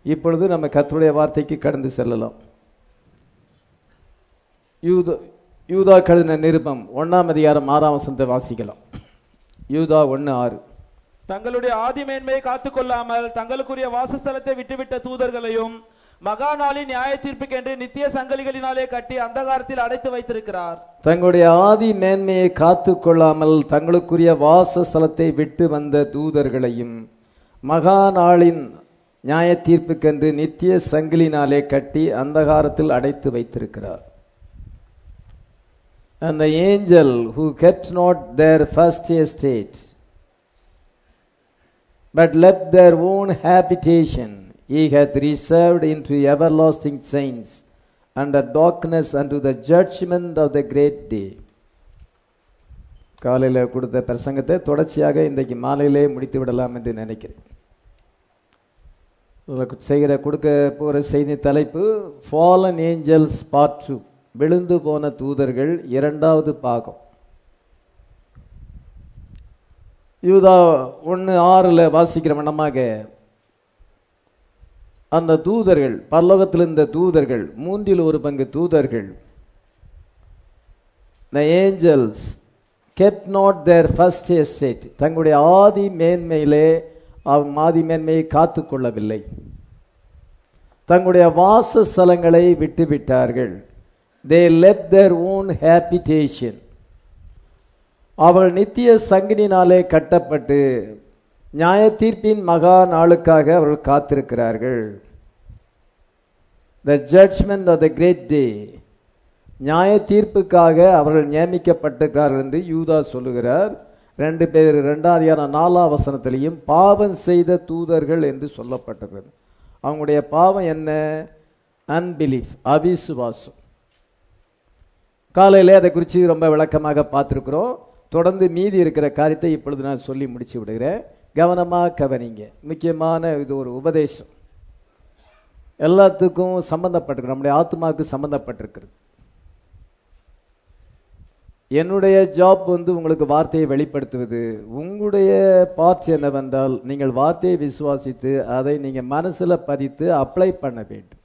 இப்பொழுது நம்ம கர்த்தருடைய வார்த்தைக்கு கடந்து செல்லலாம் யூதா யூதா கழுதின நிருபம் ஒண்ணாம் அதிகாரம் ஆறாம் வசனத்தை வாசிக்கலாம் யூதா ஒன்று ஆறு தங்களுடைய ஆதிமேன்மையை காத்துக்கொள்ளாமல் தங்களுக்குரிய வாசஸ்தலத்தை விட்டுவிட்ட தூதர்களையும் மகா நாளின் நியாய தீர்ப்புக்கென்று நித்திய சங்கலிகளினாலே கட்டி அந்தகாரத்தில் அடைத்து வைத்திருக்கிறார் தங்களுடைய ஆதி மேன்மையை காத்து கொள்ளாமல் தங்களுக்குரிய வாசஸ்தலத்தை விட்டு வந்த தூதர்களையும் மகா நாளின் நியாய தீர்ப்புக்கென்று நித்திய சங்கிலினாலே கட்டி அந்தகாரத்தில் அடைத்து வைத்திருக்கிறார் And the angel who kept not their first estate, but left their own habitation, he hath reserved into everlasting saints under darkness unto the judgment of the great day. காலையில் கொடுத்த பிரசங்கத்தை தொடர்ச்சியாக இன்றைக்கு மாலையிலே முடித்து விடலாம் என்று நினைக்கிறேன் உங்களுக்கு செய்கிற கொடுக்க போகிற செய்தி தலைப்பு ஃபாலன் ஏஞ்சல்ஸ் பார்ட் டூ விழுந்து போன தூதர்கள் இரண்டாவது பாகம் யூதா ஒன்று ஆறில் வாசிக்கிற வண்ணமாக அந்த தூதர்கள் பரலோகத்தில் இருந்த தூதர்கள் மூன்றில் ஒரு பங்கு தூதர்கள் the angels kept not their first estate தங்களுடைய ஆதி மேன்மையிலே அவன் ஆதி மேன்மையை காத்து கொள்ளவில்லை தங்களுடைய வாசஸ்தலங்களை விட்டுவிட்டார்கள் they left their own habitation அவர்கள் நித்திய சங்கினினாலே கட்டப்பட்டு நியாய தீர்ப்பின் மகா நாளுக்காக அவர்கள் காத்திருக்கிறார்கள் the judgment of the great day நியாய தீர்ப்புக்காக அவர்கள் நியமிக்கப்பட்டிருக்கிறார்கள் என்று யூதா சொல்லுகிறார் ரெண்டு பேர் ரெண்டாம் அதிகாரம் நாலாம் வசனத்திலையும் பாவம் செய்த தூதர்கள் என்று சொல்லப்பட்டிருக்கிறது அவங்களுடைய பாவம் என்ன அன்பிலீஃப் அவிசுவாசம் காலையிலே அதை குறித்து ரொம்ப விளக்கமாக பார்த்துருக்குறோம் தொடர்ந்து மீதி இருக்கிற காரியத்தை இப்பொழுது நான் சொல்லி முடிச்சு விடுகிறேன் கவனமாக கவனிங்க முக்கியமான இது ஒரு உபதேசம் எல்லாத்துக்கும் சம்பந்தப்பட்டிருக்கு நம்முடைய ஆத்மாவுக்கு சம்பந்தப்பட்டிருக்கிறது என்னுடைய ஜாப் வந்து உங்களுக்கு வார்த்தையை வெளிப்படுத்துவது உங்களுடைய பார்ட்ஸ் என்னவென்றால் நீங்கள் வார்த்தையை விசுவாசித்து அதை நீங்கள் மனசில் பதித்து அப்ளை பண்ண வேண்டும்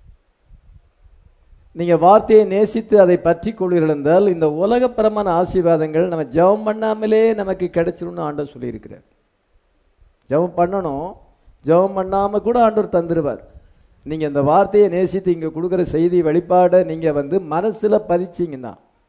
நீங்க வார்த்தையை நேசித்து அதை பற்றி கொள்வீர்கள் என்றால் இந்த உலகப்பரமான ஆசீர்வாதங்கள் நம்ம ஜெபம் பண்ணாமலே நமக்கு கிடைச்சிரும்னு ஆண்டவர் சொல்லியிருக்கிறார் ஜெபம் பண்ணணும் ஜெபம் பண்ணாம கூட ஆண்டவர் தந்துடுவார் நீங்க இந்த வார்த்தையை நேசித்து இங்க கொடுக்குற செய்தி வெளிப்பாடை நீங்க வந்து மனசுல பதிச்சீங்கன்னா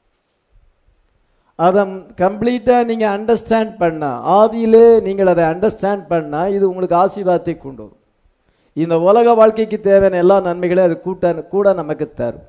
அதை கம்ப்ளீட்டா நீங்க அண்டர்ஸ்டாண்ட் பண்ணா ஆவியிலே நீங்கள் அதை அண்டர்ஸ்டாண்ட் பண்ணா இது உங்களுக்கு ஆசீர்வாதத்தை கொண்டு வரும் இந்த உலக வாழ்க்கைக்கு தேவையான எல்லா நன்மைகளையும் அது கூட்ட கூட நமக்கு தரும்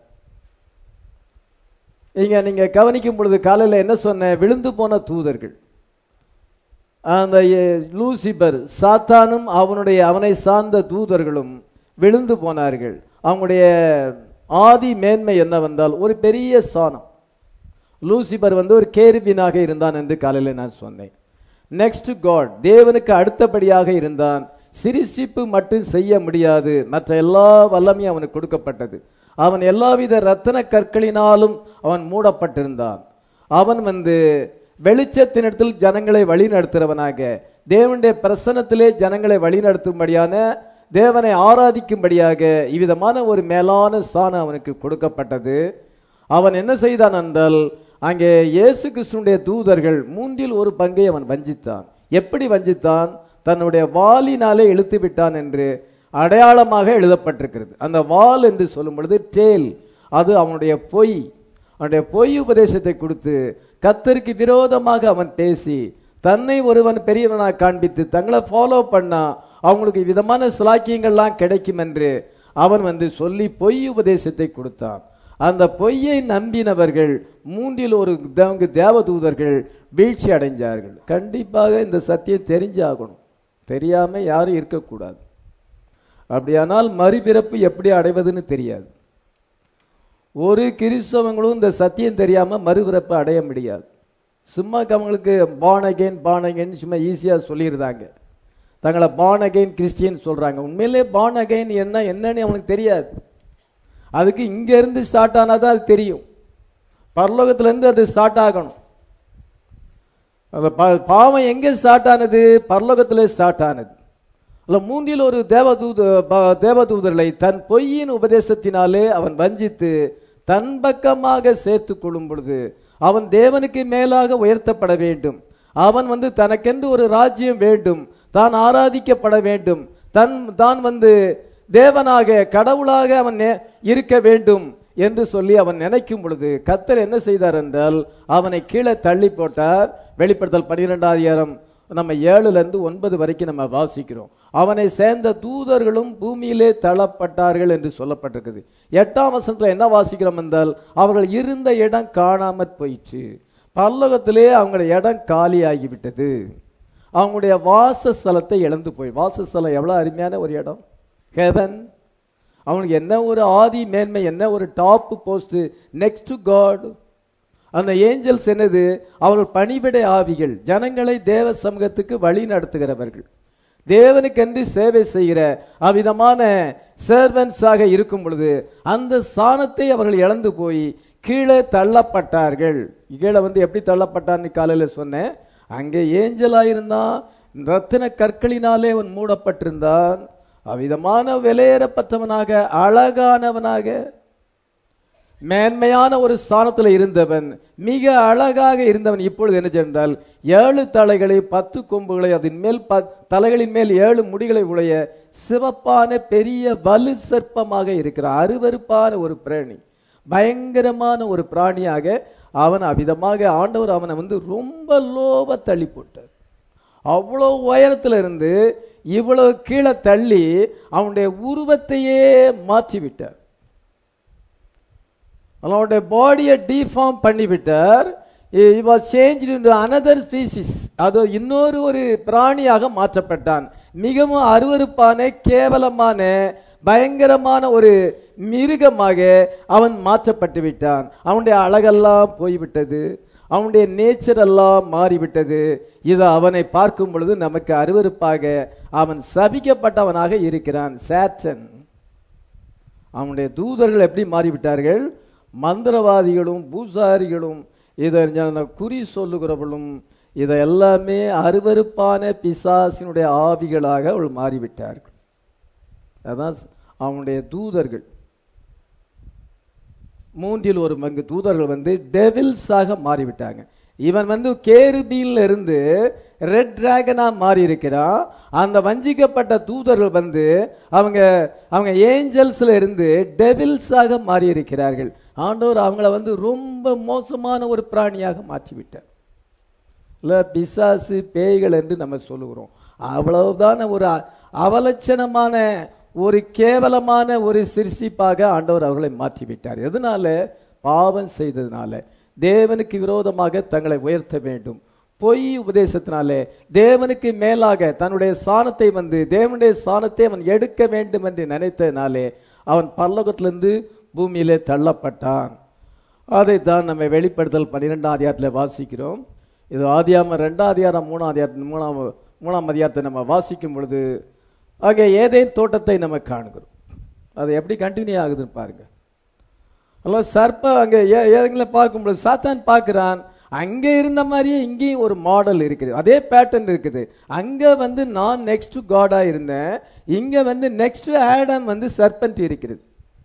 இங்க நீங்க கவனிக்கும் பொழுது காலையில் என்ன சொன்ன விழுந்து போன தூதர்கள் அந்த எ- லூசிபர் சாத்தானும் அவனுடைய அவனை சார்ந்த தூதர்களும் விழுந்து போனார்கள் அவங்களுடைய ஆதி மேன்மை என்னவென்றால் ஒரு பெரிய சாணம் லூசிபர் வந்து ஒரு கேருபினாக இருந்தான் என்று காலையில் நான் சொன்னேன் நெக்ஸ்ட் காட் தேவனுக்கு அடுத்தபடியாக இருந்தான் சிரிசிப்பு மட்டும் செய்ய முடியாது மற்ற எல்லா வல்லமையும் அவனுக்கு கொடுக்கப்பட்டது அவன் எல்லாவித ரத்தன கற்களினாலும் அவன் மூடப்பட்டிருந்தான் அவன் வந்து வெளிச்சத்தினிடத்தில் ஜனங்களை வழிநடத்துறவனாக தேவனுடைய பிரசனத்திலே ஜனங்களை வழிநடத்தும்படியான தேவனை ஆராதிக்கும்படியாக இவ்விதமான ஒரு மேலான சாணம் அவனுக்கு கொடுக்கப்பட்டது அவன் என்ன செய்தான் என்றால் அங்கே இயேசு கிறிஸ்துனுடைய தூதர்கள் மூன்றில் ஒரு பங்கை அவன் வஞ்சித்தான் எப்படி வஞ்சித்தான் தன்னுடைய வாளினாலே இழுத்து விட்டான் என்று அடையாளமாக எழுதப்பட்டிருக்கிறது அந்த வாள் என்று சொல்லும் பொழுது டேல் அது அவனுடைய பொய் அவனுடைய பொய் உபதேசத்தை கொடுத்து கத்தருக்கு விரோதமாக அவன் பேசி தன்னை ஒருவன் பெரியவனாக காண்பித்து தங்களை ஃபாலோ பண்ணா அவங்களுக்கு விதமான சிலாக்கியங்கள்லாம் கிடைக்கும் என்று அவன் வந்து சொல்லி பொய் உபதேசத்தை கொடுத்தான் அந்த பொய்யை நம்பினவர்கள் மூன்றில் ஒரு தேவங்க தேவதூதர்கள் வீழ்ச்சி அடைஞ்சார்கள் கண்டிப்பாக இந்த சத்தியம் தெரிஞ்சாகணும் தெரியாம யாரும் இருக்கக்கூடாது அப்படியானால் மறுபிறப்பு எப்படி அடைவதுன்னு தெரியாது ஒரு கிறிஸ்தவங்களும் இந்த சத்தியம் தெரியாம மறுபிறப்பு அடைய முடியாது சும்மா அவங்களுக்கு பான் அகைன் பான் அகைன் சும்மா ஈஸியாக சொல்லிடுறாங்க தங்களை பான் அகைன் கிறிஸ்டியன் சொல்றாங்க உண்மையிலே பான் அகைன் என்ன என்னன்னு அவனுக்கு தெரியாது அதுக்கு இங்க இருந்து ஸ்டார்ட் ஆனாதான் அது தெரியும் பரலோகத்துல இருந்து அது ஸ்டார்ட் ஆகணும் அந்த பா- பாவம் எங்க ஸ்டார்ட் ஆனது பரலோகத்திலே ஸ்டார்ட் ஆனது அல்ல மூன்றில் ஒரு தேவதூத ப- தேவதூதர்களை தன் பொய்யின் உபதேசத்தினாலே அவன் வஞ்சித்து தன் பக்கமாக சேர்த்து கொள்ளும் பொழுது அவன் தேவனுக்கு மேலாக உயர்த்தப்பட வேண்டும் அவன் வந்து தனக்கென்று ஒரு ராஜ்யம் வேண்டும் தான் ஆராதிக்கப்பட வேண்டும் தன் தான் வந்து தேவனாக கடவுளாக அவன் நே- இருக்க வேண்டும் என்று சொல்லி அவன் நினைக்கும் பொழுது கத்தர் என்ன செய்தார் என்றால் அவனை கீழே தள்ளி போட்டார் வெளிப்படுத்தல் பன்னிரெண்டாம் அதிகாரம் நம்ம ஏழுல இருந்து ஒன்பது வரைக்கும் நம்ம வாசிக்கிறோம் அவனை சேர்ந்த தூதர்களும் பூமியிலே தள்ளப்பட்டார்கள் என்று சொல்லப்பட்டிருக்குது எட்டாம் வசனத்துல என்ன வாசிக்கிறோம் என்றால் அவர்கள் இருந்த இடம் காணாமற் போயிற்று பல்லவத்திலே அவங்களுடைய இடம் காலியாகிவிட்டது அவங்களுடைய வாசஸ்தலத்தை இழந்து போய் வாசஸ்தலம் எவ்வளவு அருமையான ஒரு இடம் ஹெவன் அவனுக்கு என்ன ஒரு ஆதி மேன்மை என்ன ஒரு top post next to God அந்த ஏஞ்சல்ஸ் என்னது அவர்கள் பணிவிடை ஆவிகள் ஜனங்களை தேவ சமூகத்துக்கு வழி நடத்துகிறவர்கள் தேவனுக்கென்று சேவை செய்கிற அவ்விதமான சர்வன்ஸாக இருக்கும் பொழுது அந்த ஸ்தானத்தை அவர்கள் இழந்து போய் கீழே தள்ளப்பட்டார்கள் கீழே வந்து எப்படி தள்ளப்பட்டான்னு காலையில சொன்னேன் அங்கே ஏஞ்சலா இருந்தான் ரத்தின கற்களினாலே அவன் மூடப்பட்டிருந்தான் அவ்விதமான விலையேறப்பட்டவனாக அழகானவனாக மேன்மையான ஒரு ஸ்தானத்தில் இருந்தவன் மிக அழகாக இருந்தவன் இப்பொழுது என்ன சென்றால் ஏழு தலைகளை பத்து கொம்புகளை அதன் மேல் ப- தலைகளின் மேல் ஏழு முடிகளை உடைய சிவப்பான பெரிய வலு சர்ப்பமாக இருக்கிறான் அருவருப்பான ஒரு பிராணி பயங்கரமான ஒரு பிராணியாக அவன் அவ்விதமாக ஆண்டவர் அவனை வந்து ரொம்ப லோப தள்ளி போட்டார் அவ்வளோ உயரத்துல இருந்து இவ்வளவு கீழே தள்ளி அவனுடைய உருவத்தையே மாற்றி விட்டார் அவனுடைய பாடியை டிஃபார்ம் பண்ணிவிட்டார் he was changed into another species அது இன்னொரு ஒரு பிராணியாக மாற்றப்பட்டான் மிகவும் அருவருப்பான கேவலமான பயங்கரமான ஒரு மிருகமாக அவன் மாற்றப்பட்டு விட்டான் அவனுடைய அழகெல்லாம் போய்விட்டது அவனுடைய நேச்சர் எல்லாம் மாறிவிட்டது இது அவனை பார்க்கும் பொழுது நமக்கு அருவருப்பாக அவன் சபிக்கப்பட்டவனாக இருக்கிறான் சேட்டன் அவனுடைய தூதர்கள் எப்படி மாறிவிட்டார்கள் மந்திரவாதிகளும் பூசாரிகளும் இதை ஞான குறி சொல்லுகிறவர்களும் இதை எல்லாமே அருவருப்பான பிசாசினுடைய ஆவிகளாக அவள் மாறிவிட்டார்கள் அதான் அவனுடைய தூதர்கள் மூன்றில் ஒரு பங்கு தூதர்கள் வந்து டெவில்ஸாக மாறிவிட்டாங்க இவன் வந்து கேருபீன்ல இருந்து ரெட் டிராகனா மாறி இருக்கிறான் அந்த வஞ்சிக்கப்பட்ட தூதர்கள் வந்து அவங்க அவங்க ஏஞ்சல்ஸ்ல இருந்து டெவில்ஸாக மாறி இருக்கிறார்கள் ஆண்டவர் அவங்கள வந்து ரொம்ப மோசமான ஒரு பிராணியாக மாற்றி விட்டார் இல்ல பிசாசு பேய்கள் என்று நம்ம சொல்லுகிறோம் அவ்வளவுதான ஒரு அ- அவலட்சணமான ஒரு கேவலமான ஒரு சிருஷ்டிப்பாக ஆண்டவர் அவர்களை மாற்றி விட்டார் எதனால பாவம் செய்ததுனால தேவனுக்கு விரோதமாக தங்களை உயர்த்த வேண்டும் பொய் உபதேசத்தினாலே தேவனுக்கு மேலாக தன்னுடைய சாணத்தை வந்து தேவனுடைய சாணத்தை அவன் எடுக்க வேண்டும் என்று நினைத்ததினாலே அவன் பல்லோகத்திலிருந்து பூமியிலே தள்ளப்பட்டான் அதை தான் நம்ம வெளிப்படுத்தல் பன்னிரெண்டாம் அதிகாரத்தில் வாசிக்கிறோம் இது ஆதியாம ரெண்டாம் அதிகாரம் மூணாம் அதிகாரம் மூணாம் மூணாம் அதிகாரத்தை நம்ம வாசிக்கும் பொழுது ஆக ஏதேன் தோட்டத்தை நம்ம காணுகிறோம் அது எப்படி கண்டினியூ ஆகுதுன்னு பாருங்க அல்ல சர்ப்ப அங்க ஏ- ஏதங்களை பார்க்கும் பொழுது சாத்தான் பார்க்கிறான் அங்க இருந்த மாதிரியே இங்கேயும் ஒரு மாடல் இருக்குது அதே பேட்டர்ன் இருக்குது அங்க வந்து நான் நெக்ஸ்ட் காடா இருந்தேன் இங்க வந்து நெக்ஸ்ட் ஆடம் வந்து சர்பன்ட் இருக்கிறது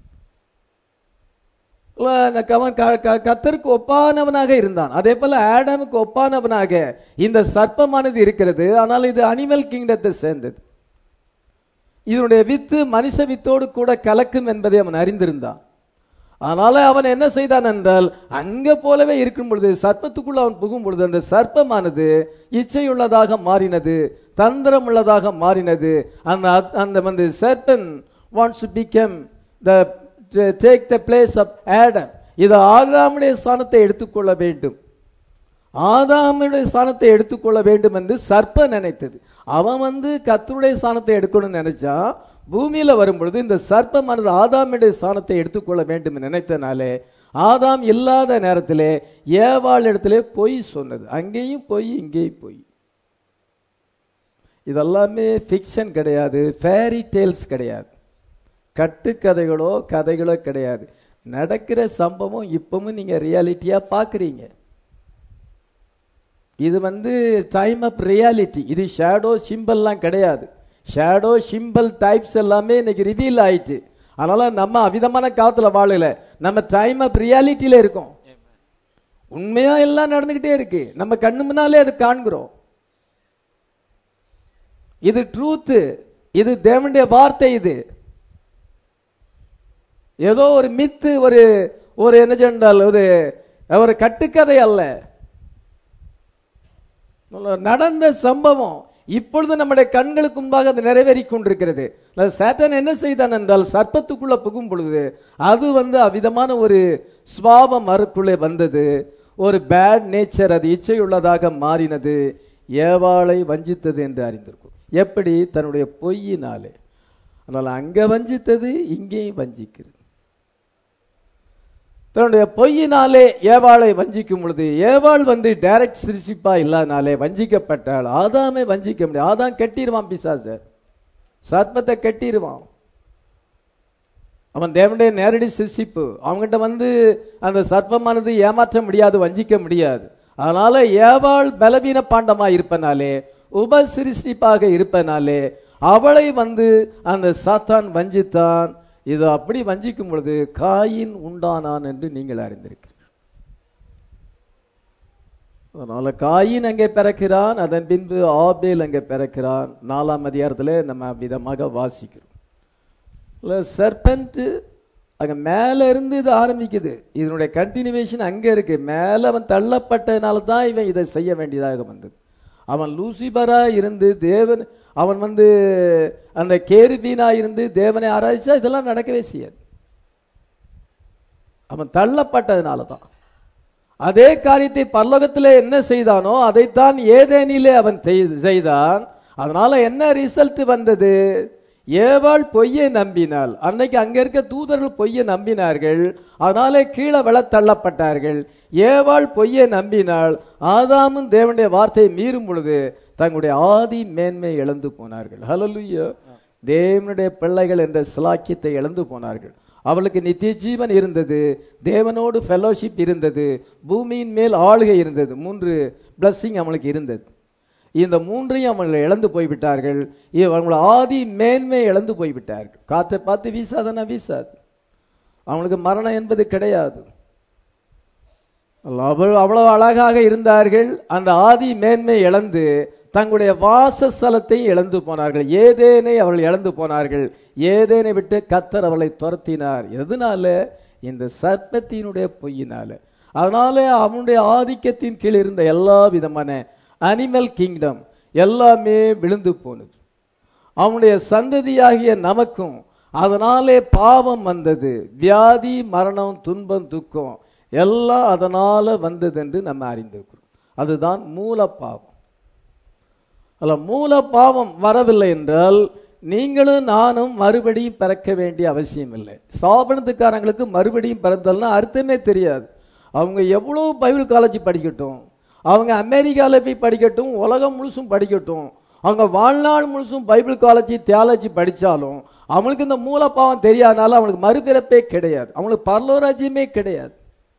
இல்ல, எனக்கு அவன் க- க- கர்த்தருக்கு ஒப்பானவனாக இருந்தான் அதே போல ஆடாமுக்கு ஒப்பானவனாக இந்த சர்ப்பமானது இருக்கிறது ஆனால் இது அனிமல் கிங்டத்தை சேர்ந்தது இதனுடைய வித்து மனுஷ வித்தோடு கூட கலக்கும் என்பதை அவன் அறிந்திருந்தான் அதனால அவன் என்ன செய்தான் என்றால் அங்க போலவே இருக்கும் பொழுது சர்ப்பத்துக்குள்ள அவன் புகும் பொழுது அந்த சர்ப்பமானது இச்சையுள்ளதாக மாறினது தந்திரம் உள்ளதாக மாறினது அந்த அந்த வந்து serpent wants to become the take the place of Adam இது ஆதாமுடைய ஸ்தானத்தை எடுத்துக்கொள்ள வேண்டும் ஆதாமுடைய ஸ்தானத்தை எடுத்துக்கொள்ள வேண்டும் என்று சர்ப்ப நினைத்தது அவன் வந்து கத்தருடைய ஸ்தானத்தை எடுக்கணும்னு நினைச்சா பூமியில வரும்பொழுது இந்த சர்ப்பமானது ஆதாமுடைய ஸ்தானத்தை எடுத்துக்கொள்ள வேண்டும் என்று நினைத்தனாலே ஆதாம் இல்லாத நேரத்திலே ஏவாள் இடத்திலே பொய் சொன்னது அங்கேயும் பொய் இங்கேயும் பொய் இதெல்லாமே ஃபிக்ஷன் கிடையாது ஃபேரி டேல்ஸ் கிடையாது கட்டுக்கதைகளோ கதைகளோ கிடையாது நடக்கிற சம்பவம் இப்பவும் நீங்க ரியாலிட்டியா பாக்குறீங்க இது வந்து டைம் ஆஃப் ரியாலிட்டி இது ஷேடோ சிம்பிள்லாம் கிடையாது ஷேடோ சிம்பிள் டைப்ஸ் எல்லாமே இன்னைக்கு ரிவீல் ஆயிட்டு அதனால நம்ம அவிதமான காலத்துல வாழல நம்ம டைம் ஆஃப் ரியாலிட்டியில இருக்கோம் உண்மையா எல்லாம் நடந்துகிட்டே இருக்கு நம்ம கண்ணு முன்னாலே அது காண்கிறோம் இது ட்ரூத் இது தேவனுடைய வார்த்தை இது ஏதோ ஒரு மித்து ஒரு ஒரு என்ன சொன்னால் ஒரு ஒரு கட்டுக்கதை அல்ல நடந்த சம்பவம் இப்பொழுது நம்முடைய கண்களுக்கு முன்பாக அது நிறைவேறி கொண்டிருக்கிறது சேட்டன் என்ன செய்தான் என்றால் சர்ப்பத்துக்குள்ள புகும் பொழுது அது வந்து அவ்விதமான ஒரு சுவாபம் மறுக்குள்ளே வந்தது ஒரு பேட் நேச்சர் அது இச்சையுள்ளதாக மாறினது ஏவாளை வஞ்சித்தது என்று அறிந்திருக்கும் எப்படி தன்னுடைய பொய்யினாலே அதனால் அங்க வஞ்சித்தது இங்கேயும் வஞ்சிக்கிறது தன்னுடைய பொய்யினாலே ஏவாளை வஞ்சிக்கும் பொழுது ஏவாள் வந்து டைரக்ட் சிரிசிப்பா இல்லாதனாலே வஞ்சிக்கப்பட்டாள் ஆதாமே வஞ்சிக்க முடியாது ஆதாம் கெட்டிடுவான் பிசாசர் சர்ப்பத்தை கெட்டிடுவான் அவன் தேவனுடைய நேரடி சிருஷ்டிப்பு அவங்ககிட்ட வந்து அந்த சர்ப்பமானது ஏமாற்ற முடியாது வஞ்சிக்க முடியாது அதனால ஏவாள் பலவீன பாண்டமா இருப்பனாலே உபசிருஷ்டிப்பாக இருப்பனாலே அவளை வந்து அந்த சாத்தான் வஞ்சித்தான் இது அப்படி வஞ்சிக்கும் பொழுது காயின் உண்டானான் என்று நீங்கள் அறிந்திருக்கிறீர்கள் அதனால காயின் அங்கே பிறக்கிறான் அதன் பின்பு ஆபேல் அங்கே பிறக்கிறான் நாலாம் அதிகாரத்தில் நம்ம விதமாக வாசிக்கிறோம் இல்லை சர்பண்ட் அங்கே மேலே இருந்து இது ஆரம்பிக்குது இதனுடைய கண்டினியூவேஷன் அங்கே இருக்கு மேலே அவன் தள்ளப்பட்டதுனால தான் இவன் இதை செய்ய வேண்டியதாக வந்தது அவன் லூசிபரா இருந்து தேவன் அவன் வந்து அந்த கேருபீனா இருந்து தேவனை ஆராய்ச்சா இதெல்லாம் நடக்கவே செய்யாது அவன் தள்ளப்பட்டதுனால தான் அதே காரியத்தை பல்லோகத்தில் என்ன செய்தானோ அதைத்தான் ஏதேனிலே அவன் செய்தான் அதனால என்ன ரிசல்ட் வந்தது ஏவாள் பொய்யை நம்பினாள் அன்னைக்கு அங்க இருக்க தூதர்கள் பொய்யை நம்பினார்கள் அதனாலே கீழே விழ தள்ளப்பட்டார்கள் ஏவாள் பொய்யை நம்பினாள் ஆதாமும் தேவனுடைய வார்த்தையை மீறும் பொழுது தங்களுடைய ஆதி மேன்மை இழந்து போனார்கள் ஹலலுயா தேவனுடைய பிள்ளைகள் என்ற சிலாக்கியத்தை இழந்து போனார்கள் அவளுக்கு நித்திய ஜீவன் இருந்தது தேவனோடு ஃபெலோஷிப் இருந்தது பூமியின் மேல் ஆளுகை இருந்தது மூன்று பிளஸ்ஸிங் அவளுக்கு இருந்தது இந்த மூன்றையும் அவர்கள் இழந்து போய்விட்டார்கள் அவங்களோட ஆதி மேன்மை இழந்து போய்விட்டார்கள் காற்றை பார்த்து வீசாதனா வீசாது அவங்களுக்கு மரணம் என்பது கிடையாது அவ்வளவு அவ்வளவு அழகாக இருந்தார்கள் அந்த ஆதி மேன்மை இழந்து தங்களுடைய வாசஸ்தலத்தை இழந்து போனார்கள் ஏதேனை அவர்கள் இழந்து போனார்கள் ஏதேனை விட்டு கத்தர் அவளை துரத்தினார் எதனால இந்த சர்ப்பத்தினுடைய பொய்யினால அதனால அவனுடைய ஆதிக்கத்தின் கீழ் இருந்த எல்லா விதமான அனிமல் கிங்டம் எல்லாமே விழுந்து போனது அவனுடைய சந்ததியாகிய நமக்கும் அதனாலே பாவம் வந்தது வியாதி மரணம் துன்பம் துக்கம் எல்லாம் அதனால வந்தது என்று நம்ம அறிந்திருக்கிறோம் அதுதான் மூல பாவம் அல்ல மூல பாவம் வரவில்லை என்றால் நீங்களும் நானும் மறுபடியும் பிறக்க வேண்டிய அவசியம் இல்லை சாபனத்துக்காரங்களுக்கு மறுபடியும் பிறந்தல்னா அர்த்தமே தெரியாது அவங்க எவ்வளோ பைபிள் காலேஜ் படிக்கட்டும் அவங்க அமெரிக்காவில் போய் படிக்கட்டும் உலகம் முழுசும் படிக்கட்டும் அவங்க வாழ்நாள் முழுசும் பைபிள் காலேஜ் தியாலஜி படித்தாலும் அவனுக்கு இந்த மூலப்பாவம் தெரியாதனால அவனுக்கு மறுபிறப்பே கிடையாது அவனுக்கு பரலோராஜ்யமே கிடையாது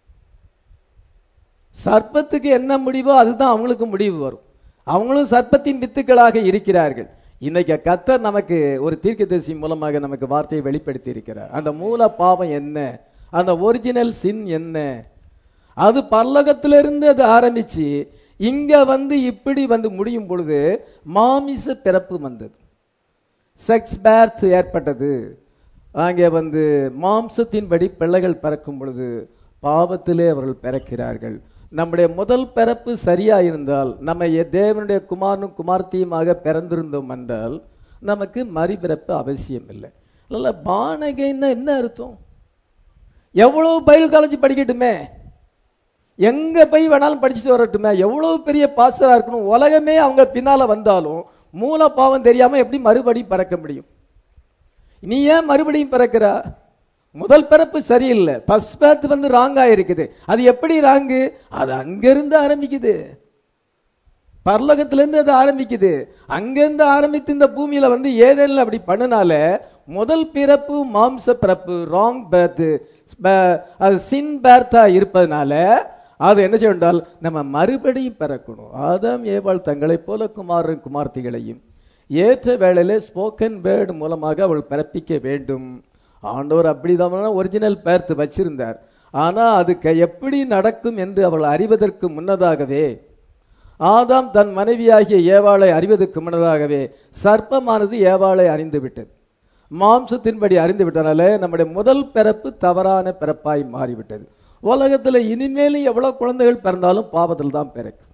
சர்ப்பத்துக்கு என்ன முடிவோ அதுதான் அவங்களுக்கு முடிவு வரும் அவங்களும் சர்ப்பத்தின் வித்துக்களாக இருக்கிறார்கள் இன்னைக்கு கத்தர் நமக்கு ஒரு தீர்க்கதரிசி மூலமாக நமக்கு வார்த்தையை வெளிப்படுத்தி இருக்கிறார் அந்த மூல பாவம் என்ன அந்த ஒரிஜினல் சின் என்ன அது பல்லகத்திலிருந்து அது ஆரம்பிச்சு இங்க வந்து இப்படி வந்து முடியும் பொழுது மாமிச பிறப்பு வந்தது செக்ஸ் பேர்த் ஏற்பட்டது அங்கே வந்து மாம்சத்தின்படி பிள்ளைகள் பிறக்கும் பொழுது பாவத்திலே அவர்கள் பிறக்கிறார்கள் நம்முடைய முதல் பிறப்பு சரியா இருந்தால் நம்ம தேவனுடைய குமாரனும் குமார்த்தியுமாக பிறந்திருந்தோம் என்றால் நமக்கு மறுபிறப்பு அவசியம் இல்லை இல்ல பானகைன்னா என்ன அர்த்தம் எவ்வளவு பைபிள் காலேஜ் படிக்கட்டுமே எங்க போய் வேணாலும் படிச்சுட்டு வரட்டுமே எவ்வளவு பெரிய பாஸ்டரா இருக்கணும் உலகமே அவங்க பின்னால வந்தாலும் மூல பாவம் தெரியாம எப்படி மறுபடியும் பிறக்க முடியும் நீ ஏன் மறுபடியும் பிறக்கிற முதல் பிறப்பு சரியில்லை ஃபர்ஸ்ட் பேர்த் வந்து ராங்கா இருக்குது அது எப்படி ராங்கு அது அங்கிருந்து ஆரம்பிக்குது பரலோகத்திலிருந்து அது ஆரம்பிக்குது அங்கிருந்து ஆரம்பித்து இந்த பூமியில வந்து ஏதேனும் அப்படி பண்ணினால முதல் பிறப்பு மாம்ச பிறப்பு ராங் பேர்த் அது சின் பேர்த்தா இருப்பதனால அது என்ன செய்யண்டால் நம்ம மறுபடியும் பிறக்கணும் ஆதாம் ஏவாள் தங்களைப் போல குமாரன் குமார்த்திகளையும் ஏற்ற வேளையிலே ஸ்போக்கன் வேர்டு மூலமாக அவள் பிறப்பிக்க வேண்டும் ஆண்டவர் அப்படிதான் ஒரிஜினல் பேர்த்து வச்சிருந்தார் ஆனா அது க- எப்படி நடக்கும் என்று அவள் அறிவதற்கு முன்னதாகவே ஆதாம் தன் மனைவியாகிய ஏவாளை அறிவதற்கு முன்னதாகவே சர்ப்பமானது ஏவாளை அறிந்து விட்டது மாம்சத்தின்படி அறிந்து விட்டனால நம்முடைய முதல் பிறப்பு தவறான பிறப்பாய் மாறிவிட்டது உலகத்துல இனிமேலும் எவ்வளவு குழந்தைகள் பிறந்தாலும் பாவத்தில் தான் பிறக்கும்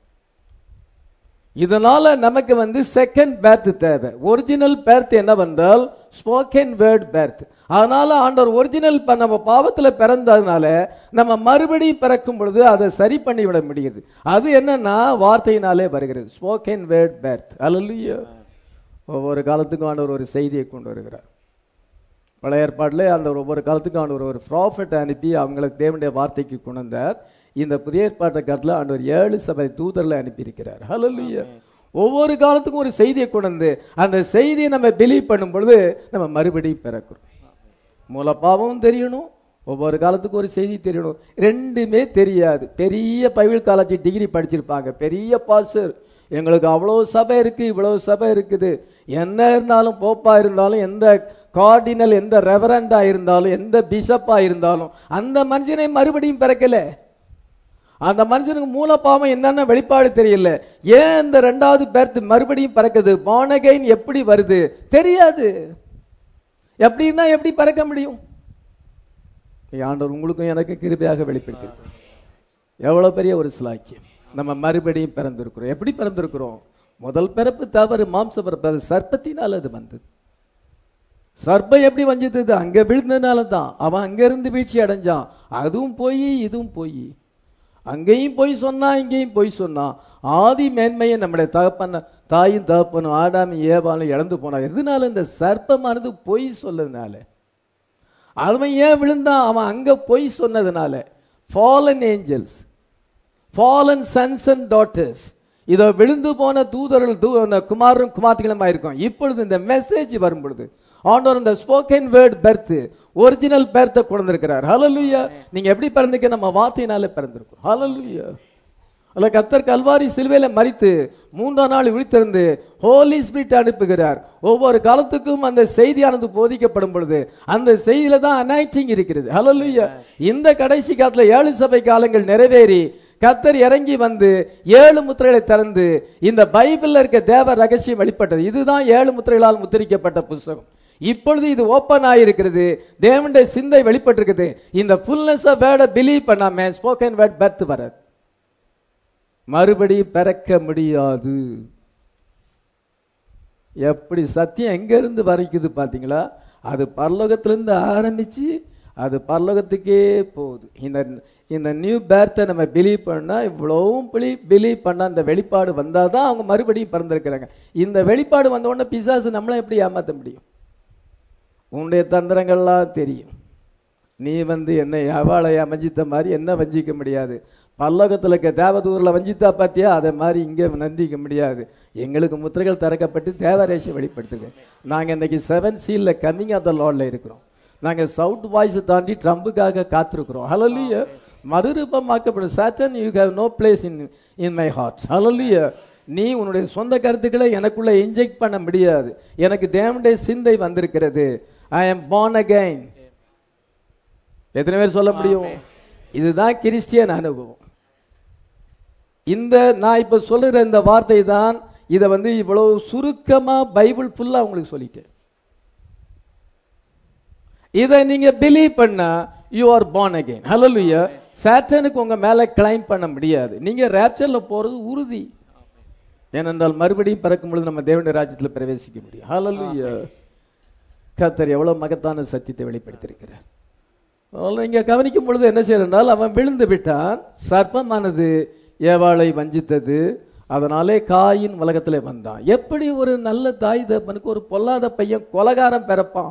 இதனால நமக்கு வந்து செகண்ட் பேர்த் தேவை ஒரிஜினல் பேர்த் என்னவென்றால் ஸ்போக்கன் வேர்ட் பேர்த் அதனால ஆண்டவர் ஒரிஜினல் நம்ம பாவத்துல பிறந்ததுனால நம்ம மறுபடியும் பிறக்கும் பொழுது அதை சரி பண்ணி விட முடியுது அது என்னன்னா வார்த்தையினாலே வருகிறது ஸ்போக்கன் வேர்ட் பேர்த் அல்லையோ ஒவ்வொரு காலத்துக்கும் ஆண்டவர் ஒரு செய்தியை கொண்டு வருகிறார் பழைய ஏற்பாட்டில் அந்த ஒவ்வொரு காலத்துக்கும் ஆண்டவர் ஒரு ப்ராஃபட் அனுப்பி அவங்களுக்கு தேவனுடைய வார்த்தைக்கு கொண்டு வந்தார் இந்த புதிய ஏற்பாட்டு காலத்தில் ஆண்டவர் ஏழு சபை தூதர்களை அனுப்பியிருக்கிறார் ஹalleluya ஒவ்வொரு காலத்துக்கும் ஒரு செய்தியை கொண்டு வந்து அந்த செய்தியை நம்ம பிலீவ் பண்ணும் பொழுது நம்ம மறுபடியும் பிறக்கிறோம் மூலப்பாவும் தெரியணும் ஒவ்வொரு காலத்துக்கும் ஒரு செய்தி தெரியணும் ரெண்டுமே தெரியாது பெரிய பைபிள் காலேஜ் டிகிரி படிச்சிருப்பாங்க பெரிய பாஸ்டர் எங்களுக்கு அவ்வளோ சபை இருக்கு இவ்வளவு சபை இருக்குது என்ன இருந்தாலும் போப்பா இருந்தாலும் எந்த கார்டினல் எந்த ரெவரண்டா இருந்தாலும் எந்த பிஷப்பா இருந்தாலும் அந்த மனுஷனை மறுபடியும் பிறக்கல அந்த மனுஷனுக்கு மூலப்பாவம் என்னென்ன வெளிப்பாடு தெரியல ஏன் இந்த ரெண்டாவது பேர்த்து மறுபடியும் பிறக்குது பானகைன் எப்படி வருது தெரியாது எப்படின்னா எப்படி பறக்க முடியும் ஆண்டவர் உங்களுக்கும் எனக்கு கிருபையாக வெளிப்படுத்தியிருக்கிறார் எவ்வளவு பெரிய ஒரு சிலாக்கியம் நம்ம மறுபடியும் பிறந்திருக்கிறோம் எப்படி பிறந்திருக்கிறோம் முதல் பிறப்பு தவறு மாம்ச பிறப்பு அது சர்ப்பத்தினால் அது வந்தது சர்ப்பம் எப்படி வஞ்சது அங்க விழுந்ததுனால தான் அவன் அங்க இருந்து வீழ்ச்சி அடைஞ்சான் அதுவும் போய் இதுவும் போய் அங்கேயும் போய் சொன்னா இங்கேயும் போய் சொன்னான் ஆதி மேன்மையை நம்முடைய தகப்பன தாயும் தகப்பனும் ஆடாமி ஏவாலும் இழந்து போனா எதனால இந்த சர்ப்பமானது பொய் சொல்லதுனால அவன் ஏன் விழுந்தான் அவன் அங்க பொய் சொன்னதுனால fallen angels fallen sons and daughters இதோ விழுந்து போன தூதர்கள் தூ அந்த குமாரும் குமார்த்திகளுமா இருக்கும் இப்பொழுது இந்த மெசேஜ் வரும் பொழுது ஆண்டவர் இந்த ஸ்போக்கன் வேர்ட் பெர்த் ஒரிஜினல் பெர்த்தை கொண்டிருக்கிறார் ஹalleluya நீங்க எப்படி பிறந்துக்க நம்ம வார்த்தையினால பிறந்திருக்கோம் ஹalleluya அல்ல கத்தர் கல்வாரி சிலுவையில மறித்து மூன்றாம் நாள் விழித்திருந்து ஹோலி ஸ்பிரிட் அனுப்புகிறார் ஒவ்வொரு காலத்துக்கும் அந்த செய்தியானது போதிக்கப்படும் பொழுது அந்த செய்தியில தான் அனாய்டிங் இருக்கிறது ஹalleluya இந்த கடைசி காலத்துல ஏழு சபை காலங்கள் நிறைவேறி கத்தர் இறங்கி வந்து ஏழு முத்திரைகளை திறந்து இந்த பைபிள்ல இருக்க தேவ ரகசியம் வெளிப்பட்டது இதுதான் ஏழு முத்திரைகளால் முத்திரிக்கப்பட்ட புஸ்தகம் இப்பொழுது இது ஓபன் ஆயிருக்கிறது தேவனுடைய சிந்தை வெளிப்பட்டிருக்குது இந்த ஃபுல்னஸ் ஆஃப் வேர்டை பிலீவ் பண்ணாம ஸ்போக்கன் வேர்ட் பர்த் வராது மறுபடி பிறக்க முடியாது எப்படி சத்தியம் எங்க இருந்து வரைக்குது பாத்தீங்களா அது பரலோகத்திலிருந்து ஆரம்பிச்சு அது பரலோகத்துக்கே போகுது இந்த இந்த நியூ பேர்த்தை நம்ம பிலீவ் பண்ணா இவ்வளவும் பிலி பிலீவ் பண்ண அந்த வெளிப்பாடு வந்தாதான் தான் அவங்க மறுபடியும் பிறந்திருக்கிறாங்க இந்த வெளிப்பாடு வந்த உடனே பிசாசு நம்மளை எப்படி ஏமாத்த முடியும் உன்னுடைய தந்திரங்கள்லாம் தெரியும் நீ வந்து என்னை அவளை வஞ்சித்த மாதிரி என்ன வஞ்சிக்க முடியாது பல்லோகத்தில் இருக்க தேவதூரில் வஞ்சித்தா பார்த்தியா அதை மாதிரி இங்கே நந்திக்க முடியாது எங்களுக்கு முத்திரைகள் திறக்கப்பட்டு தேவரேஷை வெளிப்படுத்துங்க நாங்கள் இன்னைக்கு செவன் சீலில் கம்மிங் ஆஃப் த லார்டில் இருக்கிறோம் நாங்கள் சவுட் வாய்ஸை தாண்டி ட்ரம்புக்காக காத்திருக்கிறோம் ஹலலுய மறுரூபமாக்கப்படும் Satan you have no place in in my heart hallelujah நீ உன்னுடைய சொந்த கருத்துக்களை எனக்குள்ள இன்ஜெக்ட் பண்ண முடியாது எனக்கு தேவனுடைய சிந்தை வந்திருக்கிறது ஐ எம் born again எத்தனை பேர் சொல்ல முடியும் இதுதான் கிறிஸ்டியன் அனுபவம் இந்த நான் இப்ப சொல்லுற இந்த வார்த்தை தான் இதை வந்து இவ்வளவு சுருக்கமா பைபிள் ஃபுல்லா உங்களுக்கு சொல்லிட்டேன் இதை நீங்க பிலீவ் பண்ணா யூ ஆர் born again ஹalleluya சாட்டனுக்கு உங்க மேல கிளைம் பண்ண முடியாது நீங்க ரேப்சர்ல போறது உறுதி ஏனென்றால் மறுபடியும் பிறக்கும் பொழுது நம்ம தேவனுடைய ராஜ்யத்தில் பிரவேசிக்க முடியும் ஹalleluya கர்த்தர் எவ்வளவு மகத்தான சத்தியத்தை வெளிப்படுத்தியிருக்கிறார் அதனால இங்க கவனிக்கும் பொழுது என்ன செய்யறால் அவன் விழுந்து விட்டான் சர்ப்பமானது ஏவாளை வஞ்சித்தது அதனாலே காயின் உலகத்திலே வந்தான் எப்படி ஒரு நல்ல தாய் தப்பனுக்கு ஒரு பொல்லாத பையன் கொலகாரம் பிறப்பான்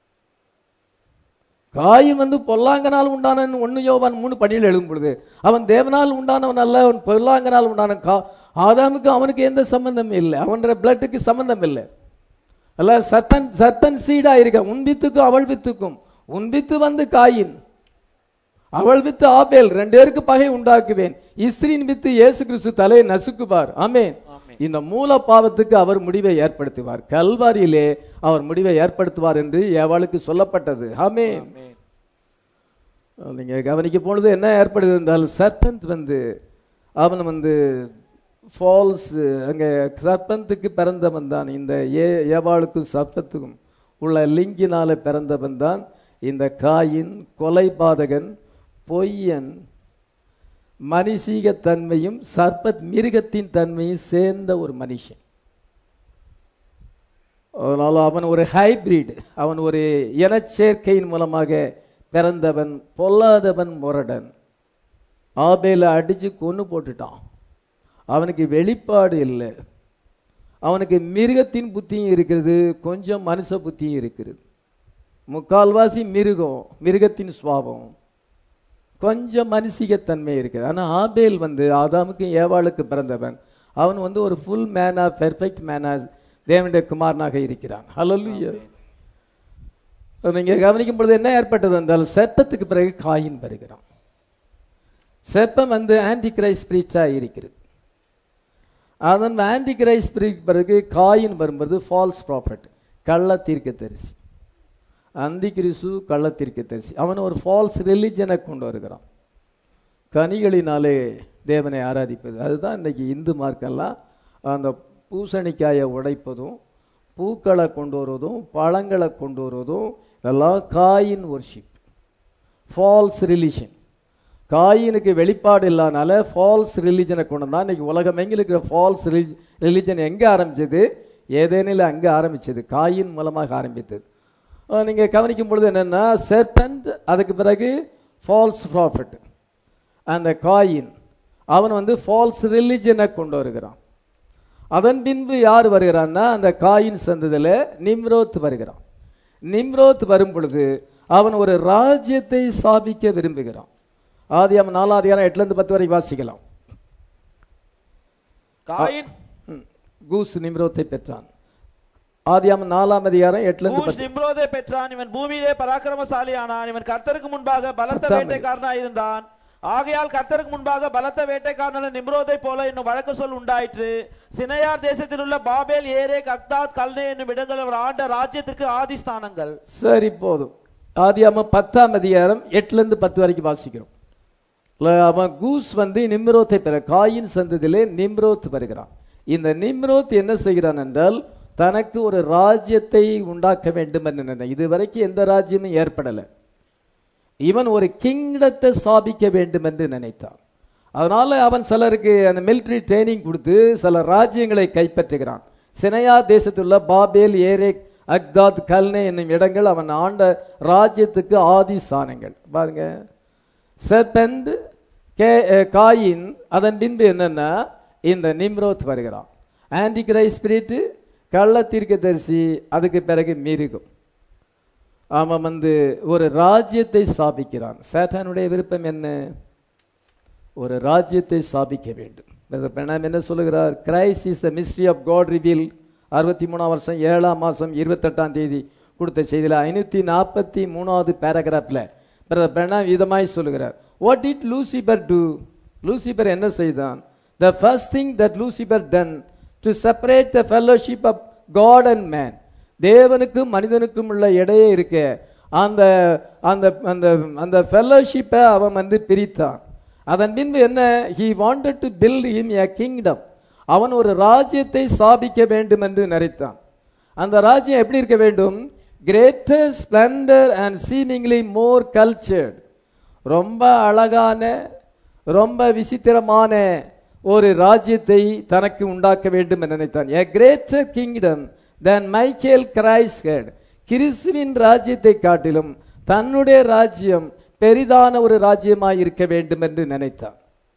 காயின் வந்து பொல்லாங்கனால் உண்டான ஒன்னு யோவான் மூணு பணியில் எழுதும் பொழுது அவன் தேவனால் உண்டானவன் அல்ல அவன் பொல்லாங்கனால் உண்டான கா ஆதாமுக்கு அவனுக்கு எந்த சம்பந்தம் இல்லை அவன்ற பிளட்டுக்கு சம்பந்தம் இல்லை அல்ல சர்பன் சர்பன் சீடா இருக்க உன் வித்துக்கும் அவள் வித்துக்கும் உன் வித்து வந்து காயின் அவள் வித்து ஆபேல் ரெண்டு பேருக்கு பகை உண்டாக்குவேன் இஸ்ரின் வித்து இயேசு கிறிஸ்து தலையை நசுக்குவார் ஆமென் ஆமென். இந்த மூல பாவத்துக்கு அவர் முடிவை ஏற்படுத்துவார் கல்வாரியிலே அவர் முடிவை ஏற்படுத்துவார் என்று ஏவாளுக்கு சொல்லப்பட்டது ஆமென் ஆமென். நீங்க கவனிக்க போனது என்ன ஏற்படுது என்றால் சர்பந்த் வந்து அவன் வந்து ஃபால்ஸ் அங்க சர்பந்துக்கு பிறந்தவன் தான் இந்த ஏ ஏவாளுக்கும் சர்ப்பத்துக்கும் உள்ள லிங்கினால பிறந்தவன் தான் இந்த காயின் கொலைபாதகன் பொய்யன் மனுஷீக தன்மையும் சர்ப்பத் மிருகத்தின் தன்மையும் சேர்ந்த ஒரு மனுஷன் அதனால அவன் ஒரு ஹைபிரிட் அவன் ஒரு இனச்சேர்க்கையின் மூலமாக பிறந்தவன் பொல்லாதவன் முரடன் ஆபேல அடிச்சு கொன்னு போட்டுட்டான் அவனுக்கு வெளிப்பாடு இல்லை அவனுக்கு மிருகத்தின் புத்தியும் இருக்கிறது கொஞ்சம் மனுஷ புத்தியும் இருக்கிறது முக்கால்வாசி மிருகம் மிருகத்தின் சுவாபம் கொஞ்சம் மனுஷிகத்தன்மை இருக்குது ஆனா ஆபேல் வந்து ஆதாமுக்கு ஏவாளுக்கு பிறந்தவன் அவன் வந்து ஒரு ஃபுல் மேனா பெர்ஃபெக்ட் மேனா தேவனுடைய குமாரனாக இருக்கிறான் ஹalleluya நீங்க கவனிக்கும் பொழுது என்ன ஏற்பட்டது என்றால் செப்பத்துக்கு பிறகு காயின் வருகிறான் செப்பம் வந்து ஆன்டி கிரைஸ்ட் ஸ்பிரிச்சா இருக்கிறது அதன் ஆன்டி கிரைஸ்ட் ஸ்பிரிட் பிறகு காயின் வரும்போது ஃபால்ஸ் ப்ராஃபட் கள்ள தீர்க்கதரிசி அந்தி கிறிசு கள்ள தீர்க்கதரிசி அவன் ஒரு ஃபால்ஸ் ரிலிஜனை கொண்டு வருகிறான் கனிகளினாலே தேவனை ஆராதிப்பது அதுதான் இன்னைக்கு இந்து மார்க்கெல்லாம் அந்த பூசணிக்காயை உடைப்பதும் பூக்களை கொண்டு வருவதும் பழங்களை கொண்டு வருவதும் இதெல்லாம் காயின் ஒர்ஷிப் ஃபால்ஸ் ரிலிஜன் காயினுக்கு வெளிப்பாடு இல்லாதனால ஃபால்ஸ் ரிலிஜனை கொண்டு வந்தா இன்னைக்கு உலகம் எங்க இருக்கிற ஃபால்ஸ் ரிலிஜன் எங்க ஆரம்பிச்சது ஏதேனில் அங்க ஆரம்பிச்சது காயின் மூலமாக ஆரம்பித்தது அஹ் நீங்க கவனிக்கும் பொழுது என்னன்னா செர்பண்ட் அதுக்கு பிறகு ஃபால்ஸ் ப்ராஃபிட் அந்த காயின் அவன் வந்து ஃபால்ஸ் ரிலிஜனை கொண்டு வருகிறான் அதன் பின்பு யார் வருகிறான்னா அந்த காயின் சந்ததியில் நிம்ரோத் வருகிறான் நிம்ரோத் வரும் பொழுது அவன் ஒரு ராஜ்யத்தை ஸ்தாபிக்க விரும்புகிறான் ஆதியாம நாலாம் அதிகாரம் எட்டுல இருந்து பத்து வரை வாசிக்கலாம் காயின் ம். கூஸ் நிம்ரோத்தை பெற்றான் ஆதியாம நாலாம் அதிகாரம் எட்டுல இருந்து ஊஷ் பத்து நிம்ரோதை பெற்றான் இவன் பூமியிலே பராக்கிரமசாலியானான் இவன் கர்த்தருக்கு முன்பாக பலத்த பத்தாம் வேட்டைக்காரனாய் இருந்தான் ஆகையால் கர்த்தருக்கு முன்பாக பலத்த வேட்டைக்காரன நிம்ரோதை போல இன்னும் வழக்கு சொல் உண்டாயிற்று சினையார் தேசத்தில் உள்ள பாபேல் ஏரேக் அக்தாத் கல்னே என்னும் இடங்கள் அவர் ஆண்ட ராஜ்யத்திற்கு ஆதிஸ்தானங்கள் சரி போதும் ஆதியாம பத்தாம் அதிகாரம் எட்டுல இருந்து பத்து வரைக்கும் வாசிக்கிறோம் இல்ல, அவன் கூஸ் வந்து நிம்ரோத்தை பெற காயின் சந்ததியிலே நிம்ரோத் வருகிறான் இந்த நிம்ரோத் என்ன செய்கிறான் என்றால் தனக்கு ஒரு ராஜ்யத்தை உண்டாக்க வேண்டும் என்று நினைத்தான் இதுவரைக்கும் எந்த ராஜ்யமும் ஏற்படல இவன் ஒரு கிங்டத்தை ஸ்தாபிக்க வேண்டும் என்று நினைத்தான் அதனால அவன் சிலருக்கு அந்த மிலிட்டரி ட்ரைனிங் கொடுத்து சில ராஜ்யங்களை கைப்பற்றுகிறான் சினையா தேசத்துள்ள பாபேல் ஏரேக் அக்தாத் கல்னே என்னும் இடங்கள் அவன் ஆண்ட ராஜ்யத்துக்கு ஆதி ஸ்தானங்கள் பாருங்க செர்பெண்ட் கே காயின் அதன் பின்பு என்னன்னா இந்த நிம்ரோத் வருகிறான் ஆன்டி கிரைஸ்ட் ஸ்பிரிட் கள்ள தீர்க்கதரிசி அதுக்கு பிறகு மிருகம் அவன் வந்து ஒரு ராஜ்யத்தை ஸ்தாபிக்கிறான் சேட்டானுடைய விருப்பம் என்ன ஒரு ராஜ்யத்தை ஸ்தாபிக்க வேண்டும் Brother Branham என்ன சொல்லுகிறார் Christ is the mystery of God reveal அறுபத்தி மூணாம் வருஷம் ஏழாம் மாசம் இருபத்தெட்டாம் தேதி கொடுத்த செய்தியில் ஐநூத்தி நாற்பத்தி மூணாவது பேராகிராஃப்ல பிரதர் பிரணாம் இதமாய் சொல்லுகிறார் what it Lucifer do Lucifer என்ன செய்தான் the first thing that Lucifer done to separate the fellowship of God and man தேவனுக்கும் மனிதனுக்கும் உள்ள இடையே இருக்க அந்த அந்த அந்த அந்த ஃபெல்லோஷிப்பை அவன் வந்து பிரித்தான் அதன் பின்பு என்ன he wanted to build in a kingdom அவன் ஒரு ராஜ்யத்தை ஸ்தாபிக்க வேண்டும் என்று நினைத்தான் அந்த ராஜ்யம் எப்படி இருக்க வேண்டும் greater splendour and seemingly more cultured ரொம்ப அழகான ரொம்ப விசித்திரமான ஒரு ராஜ்யத்தை தனக்கு உண்டாக்க வேண்டும் என்று நினைத்தான் a greater kingdom than Michael Christ கிறிஸ்துவின் ராஜ்யத்தை காட்டிலும் தன்னுடைய ராஜ்யம் பெரிதான ஒரு ராஜ்யமாய் இருக்க வேண்டும் என்று நினைத்தான்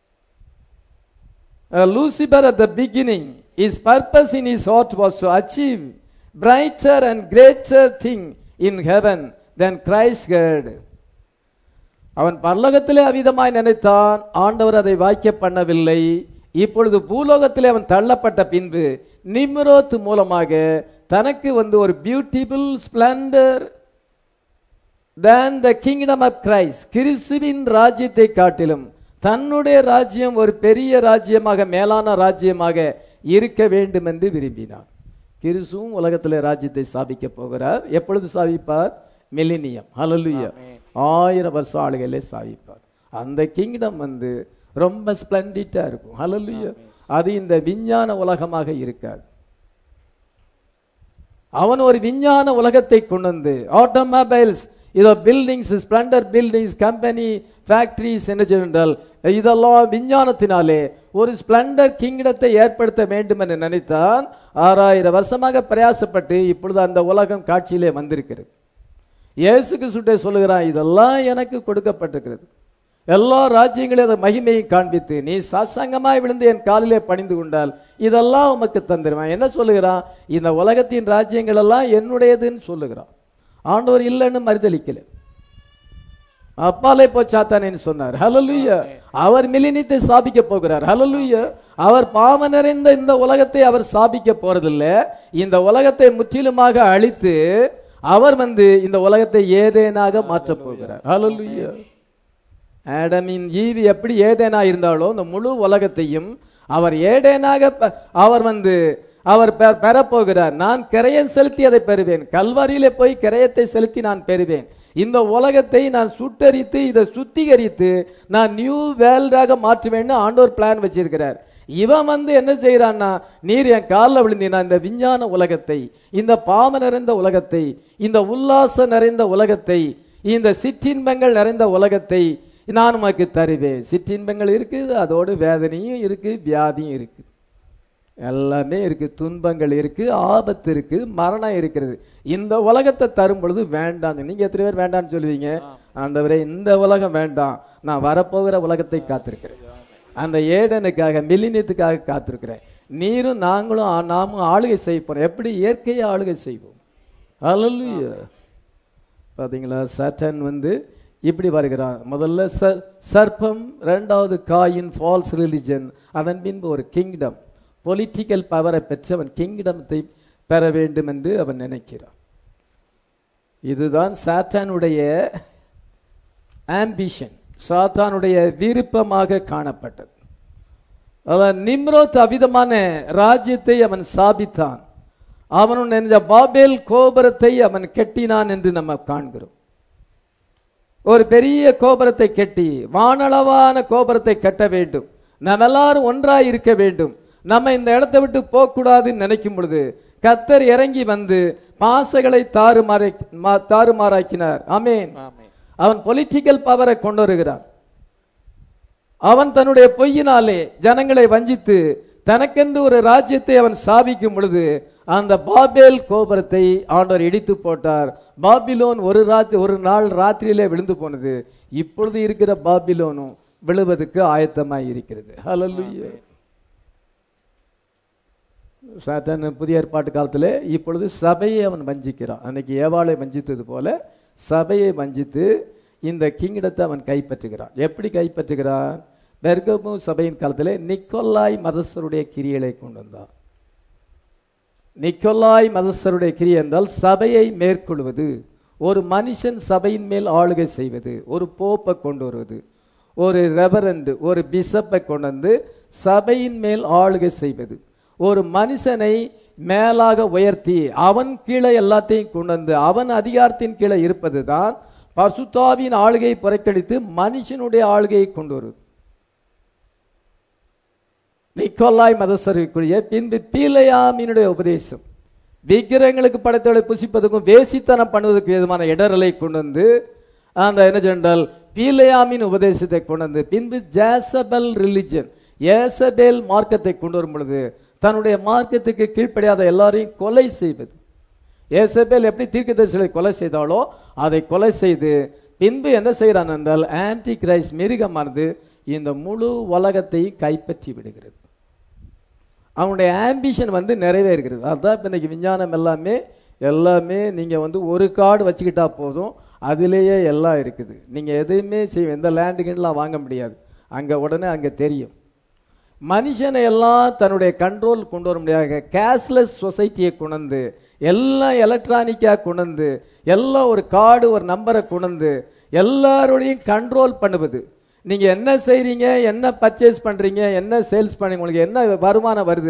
Uh, Lucifer at the beginning, his purpose in his heart was to achieve brighter and greater thing in heaven than Christ had. அவன் பரலோகத்திலே அவிதமாய் நினைத்தான் ஆண்டவர் அதை வாய்க்க பண்ணவில்லை இப்பொழுது பூலோகத்திலே அவன் தள்ளப்பட்ட பின்பு நிம்ரோத் மூலமாக தனக்கு வந்து ஒரு beautiful splendour than the kingdom of Christ கிறிஸ்துவின் ராஜ்யத்தை காட்டிலும் தன்னுடைய ராஜ்யம் ஒரு பெரிய ராஜ்யமாக மேலான ராஜ்யமாக இருக்க வேண்டும் என்று விரும்பினார் கிறிஸ்துவும் உலகத்திலே ராஜ்யத்தை ஸ்தாபிக்க போகிறார் எப்பொழுது ஸ்தாபிப்பார் மில்லினியம் ஹalleluya ஆயிரம் வருஷ ஆளுகளே ஸ்தாபிப்பார் அந்த கிங்டம் வந்து ரொம்ப ஸ்பிளண்டிட்டா இருக்கும் ஹalleluya அது இந்த விஞ்ஞான உலகமாக இருக்காது அவன் ஒரு விஞ்ஞான உலகத்தை கொண்டு வந்து ஆட்டோமொபைல்ஸ் இதோ buildings splendour buildings company factories என்ன செய்தால் இதெல்லாம் விஞ்ஞானத்தினாலே ஒரு ஸ்பிளண்டர் கிங்டத்தை ஏற்படுத்த வேண்டும் என்று நினைத்தான் ஆறாயிரம் வருஷமாக பிரயாசப்பட்டு இப்பொழுது அந்த உலகம் காட்சியிலே வந்திருக்கிறது இயேசு கிறிஸ்துட்டே சொல்லுகிறான் இதெல்லாம் எனக்கு கொடுக்கப்பட்டிருக்கிறது எல்லா ராஜ்யங்களையும் அதை மகிமையை காண்பித்து நீ சாசங்கமாய் விழுந்து என் காலிலே பணிந்து கொண்டால் இதெல்லாம் உமக்கு தந்துடுவேன் என்ன சொல்லுகிறான் இந்த உலகத்தின் ராஜ்யங்கள் எல்லாம் என்னுடையதுன்னு சொல்லுகிறான் ஆண்டவர் இல்லைன்னு மறுதளிக்கல அப்பாலே போ சாத்தானேன்னு சொன்னார் ஹalleluya அவர் மிலினித்தை சாபிக்க போகிறார் ஹalleluya அவர் பாவ நிறைந்த இந்த உலகத்தை அவர் சாபிக்க போறதில்ல இந்த உலகத்தை முற்றிலுமாக அழித்து அவர் வந்து இந்த உலகத்தை ஏதேனாக மாற்றப் போகிறார் ஹalleluya ஆடமின் ஈவி எப்படி ஏதேனா இருந்தாலோ இந்த முழு உலகத்தையும் அவர் ஏடேனாக ப- அவர் வந்து அவர் பெ- பெறப்போகிறார் நான் கிரயம் செலுத்தி அதை பெறுவேன் கல்வாரியிலே போய் கிரயத்தை செலுத்தி நான் பெறுவேன் இந்த உலகத்தை நான் சுட்டரித்து இதை சுத்திகரித்து நான் நியூ வேர்ல்டாக மாற்றுவேன்னு ஆண்டோர் பிளான் வச்சிருக்கிறார் இவன் வந்து என்ன செய்யறான்னா நீர் என் காலில் விழுந்தினா இந்த விஞ்ஞான உலகத்தை இந்த பாவ நிறைந்த உலகத்தை இந்த உல்லாசம் நிறைந்த உலகத்தை இந்த சிற்றின்பங்கள் நிறைந்த உலகத்தை நான் உமக்கு தருவேன் சிற்றின்பங்கள் இருக்குது அதோடு வேதனையும் இருக்கு வியாதியும் இருக்கு எல்லாமே இருக்கு துன்பங்கள் இருக்கு ஆபத்து இருக்கு மரணம் இருக்கிறது இந்த உலகத்தை தரும் பொழுது வேண்டாம் நீங்க எத்தனை பேர் வேண்டாம்னு சொல்லுவீங்க ஆண்டவரே இந்த உலகம் வேண்டாம் நான் வரப்போகிற உலகத்தை காத்திருக்கிறேன் அந்த ஏடனுக்காக மில்லினியத்துக்காக காத்திருக்கிறேன் நீரும் நாங்களும் ஆ- நாமும் ஆளுகை செய்ய போறோம் எப்படி இயற்கையை ஆளுகை செய்வோம் அல்ல பாத்தீங்களா சட்டன் வந்து இப்படி வருகிறான் முதல்ல ச- சர்ப்பம் ரெண்டாவது காயின் ஃபால்ஸ் ரிலிஜன் அதன் பின்பு ஒரு கிங்டம் பொலிட்டிக்கல் பவரை பெற்று அவன் கிங்டத்தை பெற வேண்டும் என்று அவன் நினைக்கிறான் இதுதான் சாத்தானுடைய ஆம்பிஷன் சாத்தானுடைய விருப்பமாக காணப்பட்டது அதான் நிம்ரோத் அவிதமான ராஜ்யத்தை அவன் சாபித்தான் அவனும் நினைஞ்ச பாபேல் கோபுரத்தை அவன் கெட்டினான் என்று நம்ம காண்கிறோம் ஒரு பெரிய கோபுரத்தை கட்டி வானளவான கோபுரத்தை கட்ட வேண்டும் நம்ம எல்லாரும் ஒன்றாய் இருக்க வேண்டும் நம்ம இந்த இடத்தை விட்டு போகக்கூடாதுன்னு நினைக்கும் பொழுது கத்தர் இறங்கி வந்து பாசைகளை தாறுமாறை மா- தாறுமாறாக்கினார் ஆமென் ஆமென். அவன் பொலிட்டிக்கல் பவரை கொண்டு வருகிறான் அவன் தன்னுடைய பொய்யினாலே ஜனங்களை வஞ்சித்து தனக்கென்று ஒரு ராஜ்யத்தை அவன் சாபிக்கும் பொழுது அந்த பாபேல் கோபுரத்தை ஆண்டவர் இடித்து போட்டார் பாபிலோன் ஒரு ராத்திரி ஒரு நாள் ராத்திரியிலே விழுந்து போனது இப்பொழுது இருக்கிற பாபிலோனும் விழுவதற்கு ஆயத்தமாய் இருக்கிறது ஹalleluya சாத்தான் புதிய ஏற்பாட்டு காலத்துல இப்பொழுது சபையை அவன் வஞ்சிக்கிறான் அன்னைக்கு ஏவாளை வஞ்சித்தது போல சபையை வஞ்சித்து இந்த கிங்கிடத்தை அவன் கைப்பற்றுகிறான் எப்படி கைப்பற்றுகிறான் பெர்கமு சபையின் காலத்திலே நிக்கோலாய் மதஸ்தருடைய கிரியைகளை கொண்டு வந்தான் நிக்கோலாய் மதஸ்தருடைய கிரியை என்றால் சபையை மேற்கொள்வது ஒரு மனுஷன் சபையின் மேல் ஆளுகை செய்வது ஒரு போப்பை கொண்டு வருவது ஒரு ரெவரண்ட் ஒரு பிஷப்பை கொண்டு வந்து சபையின் மேல் ஆளுகை செய்வது ஒரு மனுஷனை மேலாக உயர்த்தி அவன் கீழே எல்லாத்தையும் கொண்டு வந்து அவன் அதிகாரத்தின் கீழே இருப்பது தான் பசுத்தாவின் ஆளுகையை புறக்கணித்து மனுஷனுடைய ஆளுகையை கொண்டு வருவது நிக்கோலாய் மதசருக்குரிய பின்பு பீலையாமினுடைய உபதேசம் விக்கிரகங்களுக்கு படைத்தவளை புசிப்பதற்கும் வேசித்தனம் பண்ணுவதற்கு விதமான இடரலை கொண்டு வந்து அந்த என்ன சொன்னால் பீலையாமின் உபதேசத்தை கொண்டு வந்து பின்பு ஜேசபல் ரிலிஜன் ஏசபேல் மார்க்கத்தை கொண்டு வரும் பொழுது தன்னுடைய மார்க்கத்துக்கு கீழ்ப்படியாத எல்லாரையும் கொலை செய்வது ஏசபேல் எப்படி தீர்க்கதரிசிகளை கொலை செய்தாலோ அதை கொலை செய்து பின்பு என்ன செய்கிறான் என்றால் ஆன்டி கிரைஸ்ட் மிருகமானது இந்த முழு உலகத்தை கைப்பற்றி விடுகிறது அவனுடைய ஆம்பிஷன் வந்து நிறைவேறுகிறது அதுதான் இப்போ இன்னைக்கு விஞ்ஞானம் எல்லாமே எல்லாமே நீங்கள் வந்து ஒரு கார்டு வச்சுக்கிட்டா போதும் அதிலேயே எல்லாம் இருக்குது நீங்கள் எதுவுமே செய்ய எந்த லேண்டுக்குலாம் வாங்க முடியாது அங்கே உடனே அங்கே தெரியும் மனுஷனை எல்லாம் தன்னுடைய கண்ட்ரோல் கொண்டு வர முடியாது கேஷ்லெஸ் சொசைட்டியை கொண்டு எல்லாம் எலக்ட்ரானிக்காக கொண்டு எல்லாம் ஒரு கார்டு ஒரு நம்பரை கொண்டு எல்லாரோடையும் கண்ட்ரோல் பண்ணுவது நீங்க என்ன செய்றீங்க என்ன பர்ச்சேஸ் பண்றீங்க என்ன சேல்ஸ் பண்ணீங்க உங்களுக்கு என்ன வருமானம் வருது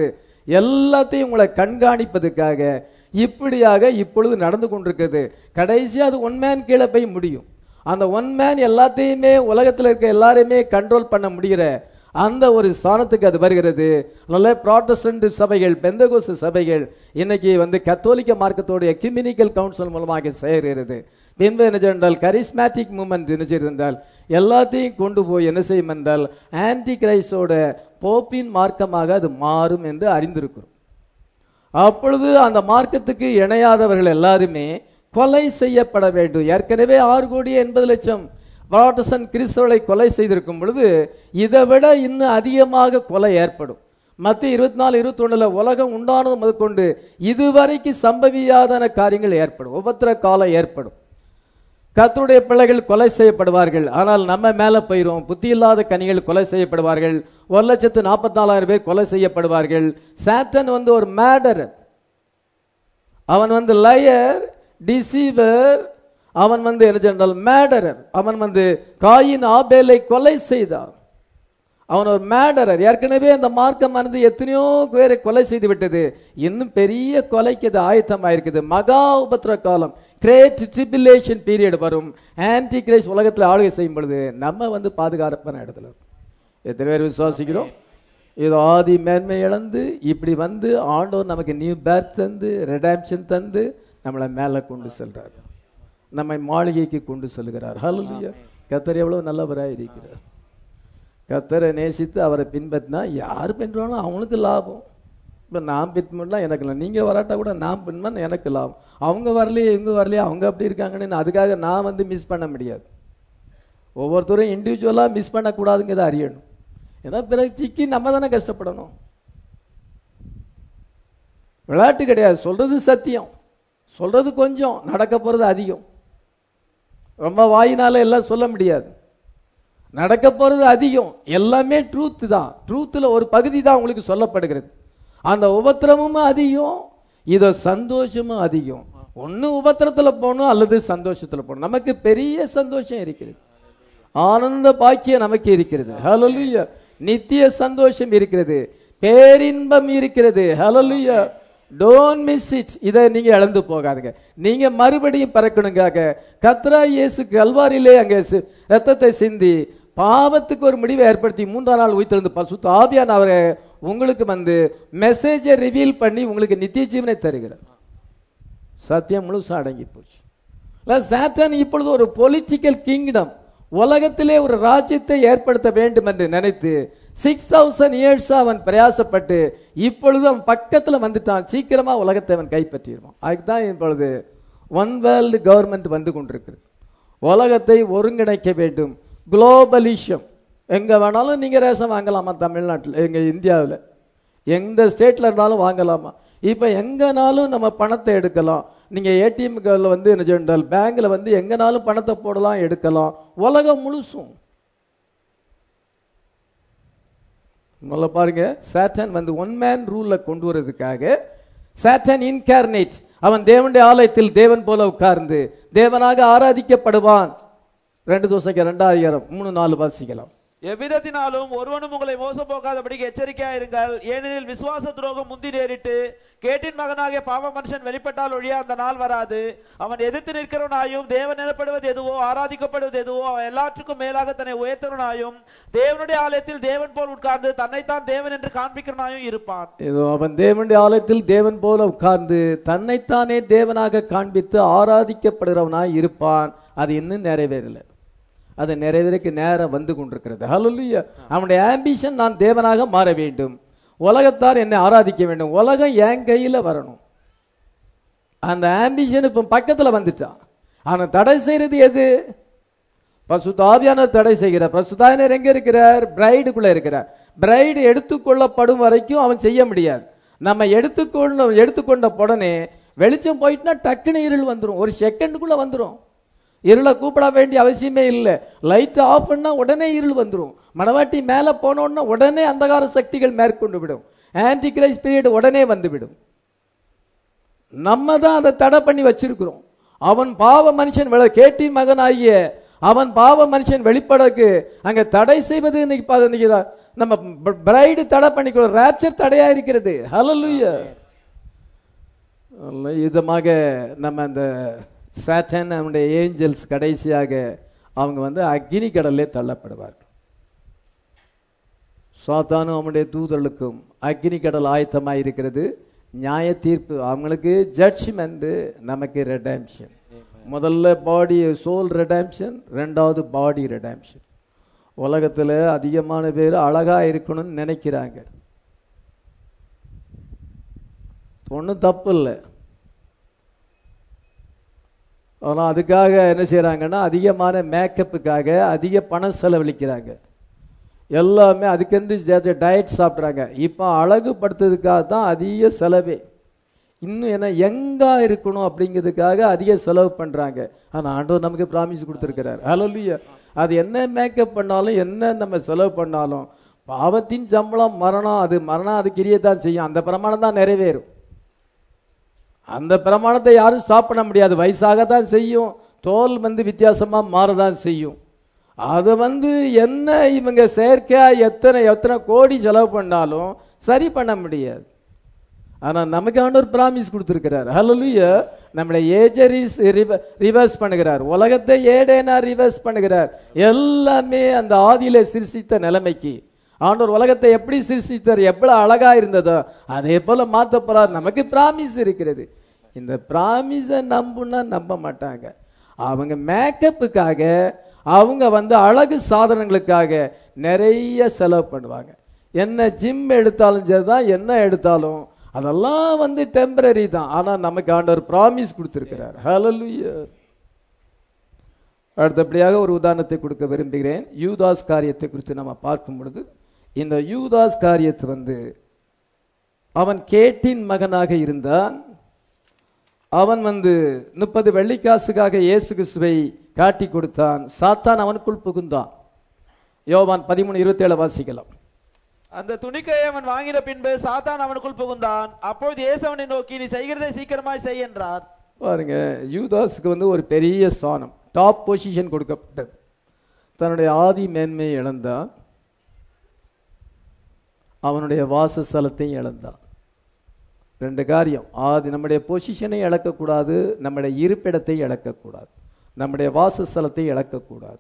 எல்லாத்தையும் உங்களை கண்காணிப்பதற்காக இப்படியாக இப்பொழுது நடந்து கொண்டிருக்கிறது கடைசியா அது ஒன் மேன் கீழே போய் முடியும் அந்த ஒன் மேன் எல்லாத்தையுமே உலகத்தில் இருக்க எல்லாரையுமே கண்ட்ரோல் பண்ண முடிகிற அந்த ஒரு ஸ்தானத்துக்கு அது வருகிறது அதனால ப்ராட்டஸ்டன்ட் சபைகள் பெந்தகோச சபைகள் இன்னைக்கு வந்து கத்தோலிக்க மார்க்கத்தோட எக்யூமினிக்கல் கவுன்சில் மூலமாக சேர்கிறது பின்பு என்ன என்றால் கரிஸ்மேட்டிக் மூமெண்ட் என்ன செய்திருந்தால் எல்லாத்தையும் கொண்டு போய் என்ன செய்யும் என்றால் ஆன்டி கிரைஸ்டோட போப்பின் மார்க்கமாக அது மாறும் என்று அறிந்திருக்கிறோம் அப்பொழுது அந்த மார்க்கத்துக்கு இணையாதவர்கள் எல்லாருமே கொலை செய்யப்பட வேண்டும் ஏற்கனவே ஆறு கோடி எண்பது லட்சம் புராட்டஸ்டன்ட் கிறிஸ்தவர்களை கொலை செய்திருக்கும் பொழுது இதை விட இன்னும் அதிகமாக கொலை ஏற்படும் மத்திய இருபத்தி நாலு இருபத்தி ஒண்ணுல உலகம் உண்டானது முதற்கொண்டு இதுவரைக்கும் சம்பவியாதான காரியங்கள் ஏற்படும் உபத்திர காலம் ஏற்படும் கர்த்தருடைய பிள்ளைகள் கொலை செய்யப்படுவார்கள் ஆனால் நம்ம மேல போயிரும் புத்தி இல்லாத கனிகள் கொலை செய்யப்படுவார்கள் ஒரு லட்சத்து நாற்பத்தி நாலாயிரம் பேர் கொலை செய்யப்படுவார்கள் சாத்தன் வந்து ஒரு மேடர் அவன் வந்து லயர் டிசீவர் அவன் வந்து என்ன சொன்னால் மேடரர் அவன் வந்து காயின் ஆபேலை கொலை செய்தான் அவன் ஒரு மேடரர் ஏற்கனவே அந்த மார்க்கமானது எத்தனையோ பேரை கொலை செய்து விட்டது இன்னும் பெரிய கொலைக்கு அது ஆயத்தமாயிருக்குது மகா உபத்திர காலம் கிரேட் ட்ரிபிலேஷன் பீரியட் வரும் ஆன்டி கிரைஸ் உலகத்தில் ஆளுகை செய்யும் பொழுது நம்ம வந்து பாதுகாப்பான இடத்துல இருக்கோம். எத்தனை பேர் விசுவாசிக்கிறோம் இது ஆதி மேன்மை இழந்து இப்படி வந்து ஆண்டவர் நமக்கு நியூ பேர்த் தந்து ரெடாம்ஷன் தந்து நம்மளை மேலே கொண்டு செல்றார் நம்மை மாளிகைக்கு கொண்டு செல்கிறார் ஹalleluya கத்தர் எவ்வளவு நல்லவராய் இருக்கிறார் கத்தரை நேசித்து அவரை பின்பற்றினா யார் பின்பற்றினாலும் அவனுக்கு லாபம் இப்போ நான் பின்பற்றினா எனக்கு இல்லை நீங்கள் வராட்டா கூட நான் பின்பற்றினா எனக்கு லாபம் அவங்க வரலையே இவங்க வரலையே அவங்க அப்படி இருக்காங்கன்னு அதுக்காக நான் வந்து மிஸ் பண்ண முடியாது ஒவ்வொருத்தரும் இண்டிவிஜுவலாக மிஸ் பண்ணக்கூடாதுங்கிறத அறியணும் ஏன்னா பிறகு சிக்கி நம்ம தானே கஷ்டப்படணும் விளையாட்டு கிடையாது சொல்றது சத்தியம் சொல்றது கொஞ்சம் நடக்க போறது அதிகம் ரொம்ப வாயினால எல்லாம் சொல்ல முடியாது நடக்க போறது அதிகம் எல்லாமே ட்ரூத் தான் ட்ரூத்ல ஒரு பகுதி தான் உங்களுக்கு சொல்லப்படுகிறது அந்த உபத்திரமும் அதிகம் இத சந்தோஷமும் அதிகம் ஒண்ணு உபத்திரத்துல போகணும் அல்லது சந்தோஷத்துல போகணும் நமக்கு பெரிய சந்தோஷம் இருக்கிறது ஆனந்த பாக்கியம் நமக்கு இருக்கிறது ஹalleluya நித்திய சந்தோஷம் இருக்கிறது பேரின்பம் இருக்கிறது ஹalleluya டோன்ட் மிஸ் இட் இதை நீங்க இழந்து போகாதுங்க நீங்க மறுபடியும் பறக்கணுங்காக கத்ரா இயேசு கல்வாரியிலே அங்கே சி- ரத்தத்தை சிந்தி பாவத்துக்கு ஒரு முடிவை ஏற்படுத்தி மூன்றாம் நாள் உயிர்த்தெழுந்து பசுத்த ஆவியான் அவரை உங்களுக்கு வந்து மெசேஜை ரிவீல் பண்ணி உங்களுக்கு நித்திய ஜீவனை தருகிறார் சத்தியம் முழுசா அடங்கி போச்சு இல்ல, சாத்தான் இப்பொழுது ஒரு பொலிட்டிக்கல் கிங்டம் உலகத்திலே ஒரு ராஜ்யத்தை ஏற்படுத்த வேண்டும் என்று நினைத்து சிக்ஸ் தௌசண்ட் இயர்ஸ் அவன் பிரயாசப்பட்டு இப்பொழுது அவன் பக்கத்துல வந்துட்டான் சீக்கிரமா உலகத்தை அவன் கைப்பற்றிடுவான் அதுக்கு தான் இப்பொழுது ஒன் வேர்ல்டு கவர்மெண்ட் வந்து கொண்டிருக்கிறது உலகத்தை ஒருங்கிணைக்க வேண்டும் குளோபலிஷம் எங்க வேணாலும் நீங்க ரேஷன் வாங்கலாமா தமிழ்நாட்டில் எங்க இந்தியாவில் எந்த ஸ்டேட்ல இருந்தாலும் வாங்கலாமா இப்போ எங்கனாலும் நம்ம பணத்தை எடுக்கலாம் நீங்க ஏடிஎம் வந்து என்ன சொன்னால் பேங்க்ல வந்து எங்கனாலும் பணத்தை போடலாம் எடுக்கலாம் உலகம் முழுசும் முதல்ல பாருங்க சாட்டன் வந்து ஒன் மேன் ரூல்ல கொண்டு வர்றதுக்காக சாட்டன் இன்கார்னேட் அவன் தேவனுடைய ஆலயத்தில் தேவன் போல உட்கார்ந்து தேவனாக ஆராதிக்கப்படுவான் ரெண்டு தோசைக்கு ரெண்டாயிரம் மூணு நாலு வாசிக்கலாம் எவ்விதத்தினாலும் ஒருவனும் உங்களை மோசம் போக்காதபடிக்கு எச்சரிக்கையாயிருங்கள் ஏனெனில் விசுவாச துரோகம் முந்தி நேரிட்டு கேட்டின் மகனாகிய பாவ மனுஷன் வெளிப்பட்டால் ஒழிய அந்த நாள் வராது அவன் எதிர்த்து நிற்கிறவனாயும் தேவன் எனப்படுவது எதுவோ ஆராதிக்கப்படுவது எதுவோ அவன் எல்லாற்றுக்கும் மேலாக தன்னை உயர்த்தவனாயும் தேவனுடைய ஆலயத்தில் தேவன் போல் உட்கார்ந்து தன்னைத்தான் தேவன் என்று காண்பிக்கிறவனாயும் இருப்பான் இதோ அவன் தேவனுடைய ஆலயத்தில் தேவன் போல உட்கார்ந்து தன்னைத்தானே தேவனாக காண்பித்து ஆராதிக்கப்படுகிறவனாய் இருப்பான் அது இன்னும் நிறைவேறல அது நிறைவேறக்கு நேரம் வந்து கொண்டிருக்கிறது ஹalleluya அவனுடைய ஆம்பிஷன் நான் தேவனாக மாற வேண்டும் உலகத்தார் என்னை ஆராதிக்க வேண்டும் உலகம் என் கையில வரணும் அந்த ஆம்பிஷன் இப்ப பக்கத்துல வந்துட்டான் அவன் தடை செய்யறது எது பசுதாவியானவர் தடை செய்கிறார் பசுதாவினர் எங்க இருக்கிறார் பிரைடுக்குள்ள இருக்கிறார் பிரைடு எடுத்துக்கொள்ளப்படும் வரைக்கும் அவன் செய்ய முடியாது நம்ம எடுத்துக்கொள்ள எடுத்துக்கொண்ட உடனே வெளிச்சம் போயிட்டுனா டக்குன்னு இருள் வந்துடும் ஒரு செகண்டுக்குள்ள வந்துடும் இருளை கூப்பிட வேண்டிய அவசியமே இல்லை லைட் ஆஃப் பண்ணா உடனே இருள் வந்துடும் மணவாட்டி மேலே போனோன்னா உடனே அந்தகார சக்திகள் மேற்கொண்டு விடும் ஆன்டி கிரைஸ் பீரியட் உடனே வந்துவிடும் நம்ம தான் அதை தடை பண்ணி வச்சிருக்கிறோம் அவன் பாவ மனுஷன் வெளி- கேட்டின் மகனாகிய அவன் பாவ மனுஷன் வெளிப்படக்கு அங்க தடை செய்வது இன்னைக்கு பா- இன்னைக்கு தான் நம்ம பிரைடு தடை பண்ணிக்கிறோம் ரேப்சர் தடையா இருக்கிறது ஹalleluya இதமாக நம்ம அந்த சாட்டன் அவனுடைய ஏஞ்சல்ஸ் கடைசியாக அவங்க வந்து அக்னி கடல்லே தள்ளப்படுவார்கள் சாத்தானும் அவனுடைய தூதர்களுக்கும் அக்னி கடல் ஆயத்தமாக இருக்கிறது நியாய தீர்ப்பு அவங்களுக்கு ஜட்ஜ்மெண்ட் நமக்கு ரெடாம்ஷன் முதல்ல பாடி சோல் ரெடாம்ஷன் ரெண்டாவது பாடி ரெடாம்ஷன் உலகத்தில் அதிகமான பேர் அழகா இருக்கணும்னு நினைக்கிறாங்க ஒன்றும் தப்பு இல்லை ஆனால் அதுக்காக என்ன செய்கிறாங்கன்னா அதிகமான மேக்கப்புக்காக அதிக பணம் செலவழிக்கிறாங்க எல்லாமே அதுக்கென்று டயட் சாப்பிட்றாங்க இப்போ அழகுபடுத்துறதுக்காக தான் அதிக செலவே இன்னும் என்ன எங்கா இருக்கணும் அப்படிங்கிறதுக்காக அதிக செலவு பண்ணுறாங்க ஆனால் ஆண்டவர் நமக்கு ப்ராமிஸ் கொடுத்துருக்கிறார் ஹalleluya அது என்ன மேக்கப் பண்ணாலும் என்ன நம்ம செலவு பண்ணாலும் பாவத்தின் சம்பளம் மரணம் அது மரணம் அது கிரியத்தான் செய்யும் அந்த பிரமாணம் தான் நிறைவேறும் அந்த பிரமாணத்தை யாரும் ஸ்டாப் பண்ண முடியாது வயசாக தான் செய்யும் தோல் வந்து வித்தியாசமா மாறதான் செய்யும் அது வந்து என்ன இவங்க செயற்கையா எத்தனை எத்தனை கோடி செலவு பண்ணாலும் சரி பண்ண முடியாது ஆனா நமக்கு ஆண்டவர் பிராமிஸ் கொடுத்திருக்கிறார் ஹalleluya நம்முடைய ஏஜரிஸ் ரிவர்ஸ் பண்ணுகிறார் உலகத்தை ஏடேனா ரிவர்ஸ் பண்ணுகிறார் எல்லாமே அந்த ஆதியில சிருஷ்டித்த நிலைமைக்கு ஆண்டவர் உலகத்தை எப்படி சிருஷ்டித்தார் எவ்வளவு அழகா இருந்ததோ அதே போல மாத்த போறார் நமக்கு பிராமிஸ் இருக்கிறது இந்த பிராமிஸை நம்புனா நம்ப மாட்டாங்க அவங்க மேக்கப்புக்காக அவங்க வந்து அழகு சாதனங்களுக்காக நிறைய செலவு பண்ணுவாங்க என்ன ஜிம் எடுத்தாலும் சரிதான் என்ன எடுத்தாலும் அதெல்லாம் வந்து டெம்பரரி தான் ஆனா நமக்கு ஆண்டவர் பிராமிஸ் கொடுத்திருக்கிறார் ஹalleluya அடுத்தபடியாக ஒரு உதாரணத்தை கொடுக்க விரும்புகிறேன் யூதாஸ் காரியத்தை குறித்து நம்ம பார்க்கும் பொழுது இந்த யூதாஸ் காரியத்தை வந்து அவன் கேட்டின் மகனாக இருந்தான் அவன் வந்து முப்பது வெள்ளிக்காசுக்காக இயேசு கிறிஸ்துவை காட்டி கொடுத்தான் சாத்தான் அவனுக்குள் புகுந்தான் யோவான் பதிமூணு இருபத்தி ஏழு வாசிக்கலாம் அந்த துணிக்கையை அவன் வாங்கின பின்பு சாத்தான் அவனுக்குள் புகுந்தான் அப்பொழுது இயேசு அவனை நோக்கி நீ செய்கிறதை சீக்கிரமாய் செய் என்றார் பாருங்க யூதாஸுக்கு வந்து ஒரு பெரிய ஸ்தானம் டாப் பொசிஷன் கொடுக்கப்பட்டது தன்னுடைய ஆதி மேன்மையை இழந்தான் அவனுடைய வாசஸ்தலத்தையும் இழந்தான் ரெண்டு காரியம் ஆதி நம்முடைய பொசிஷனை இழக்கக்கூடாது நம்முடைய இருப்பிடத்தை இழக்கக்கூடாது நம்முடைய வாசஸ்தலத்தை இழக்கக்கூடாது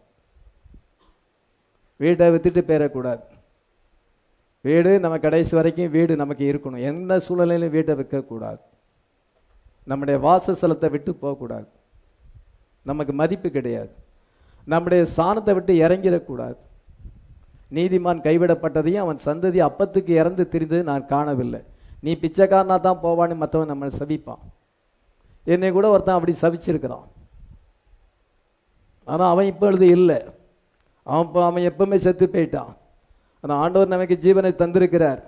வீட்டை வித்துட்டு போயிடக்கூடாது வீடு நம்ம கடைசி வரைக்கும் வீடு நமக்கு இருக்கணும் எந்த சூழ்நிலையிலும் வீட்டை விற்கக்கூடாது நம்முடைய வாசஸ்தலத்தை விட்டு போகக்கூடாது நமக்கு மதிப்பு கிடையாது நம்முடைய சாணத்தை விட்டு இறங்கிடக்கூடாது நீதிமான் கைவிடப்பட்டதையும் அவன் சந்ததி அப்பத்துக்கு இறந்து திரிந்தது நான் காணவில்லை நீ பிச்சைக்காரனா தான் போவான்னு மற்றவன் நம்மளை சபிப்பான் என்னை கூட ஒருத்தன் அப்படி சபிச்சிருக்கிறான் ஆனால் அவன் இப்பொழுது இல்லை அவன் இப்போ அவன் எப்பவுமே செத்து போயிட்டான் ஆனால் ஆண்டவர் நமக்கு ஜீவனை தந்திருக்கிறார்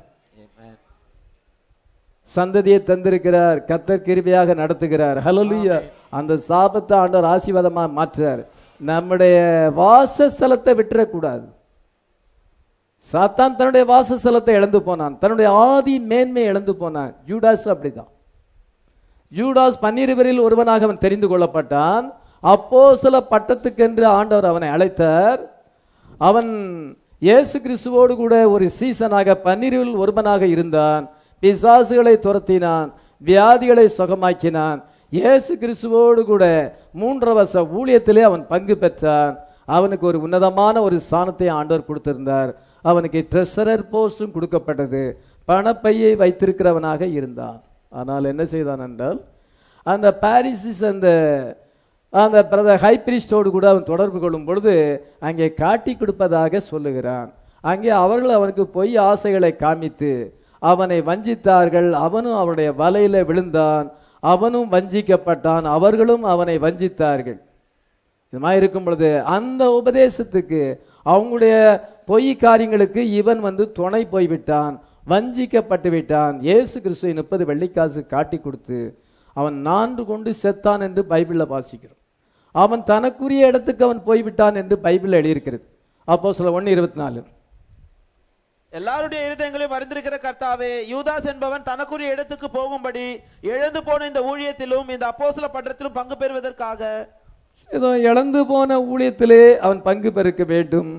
சந்ததியை தந்திருக்கிறார் கத்தர் கிருபையாக நடத்துகிறார் ஹalleluya அந்த சாபத்தை ஆண்டவர் ஆசீர்வாதமா மாற்றுறார் நம்முடைய வாசஸ்தலத்தை விட்டுறக்கூடாது சாத்தான் தன்னுடைய வாசஸ்தலத்தை இழந்து போனான் தன்னுடைய ஆதி மேன்மையை இழந்து போனான் ஜூடாஸ் அப்படிதான் ஜூடாஸ் பன்னிருவரில் ஒருவனாக அவன் தெரிந்து கொள்ளப்பட்டான் அப்போ சில பட்டத்துக்கென்று ஆண்டவர் அவனை அழைத்தார் அவன் இயேசு கிறிஸ்துவோடு கூட ஒரு சீசனாக பன்னிருவில் ஒருவனாக இருந்தான் பிசாசுகளை துரத்தினான் வியாதிகளை சுகமாக்கினான் இயேசு கிறிஸ்துவோடு கூட மூன்றரை வருஷ ஊழியத்திலே அவன் பங்கு பெற்றான் அவனுக்கு ஒரு உன்னதமான ஒரு ஸ்தானத்தை ஆண்டவர் கொடுத்திருந்தார் அவனுக்கு ட்ரெஷரர் போஸ்டும் கொடுக்கப்பட்டது பணப்பையை வைத்திருக்கிறவனாக இருந்தான் ஆனால் என்ன செய்தான் என்றால் அந்த பாரிசிஸ் அந்த அந்த பிரத ஹை பிரிஸ்டோடு கூட அவன் தொடர்பு கொள்ளும் பொழுது அங்கே காட்டி கொடுப்பதாக சொல்லுகிறான் அங்கே அவர்கள் அவனுக்கு பொய் ஆசைகளை காமித்து அவனை வஞ்சித்தார்கள் அவனும் அவனுடைய வலையில விழுந்தான் அவனும் வஞ்சிக்கப்பட்டான் அவர்களும் அவனை வஞ்சித்தார்கள் இது மாதிரி இருக்கும் பொழுது அந்த உபதேசத்துக்கு அவங்களுடைய பொய் காரியங்களுக்கு இவன் வந்து துணை போய்விட்டான் வஞ்சிக்கப்பட்டு விட்டான் இயேசு கிறிஸ்துவை முப்பது வெள்ளிக்காசு காட்டி கொடுத்து அவன் நான்கு கொண்டு செத்தான் என்று பைபிளில் வாசிக்கிறோம் அவன் தனக்குரிய இடத்துக்கு அவன் போய்விட்டான் என்று பைபிளில் எழுதியிருக்கிறது அப்போ சொல்ல ஒன்று இருபத்தி நாலு எல்லாருடைய இருதயங்களையும் அறிந்திருக்கிற கர்த்தாவே யூதாஸ் என்பவன் தனக்குரிய இடத்துக்கு போகும்படி இழந்து போன இந்த ஊழியத்திலும் இந்த அப்போஸ்தல பட்டத்திலும் பங்கு பெறுவதற்காக ஏதோ இழந்து போன ஊழியத்திலே அவன் பங்கு பெருக்க வேண்டும்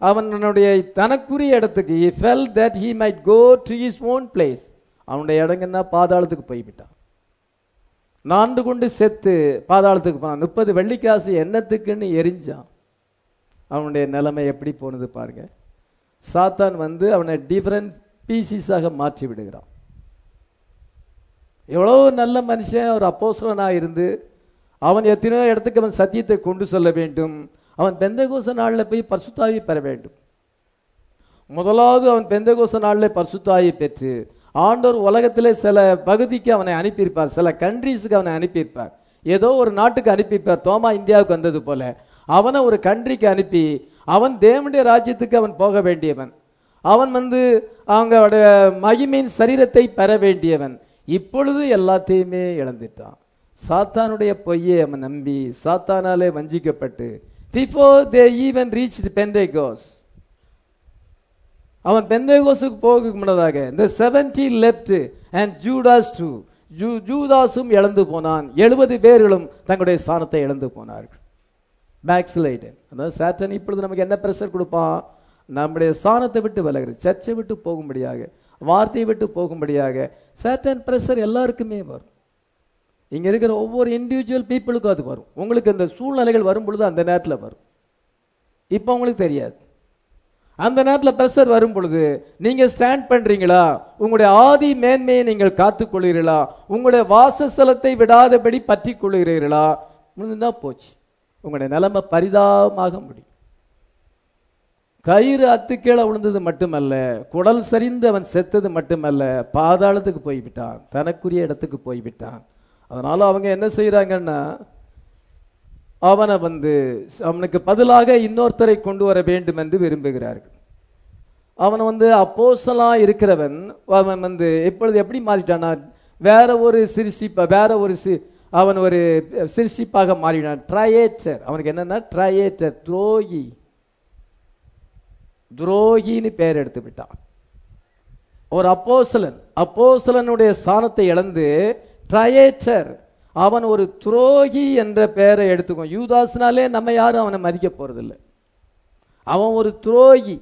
அவனுடைய தனக்குரிய இடத்துக்கு he felt that he might go to his own place அவனுடைய இடங்கன்னா பாதாளத்துக்கு போய்விட்டான் நான்கு கொண்டு செத்து பாதாளத்துக்கு போனான் முப்பது வெள்ளிக்காசு என்னத்துக்குன்னு எரிஞ்சான் அவனுடைய நிலைமை எப்படி போனது பாருங்க சாத்தான் வந்து அவனை டிஃபரண்ட் பீசிஸாக மாற்றி விடுகிறான் எவ்வளோ நல்ல மனுஷன் ஒரு அப்போஸ்தலனாக இருந்து அவன் எத்தனையோ இடத்துக்கு அவன் சத்தியத்தை கொண்டு செல்ல வேண்டும் அவன் பெந்தகோச நாளில் போய் பரிசுத்தாவி பெற வேண்டும் முதலாவது அவன் பெந்தகோச நாளில் பரிசுத்தாவி பெற்று ஆண்டவர் உலகத்திலே சில பகுதிக்கு அவனை அனுப்பியிருப்பார் சில கண்ட்ரீஸுக்கு அவனை அனுப்பியிருப்பார் ஏதோ ஒரு நாட்டுக்கு அனுப்பியிருப்பார் தோமா இந்தியாவுக்கு வந்தது போல அவனை ஒரு கண்ட்ரிக்கு அனுப்பி அவன் தேவனுடைய ராஜ்யத்துக்கு அவன் போக வேண்டியவன் அவன் வந்து அவங்களுடைய மகிமையின் சரீரத்தை பெற வேண்டியவன் இப்பொழுது எல்லாத்தையுமே இழந்துட்டான் சாத்தானுடைய பொய்யை அவன் நம்பி சாத்தானாலே வஞ்சிக்கப்பட்டு before they even reach Pentecost அவன் பெந்தேகோஸுக்கு போக முன்னதாக இந்த seventy left and Judas to ஜூ ஜூதாஸும் இழந்து போனான் எழுபது பேர்களும் தங்களுடைய ஸ்தானத்தை இழந்து போனார்கள் பேக்ஸ்லைடன் அதாவது சாட்டன் இப்பொழுது நமக்கு என்ன ப்ரெஷர் கொடுப்பான் நம்முடைய ஸ்தானத்தை விட்டு விலகுறது சர்ச்சை விட்டு போகும்படியாக வார்த்தையை விட்டு போகும்படியாக சாட்டன் ப்ரெஷர் எல்லாருக்குமே வரும் இங்க இருக்கிற ஒவ்வொரு இண்டிவிஜுவல் பீப்புளுக்கும் அது வரும் உங்களுக்கு அந்த சூழ்நிலைகள் வரும் பொழுது அந்த நேரத்தில் வரும் இப்போ உங்களுக்கு தெரியாது அந்த நேரத்தில் ப்ரெஷர் வரும் பொழுது நீங்க ஸ்டாண்ட் பண்றீங்களா உங்களுடைய ஆதி மேன்மையை நீங்கள் காத்துக் கொள்கிறீர்களா உங்களுடைய வாசஸ்தலத்தை விடாதபடி பற்றி கொள்கிறீர்களா முடிந்தா போச்சு உங்களுடைய நிலைமை பரிதாபமாக முடியும் கயிறு அத்து கீழே விழுந்தது மட்டுமல்ல குடல் சரிந்து அவன் செத்தது மட்டுமல்ல பாதாளத்துக்கு போய்விட்டான் தனக்குரிய இடத்துக்கு போய்விட்டான் அதனால அவங்க என்ன செய்யறாங்கன்னா அவனை வந்து அவனுக்கு பதிலாக இன்னொருத்தரை கொண்டு வர வேண்டும் என்று விரும்புகிறார்கள் அவன் வந்து அப்போசலா இருக்கிறவன் அவன் வந்து இப்பொழுது எப்படி மாறிட்டானா வேற ஒரு சிரிசிப்ப வேற ஒரு சி அவன் ஒரு சிரிசிப்பாக மாறினான் ட்ரையேச்சர் அவனுக்கு என்னன்னா ட்ரையேச்சர் துரோகி துரோகின்னு பேர் எடுத்து விட்டான் ஒரு அப்போசலன் அப்போசலனுடைய ஸ்தானத்தை இழந்து ட்ரையேச்சர் அவன் ஒரு துரோகி என்ற பெயரை எடுத்துக்கோ யூதாஸ்னாலே நம்ம யாரும் அவனை மதிக்க போறதில்லை அவன் ஒரு துரோகி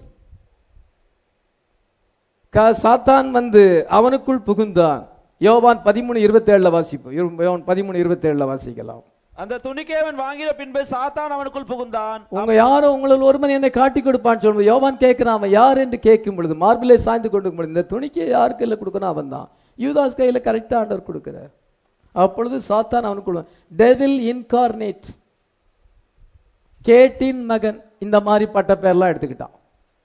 க- சாத்தான் வந்து அவனுக்குள் புகுந்தான் யோவான் பதிமூணு இருபத்தேழுல வாசிப்போம் இரு- யோவான் பதிமூணு இருபத்தேழுல வாசிக்கலாம் அந்த துணிக்கையவன் வாங்கின பின்பு சாத்தான் அவனுக்குள் புகுந்தான் உங்க யாரும் உங்களில் ஒருவன் என்னை காட்டி கொடுப்பான்னு சொல்லும்போது யோவான் கேட்கிறான் அவன் யார் என்று கேட்கும் பொழுது மார்பிலே சாய்ந்து கொண்டு பொழுது இந்த துணிக்கை யார் கையில் கொடுக்கணும் அவன் தான் யூதாஸ் கையில கரெக்டா ஆண்டவர் கொடுக்கிறார் அப்பொழுது சாத்தான் அவனுக்குள்ள டெவில் இன்கார்னேட் கேட்டின் மகன் இந்த மாதிரி பட்ட பேர்லாம் எடுத்துக்கிட்டான்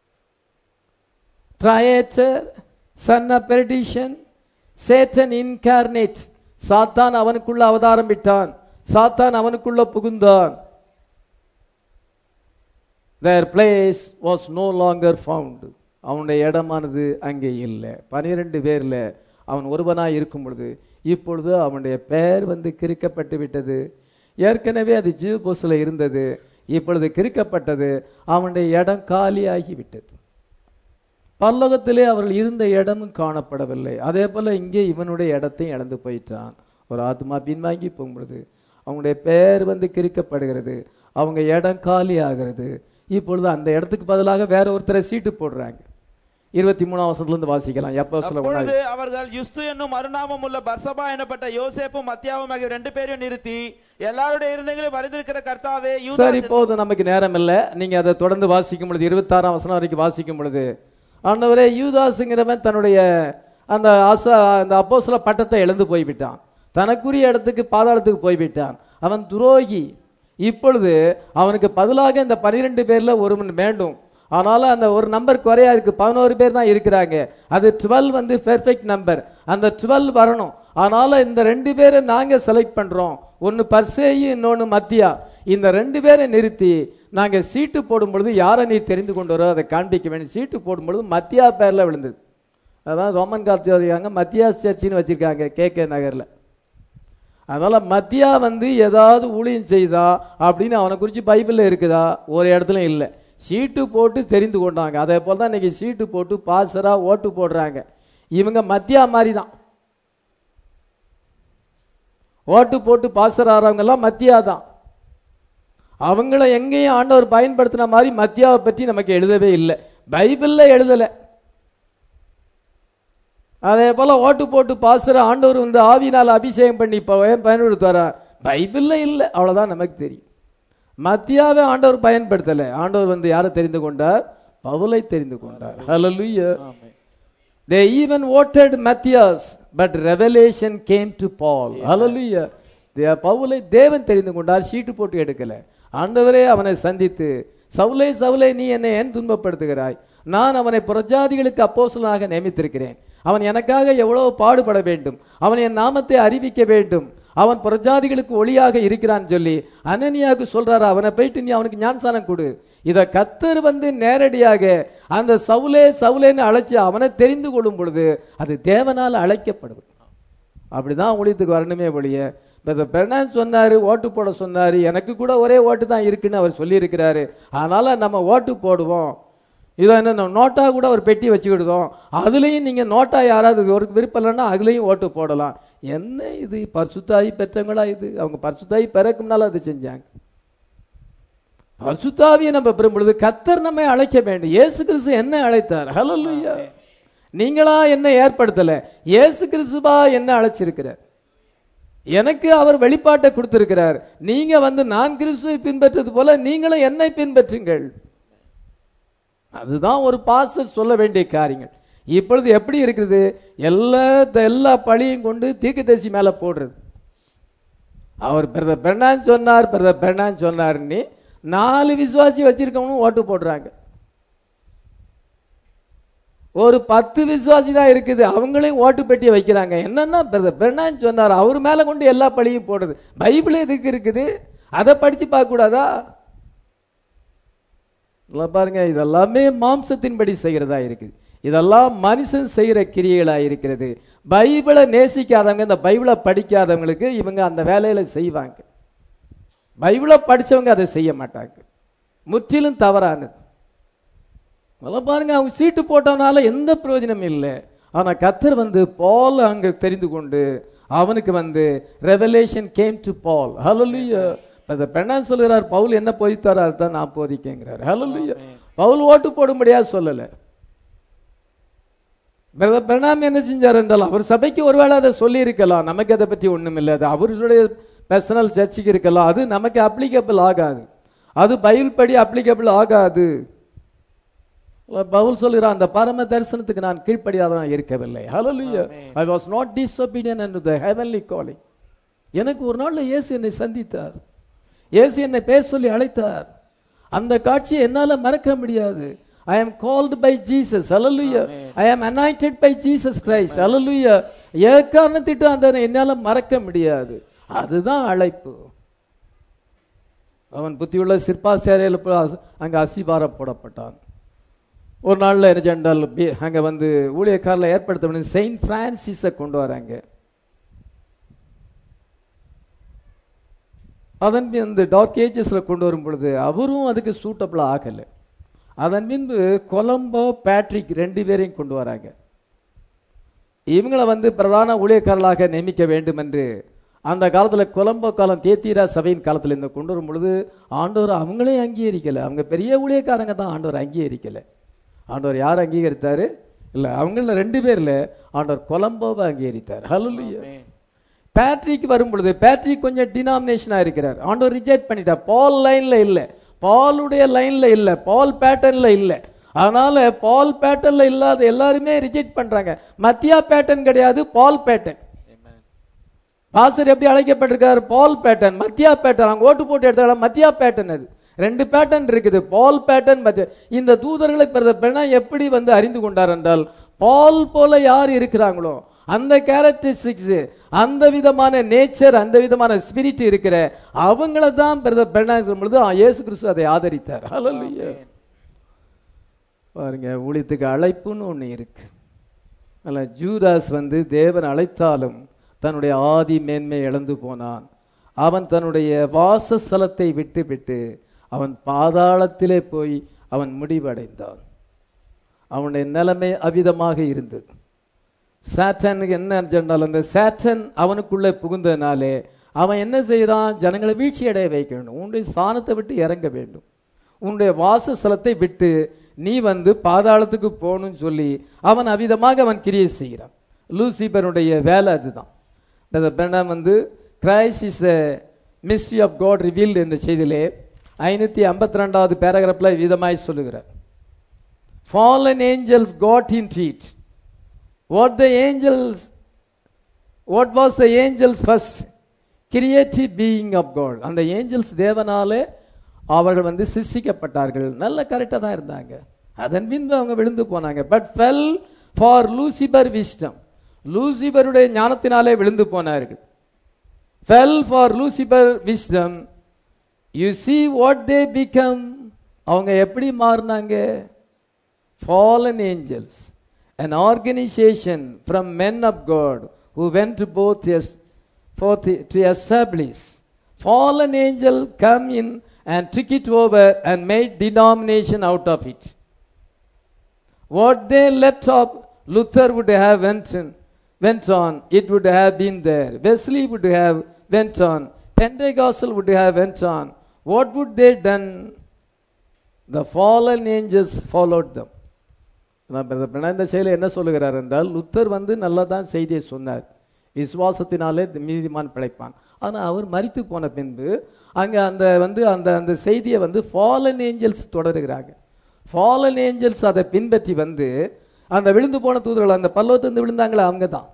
ட்ரையேச்சர் son of perdition Satan incarnate சாத்தான் அவனுக்குள்ள அவதாரம் விட்டான் சாத்தான் அவனுக்குள்ள புகுந்தான் their place was no longer found அவனுடைய இடமானது அங்கே இல்லை பனிரெண்டு பேர்ல அவன் ஒருவனாய் இருக்கும் பொழுது இப்பொழுது அவனுடைய பெயர் வந்து கிறுக்கப்பட்டு விட்டது ஏற்கனவே அது ஜீவபோஸில் இருந்தது இப்பொழுது கிறுக்கப்பட்டது அவனுடைய இடம் காலியாகி விட்டது பல்லோகத்திலே அவர்கள் இருந்த இடமும் காணப்படவில்லை அதே போல இங்கே இவனுடைய இடத்தையும் இழந்து போயிட்டான் ஒரு ஆத்மா பின்வாங்கி போகும்பொழுது அவங்களுடைய பெயர் வந்து கிறுக்கப்படுகிறது அவங்க இடம் காலி ஆகிறது இப்பொழுது அந்த இடத்துக்கு பதிலாக வேற ஒருத்தரை சீட்டு போடுறாங்க இருபத்தி மூணாம் வருஷத்துல இருந்து வாசிக்கலாம் எப்போ சொல்ல அப்பொழுது அவர்கள் யுஸ்து என்னும் மறுநாமம் உள்ள பர்சபா எனப்பட்ட யோசேப்பும் மத்தியாவும் ஆகிய ரெண்டு பேரையும் நிறுத்தி எல்லாருடைய இருந்தங்களையும் வரைந்திருக்கிற கர்த்தாவே யூதா சரி இப்போது நமக்கு நேரம் இல்லை நீங்க அதை தொடர்ந்து வாசிக்கும் பொழுது இருபத்தாறாம் வசனம் வரைக்கும் வாசிக்கும் பொழுது ஆண்டவரே யூதாஸுங்கிறவன் தன்னுடைய அந்த ஆசா அந்த அப்போஸ்தல பட்டத்தை இழந்து போய்விட்டான் தனக்குரிய இடத்துக்கு பாதாளத்துக்கு போய்விட்டான் அவன் துரோகி இப்பொழுது அவனுக்கு பதிலாக இந்த பனிரெண்டு பேர்ல ஒருவன் வேண்டும் ஆனாலும் அந்த ஒரு நம்பர் குறையா இருக்கு பதினோரு பேர் தான் இருக்கிறாங்க அது டுவெல் வந்து பெர்ஃபெக்ட் நம்பர் அந்த டுவெல் வரணும் ஆனாலும் இந்த ரெண்டு பேரை நாங்க செலக்ட் பண்றோம் ஒன்னு பர்சேயி இன்னொன்னு மத்தியா இந்த ரெண்டு பேரை நிறுத்தி நாங்க சீட்டு போடும் பொழுது யாரை நீ தெரிந்து கொண்டு வரோ அதை காண்பிக்க வேண்டிய சீட்டு போடும் பொழுது மத்தியா பேர்ல விழுந்தது அதான் ரோமன் கார்த்திகாங்க மத்தியாஸ் சர்ச்சின்னு வச்சிருக்காங்க கே கே நகர்ல அதனால மத்தியா வந்து ஏதாவது ஊழியம் செய்தா அப்படின்னு அவனை குறித்து பைபிளில் இருக்குதா ஒரு இடத்துல இல்லை சீட்டு போட்டு தெரிந்து கொண்டாங்க அதே போல தான் இன்னைக்கு சீட்டு போட்டு பாசரா ஓட்டு போடுறாங்க இவங்க மத்தியா மாதிரி தான் ஓட்டு போட்டு பாசர் ஆறவங்க எல்லாம் மத்தியா தான் அவங்கள எங்கேயும் ஆண்டவர் பயன்படுத்தின மாதிரி மத்தியாவை பற்றி நமக்கு எழுதவே இல்லை பைபிள்ல எழுதல அதே போல ஓட்டு போட்டு பாசுற ஆண்டவர் வந்து ஆவினால் அபிஷேகம் பண்ணி இப்போ பயன்படுத்துவாரா பைபிள்ல இல்லை அவ்வளவுதான் நமக்கு தெரியும் மத்தியாவை ஆண்டவர் பயன்படுத்தல ஆண்டவர் வந்து யாரை தெரிந்து கொண்டார் பவுலை தெரிந்து கொண்டார் ஹalleluya ஆமென். they even voted matthias but revelation came to paul hallelujah they பவுலை தேவன் தெரிந்து கொண்டார் சீட்டு போட்டு எடுக்கல ஆண்டவரே அவனை சந்தித்து சவுலே சவுலே நீ என்னை ஏன் துன்பப்படுத்துகிறாய் நான் அவனை புறஜாதிகளுக்கு அப்போஸ்தலனாக நியமித்திருக்கிறேன் அவன் எனக்காக எவ்வளவு பாடுபட வேண்டும் அவன் என் நாமத்தை அறிவிக்க வேண்டும் அவன் புறஜாதிகளுக்கு ஒளியாக இருக்கிறான் சொல்லி அனனியாவுக்கு சொல்றாரு அவனை போயிட்டு நீ அவனுக்கு ஞானசானம் கொடு இத கத்தர் வந்து நேரடியாக அந்த சவுலே சவுலேன்னு அழைச்சு அவனை தெரிந்து கொள்ளும் பொழுது அது தேவனால் அழைக்கப்படுவது அப்படிதான் ஊழியத்துக்கு வரணுமே ஒழிய பெர்னான் சொன்னாரு ஓட்டு போட சொன்னாரு எனக்கு கூட ஒரே ஓட்டு தான் இருக்குன்னு அவர் சொல்லியிருக்கிறாரு அதனால நம்ம ஓட்டு போடுவோம் இதை என்ன நோட்டா கூட ஒரு பெட்டி வச்சுக்கிடுதோம் அதுலேயும் நீங்க நோட்டா யாராவது ஒரு விருப்பம் இல்லைன்னா அதுலேயும் ஓட்டு போடலாம் என்ன இது பரிசுத்தாயி பெற்றவங்களா இது அவங்க பரிசுத்தாயி பிறக்கும்னால அதை செஞ்சாங்க பரிசுத்தாவியை நம்ம பெறும் பொழுது கத்தர் நம்மை அழைக்க வேண்டும் இயேசு கிறிஸ்து என்ன அழைத்தார் ஹalleluya நீங்களா என்ன ஏற்படுத்தல இயேசு கிறிஸ்துவா என்ன அழைச்சிருக்கிறார் எனக்கு அவர் வெளிப்பாட்டை கொடுத்திருக்கிறார் நீங்க வந்து நான் கிறிஸ்துவை பின்பற்றது போல நீங்களும் என்னை பின்பற்றுங்கள் அதுதான் ஒரு பாச சொல்ல வேண்டிய காரியங்கள் இப்பொழுது எப்படி இருக்குது எல்லா எல்லா பழியும் கொண்டு தீர்க்கதரிசி மேல போடுறது அவர் பிரதர் பெர்னான் சொன்னார் பிரதர் பெர்னான் சொன்னார்னு நாலு விசுவாசி வச்சிருக்கவனும் ஓட்டு போடுறாங்க ஒரு பத்து விசுவாசி தான் இருக்குது அவங்களையும் ஓட்டு பெட்டியை வைக்கிறாங்க என்னன்னா பிரதர் பெர்னான் சொன்னார் அவர் மேல கொண்டு எல்லா பழியும் போடுறது பைபிள் எதுக்கு இருக்குது அதை படிச்சு பார்க்க கூடாதா இதெல்லாம் பாருங்க இதெல்லாமே மாம்சத்தின்படி செய்கிறதா இருக்குது இதெல்லாம் மனுஷன் செய்கிற கிரியைகளா இருக்கிறது பைபிளை நேசிக்காதவங்க இந்த பைபிளை படிக்காதவங்களுக்கு இவங்க அந்த வேலையில செய்வாங்க பைபிளை படிச்சவங்க அதை செய்ய மாட்டாங்க முற்றிலும் தவறானது அதெல்லாம் பாருங்க அவங்க சீட்டு போட்டவனால எந்த பிரயோஜனமும் இல்லை ஆனா கத்தர் வந்து பால் அங்க தெரிந்து கொண்டு அவனுக்கு வந்து ரெவலேஷன் கேம் டு பால் ஹalleluya அந்த பெண்ணான் சொல்கிறார் பவுல் என்ன போதித்தாரோ அதுதான் நான் போதிக்கேங்கிறார் ஹalleluya பவுல் ஓட்டு போடும்படியா சொல்லல பிரதர் பெர்னாம் என்ன செஞ்சார் என்றால் அவர் சபைக்கு ஒருவேளை அதை சொல்லி இருக்கலாம் நமக்கு அதை பற்றி ஒண்ணும் இல்லை அது அவருடைய பர்சனல் சர்ச்சுக்கு இருக்கலாம் அது நமக்கு அப்ளிகபிள் ஆகாது அது பைபிள் படி அப்ளிகபிள் ஆகாது பவுல் சொல்கிறான் அந்த பரம தரிசனத்துக்கு நான் கீழ்ப்படியாதவன் இருக்கவில்லை ஹalleluya I was not disobedient unto the heavenly calling எனக்கு ஒரு நாள்ல இயேசு என்னை சந்தித்தார் இயேசு என்னை பேர் சொல்லி அழைத்தார் அந்த காட்சியை என்னால மறக்க முடியாது ஐ am called by jesus hallelujah i am anointed by jesus christ hallelujah ஏக்காரணத்திட்டு அந்த என்னால மறக்க முடியாது அதுதான் அழைப்பு அவன் புத்தியுள்ள சிற்பாசாரியில் அங்க அசிபாரம் போடப்பட்டான் ஒரு நாள்ல என்ன சென்றால் அங்க வந்து ஊழியக்காரில் ஏற்படுத்த செயின்ட் பிரான்சிஸை கொண்டு வராங்க அதன் பின் இந்த டார்க் ஏஜஸ்ல கொண்டு வரும் பொழுது அவரும் அதுக்கு சூட்டபிள் ஆகல அதன் பின்பு கொலம்போ பேட்ரிக் ரெண்டு பேரையும் கொண்டு வராங்க இவங்களை வந்து பிரதான ஊழியக்காரர்களாக நியமிக்க வேண்டும் என்று அந்த காலத்துல கொலம்போ காலம் தேத்தீரா சபையின் காலத்துல இந்த கொண்டு வரும் பொழுது ஆண்டவர் அவங்களே அங்கீகரிக்கல அவங்க பெரிய ஊழியக்காரங்க தான் ஆண்டவர் அங்கீகரிக்கல ஆண்டவர் யார் அங்கீகரித்தாரு இல்ல அவங்கள ரெண்டு பேர்ல ஆண்டவர் கொலம்போவை அங்கீகரித்தார் ஹalleluya பேட்ரிக் வரும் பொழுது பேட்ரிக் கொஞ்சம் டினாமினேஷனா இருக்கிறார் ஆண்டவர் ரிஜெக்ட் பண்ணிட்டார் பால் லைன்ல இல்ல பாலுடைய லைன்ல இல்ல பால் பேட்டர்ன்ல இல்ல அதனால பால் பேட்டர்ன்ல இல்லாத எல்லாருமே ரிஜெக்ட் பண்றாங்க மத்தியா பேட்டர்ன் கிடையாது பால் பேட்டர்ன் பாஸ்டர் எப்படி அழைக்கப்பட்டிருக்காரு பால் பேட்டர்ன் மத்தியா பேட்டர்ன் அவங்க ஓட்டு போட்டு எடுத்தாலும் மத்தியா பேட்டர்ன் அது ரெண்டு பேட்டர்ன் இருக்குது பால் பேட்டர்ன் மத்திய இந்த தூதர்களை பெண்ணா எப்படி வந்து அறிந்து கொண்டார் என்றால் பால் போல யார் இருக்கிறாங்களோ அந்த கேரக்டரிஸ்டிக்ஸ் அந்த விதமான நேச்சர் அந்த விதமான ஸ்பிரிட் இருக்கிற அவங்கள தான் பிரதர் பெண்ணா பொழுது இயேசு கிறிஸ்து அதை ஆதரித்தார் ஹalleluya பாருங்க ஊழியத்துக்கு அழைப்புன்னு ஒண்ணு இருக்கு அல்ல ஜூதாஸ் வந்து தேவன் அழைத்தாலும் தன்னுடைய ஆதி மேன்மை இழந்து போனான் அவன் தன்னுடைய வாசஸ்தலத்தை விட்டு விட்டு அவன் பாதாளத்திலே போய் அவன் முடிவடைந்தான் அவனுடைய நிலைமை அவிதமாக இருந்தது சாட்டனுக்கு என்ன சொன்னால் அந்த சாட்டன் அவனுக்குள்ளே புகுந்ததுனாலே அவன் என்ன செய்யறான் ஜனங்களை வீழ்ச்சி அடைய வைக்க வேண்டும் உன்னுடைய ஸ்தானத்தை விட்டு இறங்க வேண்டும் உன்னுடைய வாசஸ்தலத்தை விட்டு நீ வந்து பாதாளத்துக்கு போகணும்னு சொல்லி அவன் அவிதமாக அவன் கிரியை செய்கிறான் லூசிபருடைய வேலை அதுதான் பிரணம் வந்து Christ is the mystery of God revealed என்ற செய்தியிலே ஐநூத்தி ஐம்பத்தி ரெண்டாவது பேராகிராஃபில் விதமாய் சொல்லுகிறார் fallen angels got into it what the angels what was the angels first creative being of god அந்த ஏஞ்சல்ஸ் தேவனாலே அவர்கள் வந்து சிருஷ்டிக்கப்பட்டார்கள் நல்ல கரெக்டாக தான் இருந்தாங்க அதன் பின்பு அவங்க விழுந்து போனாங்க but fell for Lucifer wisdom லூசிபருடைய ஞானத்தினாலே விழுந்து போனார்கள் fell for Lucifer wisdom you see what they become அவங்க எப்படி மாறினாங்க fallen angels, an organization from men of God who went both yes, forth to establish. Fallen angel come in and took it over and made denomination out of it. What they left off, Luther would have went, in, went on, it would have been there. Wesley would have went on. Pentecostal would have went on. What would they done? The fallen angels followed them. இந்த செயலை என்ன சொல்லுகிறார் என்றால் Luther வந்து நல்லா தான் செய்தியை சொன்னார் விசுவாசத்தினாலே நீதிமான் பிழைப்பான் ஆனால் அவர் மரித்து போன பின்பு அங்கே அந்த வந்து அந்த அந்த செய்தியை வந்து ஃபாலன் ஏஞ்சல்ஸ் தொடருகிறாங்க ஃபாலன் ஏஞ்சல்ஸ் அதை பின்பற்றி வந்து அந்த விழுந்து போன தூதர்கள் அந்த பல்லவத்திலிருந்து விழுந்தாங்களே அவங்க தான்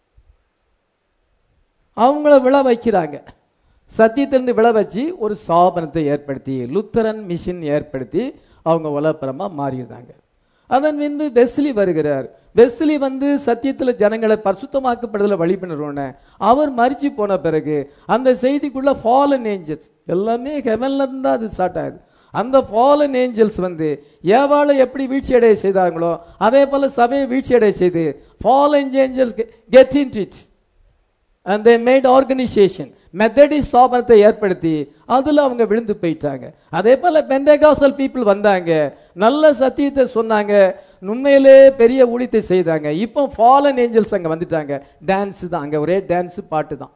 அவங்கள விழ வைக்கிறாங்க சத்தியத்திலிருந்து விழ வச்சு ஒரு ஸ்தாபனத்தை ஏற்படுத்தி லுத்தரன் மிஷின் ஏற்படுத்தி அவங்க உலகப்புறமா மாறியிருந்தாங்க அதன் பின்பு வெஸ்லி வருகிறார் வெஸ்லி வந்து சத்தியத்தில் ஜனங்களை பரிசுத்தமாக்கப்படுதல வழிபடுறோன்னு அவர் மறிச்சு போன பிறகு அந்த செய்திக்குள்ள ஃபாலன் ஏஞ்சல்ஸ் எல்லாமே ஹெவன்ல இருந்து தான் அது ஸ்டார்ட் ஆகுது அந்த ஃபாலன் ஏஞ்சல்ஸ் வந்து ஏவாளை எப்படி வீழ்ச்சி அடைய செய்தாங்களோ அதே போல சபையை வீழ்ச்சி அடைய செய்து fallen angels get in it and they made organisation Methodist ஸ்தாபனத்தை ஏற்படுத்தி அதுல அவங்க விழுந்து போயிட்டாங்க அதே போல பெண்டகாசல் பீப்புள் வந்தாங்க நல்ல சத்தியத்தை சொன்னாங்க உண்மையிலே பெரிய ஊழியத்தை செய்தாங்க இப்போ ஃபாலன் ஏஞ்சல்ஸ் அங்க வந்துட்டாங்க டான்ஸ் தான் அங்க ஒரே டான்ஸ் பாட்டு தான்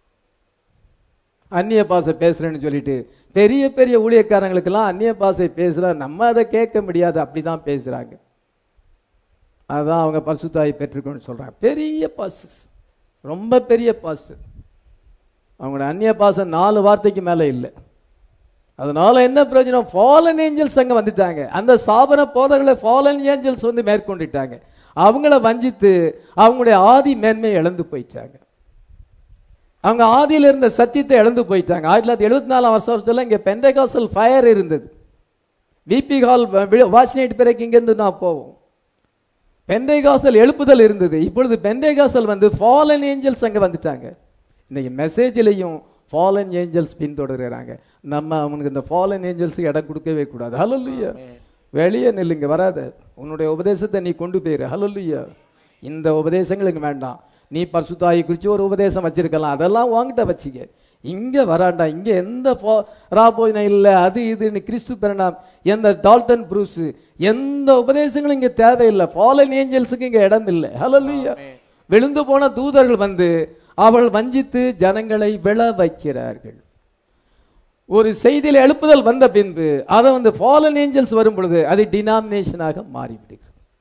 அந்நிய பாசை பேசுறேன்னு சொல்லிட்டு பெரிய பெரிய ஊழியக்காரங்களுக்கெல்லாம் அந்நிய பாசை பேசுறா நம்ம அதை கேட்க முடியாது அப்படிதான் பேசுறாங்க அதான் அவங்க பரிசுத்தாய் பெற்றுக்கோன்னு சொல்றாங்க பெரிய பாசு ரொம்ப பெரிய பாசு அவங்களோட அந்நிய பாசம் நாலு வார்த்தைக்கு மேல இல்லை அதனால என்ன பிரயோஜனம் ஃபாலன் ஏஞ்சல்ஸ் அங்க வந்துட்டாங்க அந்த சாபன போதர்களை ஃபாலன் ஏஞ்சல்ஸ் வந்து மேற்கொண்டுட்டாங்க அவங்கள வஞ்சித்து அவங்களுடைய ஆதி மேன்மை இழந்து போயிட்டாங்க அவங்க ஆதியில இருந்த சத்தியத்தை இழந்து போயிட்டாங்க ஆயிரத்தி தொள்ளாயிரத்தி எழுபத்தி நாலாம் வருஷத்துல இங்க பெண்டகாசல் ஃபயர் இருந்தது பிபி ஹால் வாஷினேட் பிறகு இங்கிருந்து நான் போவோம் பெண்டேகாசல் எழுப்புதல் இருந்தது இப்பொழுது பெண்டேகாசல் வந்து ஃபாலன் ஏஞ்சல்ஸ் அங்க வந்துட்டாங்க இன்னைக்கு மெசேஜ்லையும் ஃபாலன் ஏஞ்சல்ஸ் பின்தொடர்கிறாங்க நம்ம அவனுக்கு இந்த ஃபாலன் ஏஞ்சல்ஸுக்கு இடம் கொடுக்கவே கூடாது ஹலல்லுயா வெளியே நில்லுங்க வராத உன்னுடைய உபதேசத்தை நீ கொண்டு போயிரு ஹலல்லுயா இந்த உபதேசங்களுக்கு வேண்டாம் நீ பரிசுத்தாயி குறித்து ஒரு உபதேசம் வச்சிருக்கலாம் அதெல்லாம் வாங்கிட்ட வச்சுக்க இங்க வராண்டா இங்க எந்த ராபோஜனம் இல்லை அது இதுன்னு கிறிஸ்து பிரணாம் எந்த டால்டன் ப்ரூஸ் எந்த உபதேசங்களும் இங்க தேவையில்லை ஃபாலன் ஏஞ்சல்ஸுக்கு இங்க இடம் இல்லை ஹலல்லுயா விழுந்து போன தூதர்கள் வந்து அவள் வஞ்சித்து ஜனங்களை விழ வைக்கிறார்கள் ஒரு செய்தியில் எழுப்புதல் வந்த பின்பு அதை வந்து ஃபாலன் ஏஞ்சல்ஸ் வரும் பொழுது அது டினாமினேஷனாக மாறிவிடுகிறது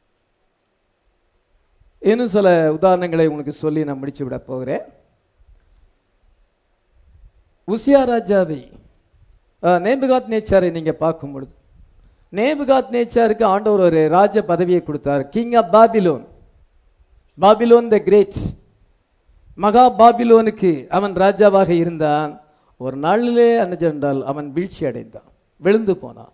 இன்னும் சில உதாரணங்களை உங்களுக்கு சொல்லி நான் முடிச்சு விட போகிறேன் உசியா ராஜாவை நேபுகாத் நேச்சாரை நீங்க பார்க்கும் பொழுது நேபுகாத் நேச்சாருக்கு ஆண்டவர் ஒரு ராஜ பதவியை கொடுத்தார் king of Babylon Babylon the great மகா பாபிலோனுக்கு அவன் ராஜாவாக இருந்தான் ஒரு நாளிலே அன்னஜென்றால் அவன் வீழ்ச்சி அடைந்தான் விழுந்து போனான்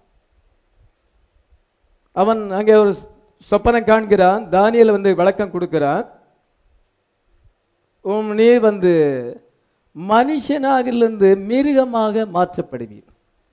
அவன் அங்கே ஒரு சொப்பனை காண்கிறான் தானியல் வந்து விளக்கம் கொடுக்கிறான் உம் நீர் வந்து மனுஷனாகிலிருந்து மிருகமாக மாற்றப்படுவீர்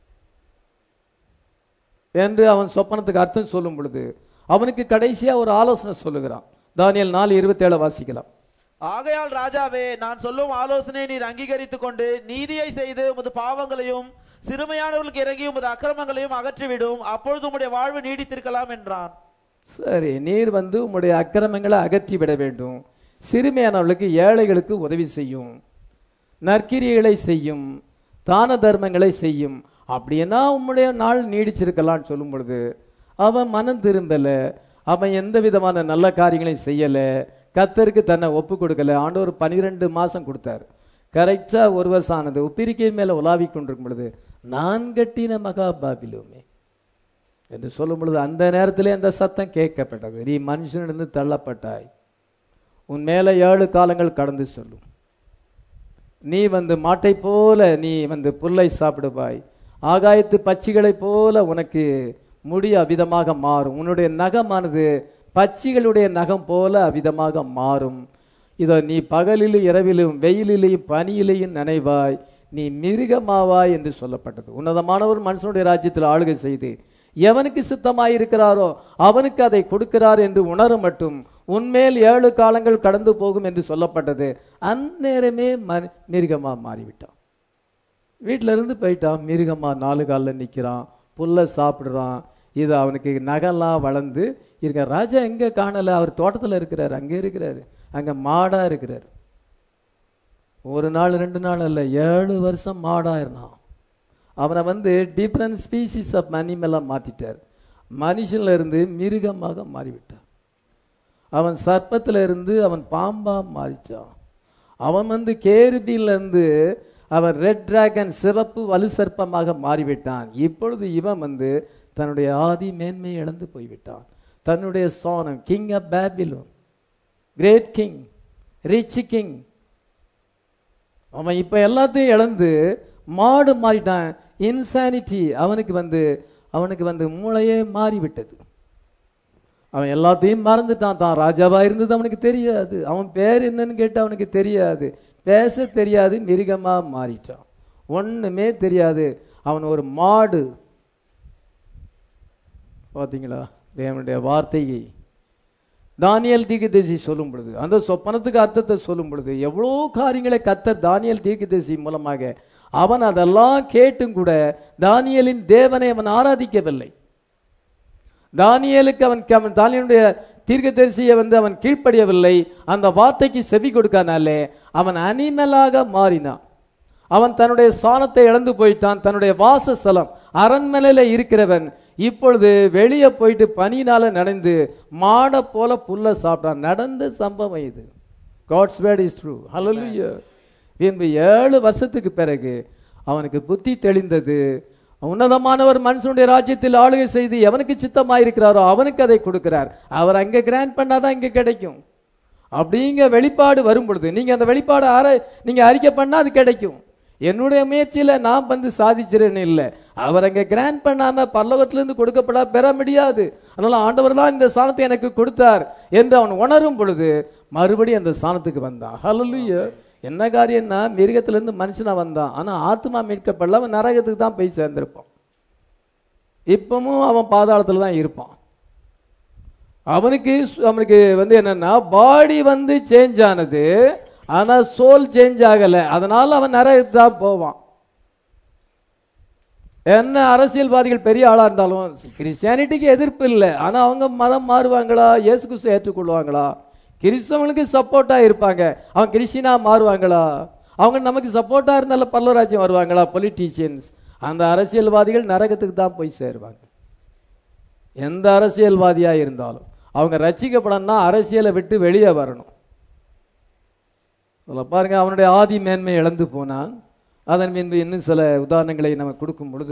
என்று அவன் சொப்பனத்துக்கு அர்த்தம் சொல்லும் பொழுது அவனுக்கு கடைசியா ஒரு ஆலோசனை சொல்லுகிறான் தானியல் நாலு இருபத்தி ஏழு வாசிக்கலாம் ஆகையால் ராஜாவே நான் சொல்லும் ஆலோசனை நீர் அங்கீகரித்துக் கொண்டு நீதியை செய்து உமது பாவங்களையும் சிறுமையானவர்களுக்கு இறங்கி உமது அக்கிரமங்களையும் அகற்றிவிடும் அப்பொழுது உம்முடைய வாழ்வு நீடித்திருக்கலாம் என்றான் சரி நீர் வந்து உம்முடைய அக்கிரமங்களை அகற்றி விட வேண்டும் சிறுமையானவர்களுக்கு ஏழைகளுக்கு உதவி செய்யும் நற்கிரியைகளை செய்யும் தான தர்மங்களை செய்யும் அப்படின்னா உம்முடைய நாள் நீடிச்சிருக்கலாம்னு சொல்லும் பொழுது அவன் மனம் திரும்பல அவன் எந்த விதமான நல்ல காரியங்களையும் செய்யல கத்தருக்கு தன்னை ஒப்பு கொடுக்கல ஆண்டவர் பனிரெண்டு மாசம் கொடுத்தாரு கரெக்டா ஒரு வருஷம் ஆனது உப்பிரிக்கை மேல உலாவி கொண்டிருக்கும் பொழுது நான் கட்டின மகா பாபிலோமே என்று சொல்லும் பொழுது அந்த நேரத்திலே அந்த சத்தம் கேட்கப்பட்டது நீ மனுஷனிருந்து தள்ளப்பட்டாய் உன் மேல ஏழு காலங்கள் கடந்து சொல்லும் நீ வந்து மாட்டை போல நீ வந்து புல்லை சாப்பிடுவாய் ஆகாயத்து பட்சிகளைப் போல உனக்கு முடி அவிதமாக மாறும் உன்னுடைய நகமானது பட்சிகளுடைய நகம் போல அவிதமாக மாறும் இதோ நீ பகலிலும் இரவிலும் வெயிலிலேயும் பனியிலேயும் நனைவாய் நீ மிருகமாவாய் என்று சொல்லப்பட்டது உன்னதமானவர் மனுஷனுடைய ராஜ்யத்தில் ஆளுகை செய்து எவனுக்கு சித்தமாயிருக்கிறாரோ அவனுக்கு அதை கொடுக்கிறார் என்று உணர மட்டும் உன்மேல் ஏழு காலங்கள் கடந்து போகும் என்று சொல்லப்பட்டது அந்நேரமே ம- மிருகமா மாறிவிட்டான் வீட்டில இருந்து போயிட்டான் மிருகமா நாலு காலில் நிற்கிறான் புல்லை சாப்பிடுறான் இது அவனுக்கு நகெல்லாம் வளர்ந்து இருக்க ராஜா எங்க காணல அவர் தோட்டத்தில் இருக்கிறார் அங்கே இருக்கிறாரு அங்க மாடா இருக்கிறார் ஒரு நாள் ரெண்டு நாள் அல்ல ஏழு வருஷம் மாடா இருந்தான் அவனை வந்து டிஃப்ரெண்ட் ஸ்பீசிஸ் ஆஃப் அனிமலாக மாத்திட்டார் மனுஷன்ல இருந்து மிருகமாக மாறிவிட்டான் அவன் சர்ப்பத்துல இருந்து அவன் பாம்பா மாறிச்சான் அவன் வந்து கேருபில இருந்து அவன் ரெட் டிராகன் சிவப்பு வலு சர்ப்பமாக மாறிவிட்டான் இப்பொழுது இவன் வந்து தன்னுடைய ஆதி மேன்மை இழந்து போய்விட்டான் தன்னுடைய சோனம் king of Babylon great king rich king அவன் இப்ப எல்லாத்தையும் இழந்து மாடு மாறிட்டான் இன்சானிட்டி அவனுக்கு வந்து அவனுக்கு வந்து மூளையே மாறிவிட்டது அவன் எல்லாத்தையும் மறந்துட்டான் தான் ராஜாவா இருந்தது அவனுக்கு தெரியாது அவன் பேர் என்னன்னு கேட்டு அவனுக்கு தெரியாது பேச தெரியாது மிருகமா மாறிட்டான் ஒண்ணுமே தெரியாது அவன் ஒரு மாடு பாத்தீங்களா தேவனுடைய வார்த்தையை தானியல் தீர்க்கதரிசி சொல்லும் பொழுது அந்த சொப்பனத்துக்கு அர்த்தத்தை சொல்லும் பொழுது எவ்வளோ காரியங்களை கத்தர் தானியல் தீர்க்கதரிசி மூலமாக அவன் அதெல்லாம் கேட்டும் கூட தானியலின் தேவனை அவன் ஆராதிக்கவில்லை தானியேலுக்கு அவன் அவன் தானியனுடைய தீர்க்கதரிசியை வந்து அவன் கீழ்ப்படியவில்லை அந்த வார்த்தைக்கு செவி கொடுக்கானாலே அவன் அனிமலாக மாறினான் அவன் தன்னுடைய சாணத்தை இழந்து போயிட்டான் தன்னுடைய வாசஸ்தலம் அரண்மனையில இருக்கிறவன் இப்பொழுது வெளியே போயிட்டு பனியினால நனைந்து மாட போல புல்ல சாப்பிட்டான் நடந்த சம்பவம் இது காட்ஸ் வேர்ட் இஸ் ட்ரூ ஹalleluya பின்பு ஏழு வருஷத்துக்கு பிறகு அவனுக்கு புத்தி தெளிந்தது உன்னதமானவர் மனுஷனுடைய ராஜ்யத்தில் ஆளுகை செய்து எவனுக்கு சித்தமாயிருக்கிறாரோ அவனுக்கு அதை கொடுக்கிறார் அவர் அங்க கிராண்ட் பண்ணாதான் இங்க கிடைக்கும் அப்படிங்க வெளிப்பாடு வரும் பொழுது நீங்க அந்த வெளிப்பாடு ஆர நீங்க அறிக்கை பண்ணா அது கிடைக்கும் என்னுடைய முயற்சியில நான் வந்து சாதிச்சிருன்னு இல்லை அவர் அங்க கிராண்ட் பண்ணாம பல்லவத்திலிருந்து கொடுக்கப்பட பெற முடியாது அதனால ஆண்டவர் தான் இந்த ஸ்தானத்தை எனக்கு கொடுத்தார் என்று அவன் உணரும் பொழுது மறுபடியும் அந்த ஸ்தானத்துக்கு வந்தான் ஹalleluya என்ன காரியம்னா மிருகத்திலிருந்து மனுஷனா வந்தான் ஆனா ஆத்மா மீட்கப்படல அவன் நரகத்துக்கு தான் போய் சேர்ந்திருப்பான் இப்பவும் அவன் பாதாளத்துல தான் இருப்பான் அவனுக்கு அவனுக்கு வந்து என்னன்னா பாடி வந்து சேஞ்ச் ஆனது ஆனா சோல் சேஞ்ச் ஆகல அதனால அவன் நரகத்துக்கு தான் போவான் என்ன அரசியல்வாதிகள் பெரிய ஆளா இருந்தாலும் கிறிஸ்டியானிட்டிக்கு எதிர்ப்பு இல்லை ஆனா அவங்க மதம் மாறுவாங்களா இயேசு கிறிஸ்து ஏற்றுக்கொள்வாங்களா கிறிஸ்தவனுக்கு சப்போர்ட்டா இருப்பாங்க அவன் கிறிஸ்டினா மாறுவாங்களா அவங்க நமக்கு சப்போர்ட்டா இருந்தாலும் பல்லவராஜ்யம் வருவாங்களா பொலிட்டீஷியன்ஸ் அந்த அரசியல்வாதிகள் நரகத்துக்கு தான் போய் சேருவாங்க எந்த அரசியல்வாதியா இருந்தாலும் அவங்க ரட்சிக்கப்படணும்னா அரசியலை விட்டு வெளியே வரணும் அதில் பாருங்க அவனுடைய ஆதி மேன்மை இழந்து போனான் அதன் பின்பு இன்னும் சில உதாரணங்களை நம்ம கொடுக்கும் பொழுது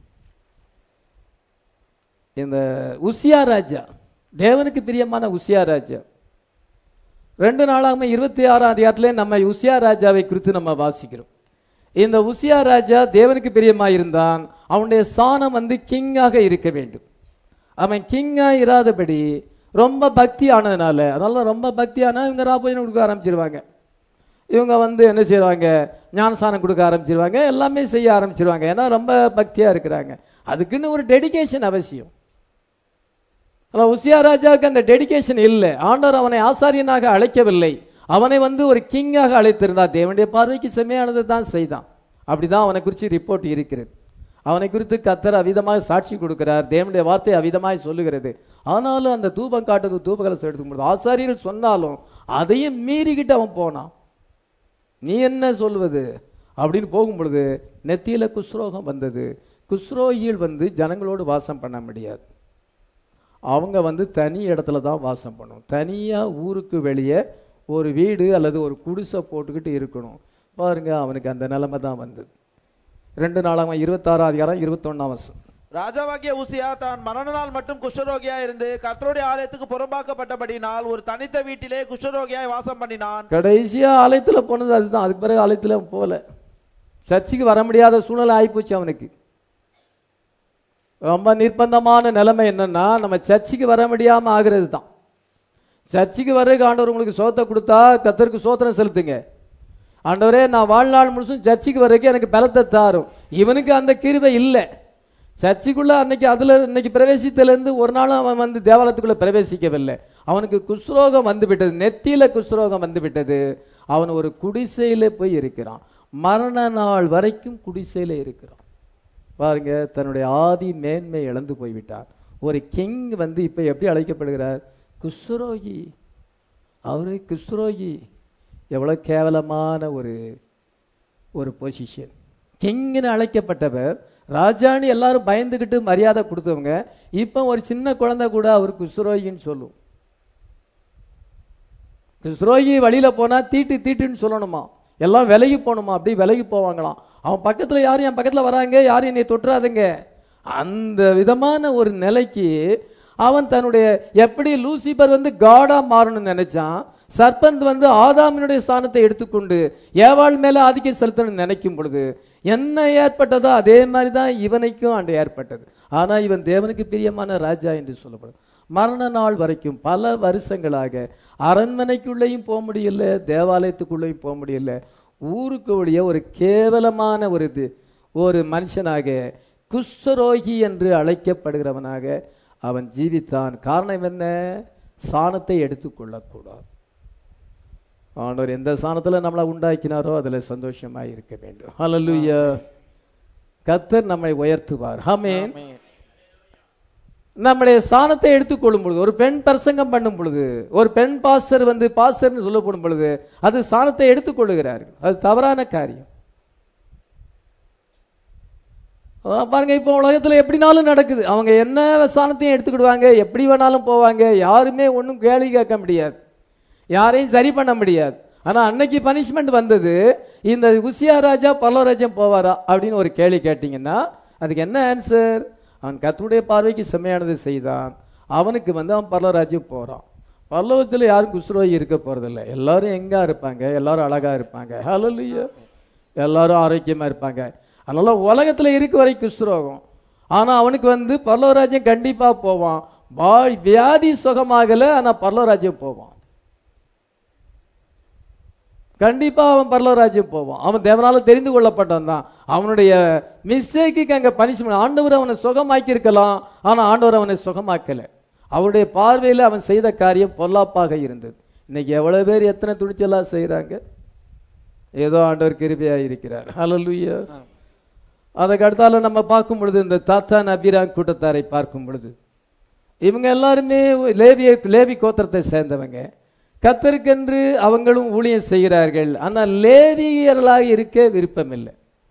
இந்த உசியா ராஜா தேவனுக்கு பிரியமான உசியா ராஜா ரெண்டு நாளாக இருபத்தி ஆறாம் அதிகாரத்திலே நம்ம உசியா ராஜாவை குறித்து நம்ம வாசிக்கிறோம் இந்த உசியா ராஜா தேவனுக்கு பிரியமா இருந்தான் அவனுடைய சாணம் வந்து கிங்காக இருக்க வேண்டும் அவன் கிங்கா இராதபடி ரொம்ப பக்தி ஆனதுனால அதனால ரொம்ப பக்தி ஆனா இவங்க ராபோஜனம் கொடுக்க ஆரம்பிச்சிருவாங்க இவங்க வந்து என்ன செய்வாங்க ஞானசானம் கொடுக்க ஆரம்பிச்சிருவாங்க எல்லாமே செய்ய ஆரம்பிச்சிருவாங்க ஏன்னா ரொம்ப பக்தியா இருக்கிறாங்க அதுக்குன்னு ஒரு டெடிகேஷன் அவசியம் ஆனால் உசியா ராஜாவுக்கு அந்த டெடிகேஷன் இல்லை ஆண்டவர் அவனை ஆசாரியனாக அழைக்கவில்லை அவனை வந்து ஒரு கிங்காக அழைத்திருந்தார் தேவனுடைய பார்வைக்கு செம்மையானதை தான் செய்தான் அப்படிதான் அவனை குறித்து ரிப்போர்ட் இருக்கிறது அவனை குறித்து கத்தர் அவிதமாக சாட்சி கொடுக்கிறார் தேவனுடைய வார்த்தை அவிதமாய் சொல்லுகிறது ஆனாலும் அந்த தூபம் காட்டுக்கு தூபகலசம் எடுத்துக்கும் பொழுது ஆசாரியர்கள் சொன்னாலும் அதையும் மீறிக்கிட்டு அவன் போனான் நீ என்ன சொல்வது அப்படின்னு போகும் பொழுது நெத்தியில குஸ்ரோகம் வந்தது குஸ்ரோகிகள் வந்து ஜனங்களோடு வாசம் பண்ண முடியாது அவங்க வந்து தனி இடத்துல தான் வாசம் பண்ணணும் தனியா ஊருக்கு வெளியே ஒரு வீடு அல்லது ஒரு குடிசை போட்டுக்கிட்டு இருக்கணும் பாருங்க அவனுக்கு அந்த நிலைமை தான் வந்தது ரெண்டு நாளாக இருபத்தாறாம் அதிகாரம் இருபத்தொன்னாம் வருஷம் ராஜாவாகிய ஊசியா தான் மரண நாள் மட்டும் குஷ்டரோகியா இருந்து கர்த்தருடைய ஆலயத்துக்கு புறம்பாக்கப்பட்டபடினால் ஒரு தனித்த வீட்டிலே குஷ்டரோகியாய் வாசம் பண்ணினான் கடைசியா ஆலயத்துல போனது அதுதான் அதுக்கு பிறகு ஆலயத்துல அவன் போகல சர்ச்சுக்கு வர முடியாத சூழ்நிலை ஆயிப்போச்சு அவனுக்கு ரொம்ப நிர்பந்தமான நிலைமை என்னன்னா நம்ம சர்ச்சுக்கு வர முடியாம ஆகிறது தான் சர்ச்சுக்கு வர்றதுக்கு ஆண்டவர் உங்களுக்கு சோத்தை கொடுத்தா கத்தருக்கு சோத்திரம் செலுத்துங்க ஆண்டவரே நான் வாழ்நாள் முழுசும் சர்ச்சுக்கு வர்றதுக்கு எனக்கு பலத்தை தாரும் இவனுக்கு அந்த கிருபை இல்லை சர்ச்சுக்குள்ள அன்னைக்கு அதுல இன்னைக்கு பிரவேசித்திலிருந்து ஒரு நாளும் அவன் வந்து தேவாலயத்துக்குள்ள பிரவேசிக்கவில்லை அவனுக்கு குஷ்ரோகம் வந்து விட்டது நெத்தியில குஷ்ரோகம் வந்து விட்டது அவன் ஒரு குடிசையில போய் இருக்கிறான் மரண நாள் வரைக்கும் குடிசையில இருக்கிறான் பாருங்க தன்னுடைய ஆதி மேன்மை இழந்து போய்விட்டார் ஒரு கிங் வந்து இப்ப எப்படி அழைக்கப்படுகிறார் குஷ்ரோகி அவரு குஷ்ரோகி எவ்வளவு கேவலமான ஒரு ஒரு பொசிஷன் கிங்னு அழைக்கப்பட்டவர் ராஜான்னு எல்லாரும் பயந்துகிட்டு மரியாதை கொடுத்தவங்க இப்போ ஒரு சின்ன குழந்தை கூட அவர் குஷ்ரோகின்னு சொல்லும் குஷ்ரோகி வழியில போனா தீட்டு தீட்டுன்னு சொல்லணுமா எல்லாம் விலகி போகணுமா அப்படி விலகி போவாங்களாம் அவன் பக்கத்துல யாரும் என் பக்கத்துல வராங்க யாரும் என்னை தொட்டுறாதுங்க அந்த விதமான ஒரு நிலைக்கு அவன் தன்னுடைய எப்படி லூசிபர் வந்து காடா மாறணும்னு நினைச்சான் சர்பந்த் வந்து ஆதாமினுடைய ஸ்தானத்தை எடுத்துக்கொண்டு ஏவாள் மேல ஆதிக்கம் செலுத்தணும்னு நினைக்கும் பொழுது என்ன ஏற்பட்டதோ அதே மாதிரி தான் இவனுக்கும் அன்று ஏற்பட்டது ஆனா இவன் தேவனுக்கு பிரியமான ராஜா என்று சொல்லப்படும் மரண நாள் வரைக்கும் பல வருஷங்களாக அரண்மனைக்குள்ளேயும் போக முடியல தேவாலயத்துக்குள்ளேயும் போக முடியல ஊருக்கு வெளியே ஒரு கேவலமான ஒரு இது ஒரு மனுஷனாக குஷ்டரோகி என்று அழைக்கப்படுகிறவனாக அவன் ஜீவித்தான் காரணம் என்ன சாணத்தை எடுத்துக்கொள்ளக்கூடாது ஆண்டவர் எந்த சாணத்துல நம்மளை உண்டாக்கினாரோ அதுல சந்தோஷமா இருக்க வேண்டும் ஹalleluya கத்தர் நம்மை உயர்த்துவார் ஆமென் ஆமென். நம்முடைய சாணத்தை எடுத்துக்கொள்ளும் பொழுது ஒரு பெண் பிரசங்கம் பண்ணும் பொழுது ஒரு பெண் பாஸ்டர் வந்து பாஸ்டர்னு சொல்லப்படும் பொழுது அது சாணத்தை எடுத்துக்கொள்ளுகிறார்கள் அது தவறான காரியம் அதான் பாருங்க இப்போ உலகத்துல எப்படினாலும் நடக்குது அவங்க என்ன சாணத்தையும் எடுத்துக்கிடுவாங்க எப்படி வேணாலும் போவாங்க யாருமே ஒன்றும் கேள்வி கேட்க முடியாது யாரையும் சரி பண்ண முடியாது ஆனா அன்னைக்கு பனிஷ்மெண்ட் வந்தது இந்த உசியா ராஜா பல்லவராஜ்யம் போவாரா அப்படின்னு ஒரு கேள்வி கேட்டீங்கன்னா அதுக்கு என்ன ஆன்சர் அவன் கர்த்தருடைய பார்வைக்கு செம்மையானதை செய்தான் அவனுக்கு வந்து அவன் பல்லவராஜ்யம் போறான் பல்லவத்தில் யாரும் குஸ்ரோகி இருக்க போறதில்ல எல்லாரும் எங்கா இருப்பாங்க எல்லாரும் அழகா இருப்பாங்க ஹalleluya எல்லாரும் ஆரோக்கியமா இருப்பாங்க அதனால உலகத்துல இருக்க வரை குஸ்ரோகம் ஆனா அவனுக்கு வந்து பல்லவராஜ்யம் கண்டிப்பா போவான் வாழ் வியாதி சுகமாகல ஆனா பல்லவராஜ்யம் போவான் கண்டிப்பா அவன் பரலோராஜ்யம் போவான் அவன் தேவனால தெரிந்து கொள்ளப்பட்டவன் தான் அவனுடைய மிஸ்டேக்கு அங்க பனிஷ்மெண்ட் ஆண்டவர் அவனை சுகமாக்கி இருக்கலாம் ஆனா ஆண்டவர் அவனை சுகமாக்கல அவருடைய பார்வையில அவன் செய்த காரியம் பொல்லாப்பாக இருந்தது இன்னைக்கு எவ்வளவு பேர் எத்தனை துணிச்சலா செய்றாங்க ஏதோ ஆண்டவர் கிருபையா இருக்கிறார் ஹalleluya அதுக்கு அடுத்தால நம்ம பார்க்கும் பொழுது இந்த தாத்தான் அபிராம் கூட்டத்தாரை பார்க்கும் பொழுது இவங்க எல்லாருமே லேவிய லேவி கோத்திரத்தை சேர்ந்தவங்க கத்தருக்கென்று அவங்களும் ஊழியம் செய்கிறார்கள் ஆனால் லேவியர்களாக இருக்க விருப்பமில்லை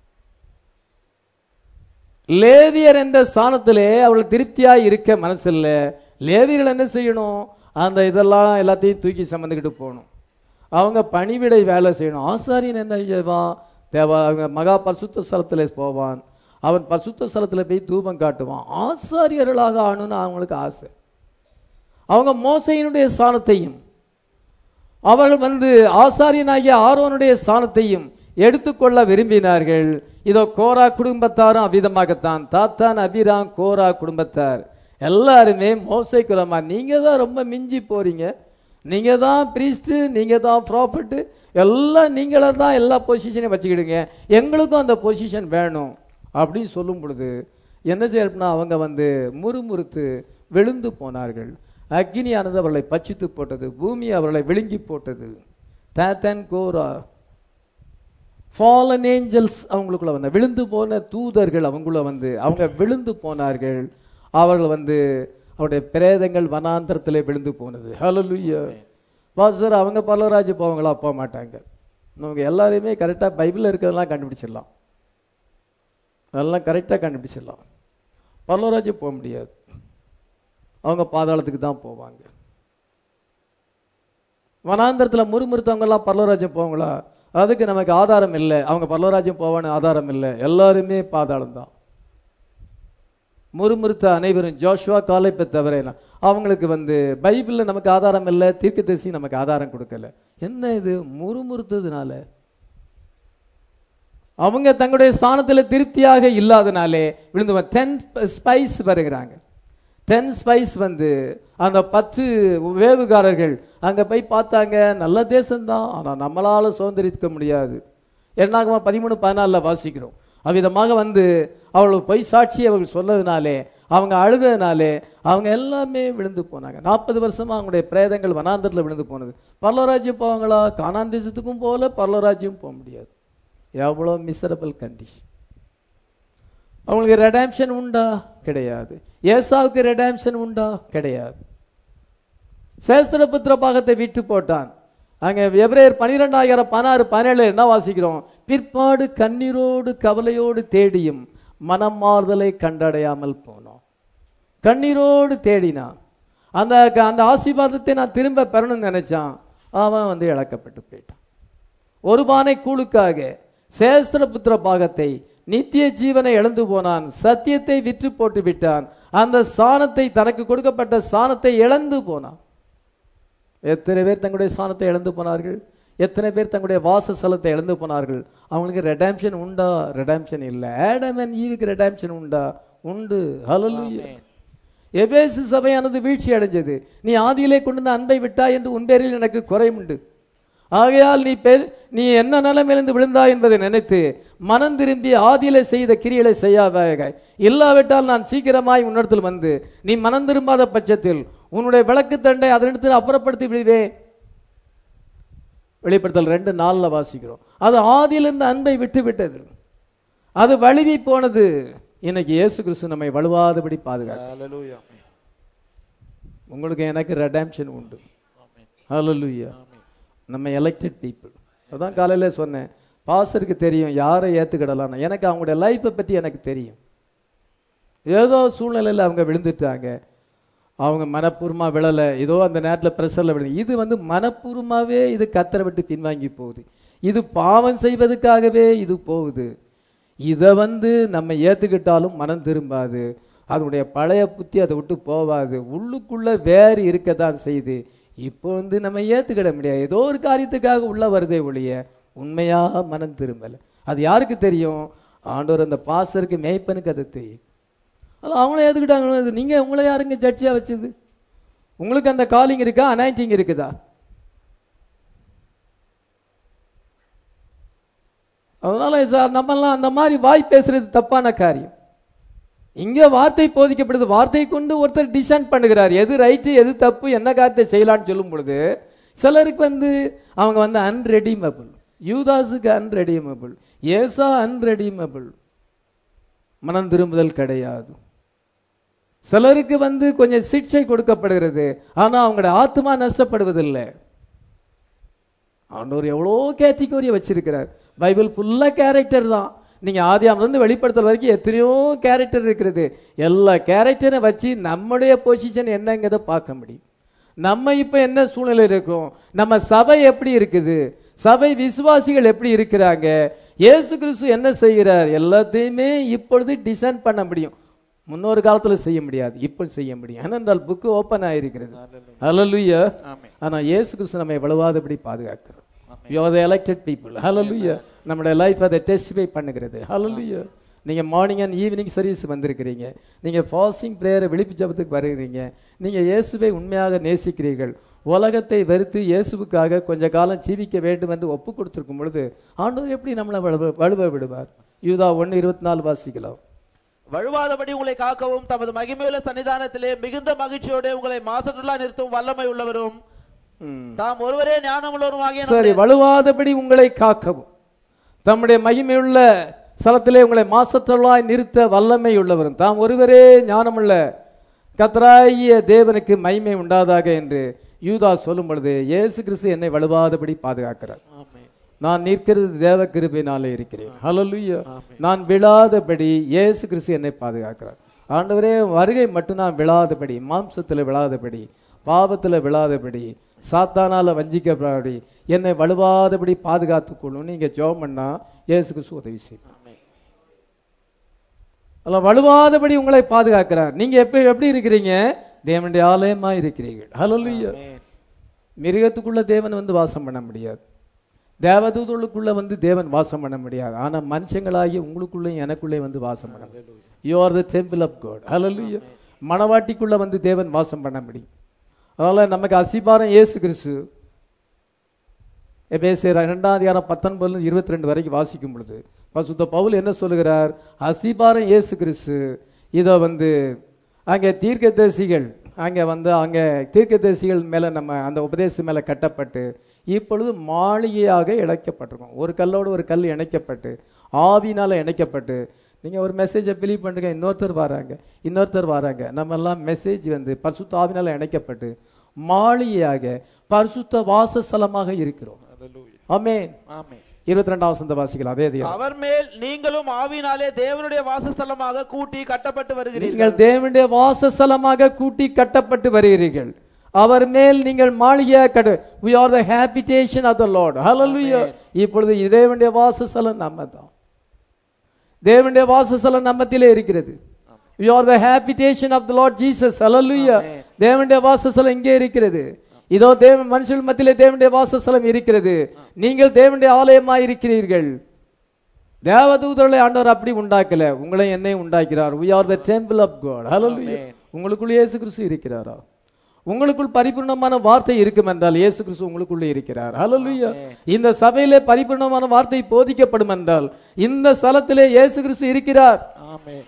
லேவியர் என்ற ஸ்தானத்திலே அவள் திருப்தியாய் இருக்க மனசில்ல லேவியர்கள் என்ன செய்யணும் அந்த இதெல்லாம் எல்லாத்தையும் தூக்கி சம்மந்துக்கிட்டு போகணும் அவங்க பணிவிடை வேலை செய்யணும் ஆசாரியன் என்ன செய்வான் தேவா அவங்க மகா பரிசுத்த ஸ்தலத்தில் போவான் அவன் பரிசுத்த ஸ்தலத்தில் போய் தூபம் காட்டுவான் ஆசாரியர்களாக ஆகணும்னு அவங்களுக்கு ஆசை அவங்க மோசையினுடைய ஸ்தானத்தையும் அவர்கள் வந்து ஆசாரியனாகிய ஆரோனுடைய ஸ்தானத்தையும் எடுத்துக்கொள்ள விரும்பினார்கள் இதோ கோரா குடும்பத்தாரும் அவ்விதமாகத்தான் தாத்தான் அபிராம் கோரா குடும்பத்தார் எல்லாருமே மோசை குலமா நீங்க தான் ரொம்ப மிஞ்சி போறீங்க நீங்க தான் பிரீஸ்ட் நீங்க தான் ப்ராஃபிட் எல்லாம் நீங்கள தான் எல்லா பொசிஷனையும் வச்சுக்கிடுங்க எங்களுக்கும் அந்த பொசிஷன் வேணும் அப்படின்னு சொல்லும் பொழுது என்ன செய்யணும்னா அவங்க வந்து முறுமுறுத்து விழுந்து போனார்கள் அக்னியானது அவர்களை பச்சித்து போட்டது பூமி அவர்களை விழுங்கி போட்டது தாத்தன் கோரா ஃபாலன் ஏஞ்சல்ஸ் அவங்களுக்குள்ள வந்த விழுந்து போன தூதர்கள் அவங்களுக்குள்ள வந்து அவங்க விழுந்து போனார்கள் அவர்கள் வந்து அவருடைய பிரேதங்கள் வனாந்தரத்திலே விழுந்து போனது ஹalleluya பாஸ்டர் அவங்க பல்லவராஜ் போவாங்களா போக மாட்டாங்க நமக்கு எல்லாரையுமே கரெக்டாக பைபிளில் இருக்கிறதெல்லாம் கண்டுபிடிச்சிடலாம் அதெல்லாம் கரெக்டாக கண்டுபிடிச்சிடலாம் பரலோராஜ்யம் போக முடியாது அவங்க பாதாளத்துக்கு தான் போவாங்க வனாந்தரத்தில் முறுமுறுத்தவங்கெல்லாம் பரலோராஜ்யம் போவாங்களா அதுக்கு நமக்கு ஆதாரம் இல்லை அவங்க பரலோராஜ்யம் போவான்னு ஆதாரம் இல்லை எல்லாருமே பாதாளம் தான் முறுமுறுத்த அனைவரும் ஜோஷுவா காலைப்பை தவிர அவங்களுக்கு வந்து பைபிளில் நமக்கு ஆதாரம் இல்லை தீர்க்கதரிசி நமக்கு ஆதாரம் கொடுக்கல என்ன இது முறுமுறுத்ததுனால அவங்க தங்களுடைய ஸ்தானத்தில் திருப்தியாக இல்லாதனாலே விழுந்து டென் ஸ்பைஸ் வருகிறாங்க டென் ஸ்பைஸ் வந்து அந்த பத்து வேவுகாரர்கள் அங்க போய் பார்த்தாங்க நல்ல தேசம்தான் ஆனா நம்மளால சுதந்திரிக்க முடியாது என்னாகமா பதிமூணு பதினாலுல வாசிக்கிறோம் அவ்விதமாக வந்து அவள் பொய் சாட்சி அவர்கள் சொன்னதுனாலே அவங்க அழுததுனாலே அவங்க எல்லாமே விழுந்து போனாங்க நாற்பது வருஷமா அவங்களுடைய பிரேதங்கள் வனாந்தரத்தில் விழுந்து போனது பரலோராஜ்யம் போவாங்களா காணான் தேசத்துக்கும் போகல பரலோராஜ்யம் போக முடியாது எவ்வளோ மிசரபிள் கண்டிஷன் அவங்களுக்கு ரெடாம்ஷன் உண்டா கிடையாது ஏசாவுக்கு ரெடாம்ஷன் உண்டா கிடையாது சேஸ்திரபுத்திர பாகத்தை விட்டு போட்டான் அங்க எபிரேயர் பனிரெண்டாயிரம் பதினாறு பதினேழு என்ன வாசிக்கிறோம் பிற்பாடு கண்ணீரோடு கவலையோடு தேடியும் மனம் மாறுதலை கண்டடையாமல் போனோம் கண்ணீரோடு தேடினான் அந்த அந்த ஆசீர்வாதத்தை நான் திரும்ப பெறணும்னு நினைச்சான் அவன் வந்து இழக்கப்பட்டு போயிட்டான் ஒரு பானை கூழுக்காக சேஸ்திரபுத்திர பாகத்தை நித்திய ஜீவனை இழந்து போனான் சத்தியத்தை விற்று போட்டு விட்டான் அந்த சாணத்தை தனக்கு கொடுக்கப்பட்ட சாணத்தை இழந்து போனான் எத்தனை பேர் தங்களுடைய சாணத்தை இழந்து போனார்கள் எத்தனை பேர் தங்களுடைய வாசஸ்தலத்தை இழந்து போனார்கள் அவங்களுக்கு ரெடாம்ஷன் உண்டா ரெடாம்ஷன் இல்லை ஆடம் அண்ட் ஈவுக்கு ரெடாம்ஷன் உண்டா உண்டு ஹalleluya எபேசு சபையானது வீழ்ச்சி அடைஞ்சது நீ ஆதியிலே கொண்டு வந்த அன்பை விட்டாய் என்று உன் பேரில் எனக்கு குறை உண்டு ஆகையால் நீ பெ- நீ என்ன நிலைமையிலிருந்து விழுந்தாய் என்பதை நினைத்து மனம் திரும்பி ஆதியிலே செய்த கிரியைகளை செய்யாதாக இல்லாவிட்டால் நான் சீக்கிரமாய் உன்னிடத்தில் வந்து நீ மனம் திரும்பாத பட்சத்தில் உன்னுடைய விளக்கு தண்டை அதனிடத்தில் அப்புறப்படுத்தி விடுவேன் வெளிப்படுத்தல் ரெண்டு நாள்ல வாசிக்கிறோம் அது ஆதியிலிருந்து அன்பை விட்டு விட்டது அது வழுவி போனது இன்னைக்கு இயேசு கிறிஸ்து நம்மை வலுவாதபடி பாதுகாக்க Hallelujah. உங்களுக்கு எனக்கு ரெடாம்ஷன் உண்டு ஹalleluya நம்ம எலெக்டட் பீப்புள் அதான் காலையில சொன்னேன் பாஸ்டருக்கு தெரியும் யாரை ஏத்துக்கிடலாம் எனக்கு அவங்களுடைய லைஃப்பை பத்தி எனக்கு தெரியும் ஏதோ சூழ்நிலையில் அவங்க விழுந்துட்டாங்க அவங்க மனப்பூர்வமா விழல ஏதோ அந்த நேரத்தில் ப்ரெஷரில் விழு இது வந்து மனப்பூர்வமாவே இது கத்தரை விட்டு பின்வாங்கி போகுது இது பாவம் செய்வதற்காகவே இது போகுது இதை வந்து நம்ம ஏத்துக்கிட்டாலும் மனம் திரும்பாது அதனுடைய பழைய புத்தி அதை விட்டு போவாது உள்ளுக்குள்ள வேறு இருக்கத்தான் செய்யுது இப்போ வந்து நம்ம ஏத்துக்கிட முடியாது ஏதோ ஒரு காரியத்துக்காக உள்ள வருதே ஒழிய உண்மையா மனம் திரும்பல அது யாருக்கு தெரியும் ஆண்டவர் அந்த பாசருக்கு மேய்ப்பனுக்கு அது தெரியும் அது அவங்கள ஏத்துக்கிட்டாங்க நீங்க உங்களை யாருங்க ஜட்ஜியா வச்சது உங்களுக்கு அந்த காலிங் இருக்கா அனாயிட்டிங் இருக்குதா அதனால சார் நம்மெல்லாம் அந்த மாதிரி வாய் பேசுறது தப்பான காரியம் இங்க வார்த்தை போதிக்கப்படுது வார்த்தை கொண்டு ஒருத்தர் டிசைன் பண்ணுகிறார் எது ரைட்டு எது தப்பு என்ன காரியத்தை செய்யலாம்னு சொல்லும் பொழுது சிலருக்கு வந்து அவங்க வந்து அன்ரெடிமபிள் யூதாஸுக்கு அன்ரெடிமபிள் ஏசா அன்ரெடிமபிள் மனம் திரும்புதல் கிடையாது சிலருக்கு வந்து கொஞ்சம் சிக்ஷை கொடுக்கப்படுகிறது ஆனா அவங்களோட ஆத்மா நஷ்டப்படுவதில்லை ஆண்டவர் எவ்வளோ கேட்டகரியை வச்சிருக்கிறார் பைபிள் ஃபுல்லா கேரக்டர் தான் நீங்க ஆதியாமிலிருந்து வெளிப்படுத்தல் வரைக்கும் எத்தனையோ கேரக்டர் இருக்கிறது எல்லா கேரக்டரை வச்சு நம்முடைய பொசிஷன் என்னங்கிறத பார்க்க முடியும் நம்ம இப்ப என்ன சூழ்நிலை இருக்கோம் நம்ம சபை எப்படி இருக்குது சபை விசுவாசிகள் எப்படி இருக்கிறாங்க இயேசு கிறிஸ்து என்ன செய்கிறார் எல்லாத்தையுமே இப்பொழுது டிசைன் பண்ண முடியும் முன்னொரு காலத்துல செய்ய முடியாது இப்போ செய்ய முடியும் ஏனென்றால் புக்கு ஓப்பன் ஆயிருக்கிறது ஹalleluya ஆமென். ஆனா இயேசு கிறிஸ்து நம்மை வலுவாதபடி பாதுகாக்கிறார் you are the elected people ஹalleluya நம்முடைய லைஃப் அதை டெஸ்டிஃபை பண்ணுகிறது ஹalleluya நீங்க மார்னிங் அண்ட் ஈவினிங் சர்வீஸ் வந்திருக்கிறீங்க நீங்க ஃபாஸ்டிங் பிரேயரை விழிப்பு ஜபத்துக்கு வருகிறீங்க நீங்க இயேசுவை உண்மையாக நேசிக்கிறீர்கள் உலகத்தை வெறுத்து இயேசுவுக்காக கொஞ்ச காலம் ஜீவிக்க வேண்டும் என்று ஒப்பு கொடுத்திருக்கும் பொழுது ஆண்டவர் எப்படி நம்மளை வலுவ- வலுவ விடுவார் யூதா ஒன்னு இருபத்தி நாலு வாசிக்கலாம் வழுவாதபடி உங்களை காக்கவும் தமது மகிமையுள்ள சன்னிதானத்திலே மிகுந்த மகிழ்ச்சியோட உங்களை மாசற்றுலா நிறுத்தும் வல்லமை உள்ளவரும் ம். தாம் ஒருவரே ஞானமுள்ளவருமாகிய சரி வலுவாதபடி உங்களை காக்கவும் தம்முடைய மகிமையுள்ள ஸ்தலத்திலே உங்களை மாசற்றலாய் நிறுத்த வல்லமை உள்ளவரும் தாம் ஒருவரே ஞானமுள்ள கத்தராகிய தேவனுக்கு மகிமை உண்டாதாக என்று யூதா சொல்லும் பொழுது இயேசு கிறிஸ்து என்னை வலுவாதபடி பாதுகாக்கிறார் ஆமென். நான் நிற்கிறது தேவ கிருபையினாலே இருக்கிறேன் ஹalleluya நான் விழாதபடி இயேசு கிறிஸ்து என்னை பாதுகாக்கிறார் ஆண்டவரே வருகை மட்டும் நான் விழாதபடி மாம்சத்தில் விழாதபடி பாவத்தில் விழாதபடி சாத்தானால வஞ்சிக்கப்படாதபடி என்னை வலுவாதபடி பாதுகாத்துக் கொள்ளும் நீங்க ஜெபம் பண்ணா இயேசு கிறிஸ்து உதவி செய்யும் அல்ல வலுவாதபடி உங்களை பாதுகாக்கிறார் நீங்க எப்ப எப்படி இருக்கிறீங்க தேவனுடைய ஆலயமா இருக்கிறீர்கள் ஹalleluya மிருகத்துக்குள்ள தேவன் வந்து வாசம் பண்ண முடியாது தேவதூதர்களுக்குள்ள வந்து தேவன் வாசம் பண்ண முடியாது ஆனா மனுஷங்களாகிய உங்களுக்குள்ளேயும் எனக்குள்ளே வந்து வாசம் பண்ண முடியும் you are the temple of God ஹalleluya மணவாட்டிக்குள்ள வந்து தேவன் வாசம் பண்ண முடியும் அதனால நமக்கு அசிபாரம் இயேசு கிறிஸ்து எபேசியர் இரண்டாம் அதிகாரம் பத்தொன்பதுல இருபத்தி ரெண்டு வரைக்கும் வாசிக்கும் பொழுது பசுத்த பவுல் என்ன சொல்லுகிறார் அசிபாரம் இயேசு கிறிஸ்து இதை வந்து அங்கே தீர்க்கதரிசிகள் அங்கே வந்து அங்கே தீர்க்கதரிசிகள் மேலே நம்ம அந்த உபதேசம் மேலே கட்டப்பட்டு இப்பொழுது மாளிகையாக இணைக்கப்பட்டிருக்கோம் ஒரு கல்லோடு ஒரு கல் இணைக்கப்பட்டு ஆவினால இணைக்கப்பட்டு நீங்கள் ஒரு மெசேஜை பிலீவ் பண்ணுங்க இன்னொருத்தர் வராங்க இன்னொருத்தர் வராங்க நம்ம எல்லாம் மெசேஜ் வந்து பரிசுத்த ஆவினால இணைக்கப்பட்டு மாளிகையாக பரிசுத்த வாசஸ்தலமாக இருக்கிறோம் ஆமென் ஆமென் இருபத்தி ரெண்டாம் வசந்த வாசிகள் அதே அதிகாரம். அவர் மேல் நீங்களும் ஆவினாலே தேவனுடைய வாசஸ்தலமாக கூட்டி கட்டப்பட்டு வருகிறீர்கள் நீங்கள் தேவனுடைய வாசஸ்தலமாக கூட்டி கட்டப்பட்டு வருகிறீர்கள் அவர் மேல் நீங்கள் மாளிகையாக கட்டு we are the habitation of the lord hallelujah இப்பொழுது தேவனுடைய வாசஸ்தலம் நம்ம தான் தேவனுடைய வாசஸ்தலம் நம்மத்திலே இருக்கிறது we are the habitation of the lord jesus hallelujah தேவனுடைய வாசஸ்தலம் இங்கே இருக்கிறது இதோ தேவன் மனுஷர்கள் மத்தியிலே தேவனுடைய வாசஸ்தலம் இருக்கிறது நீங்கள் தேவனுடைய ஆலயமாய் இருக்கிறீர்கள் தேவதூதர்களை ஆண்டவர் அப்படி உண்டாக்கல உங்களை என்னை உண்டாக்கிறார் we are the temple of god hallelujah உங்களுக்குள் இயேசு கிறிஸ்து இருக்கிறாரா உங்களுக்குள் பரிபூர்ணமான வார்த்தை இருக்கும் என்றால் இயேசு கிறிஸ்து உங்களுக்குள்ளே இருக்கிறார் ஹalleluya இந்த சபையிலே பரிபூர்ணமான வார்த்தை போதிக்கப்படும் என்றால் இந்த ஸ்தலத்திலே இயேசு கிறிஸ்து இருக்கிறார் ஆமென்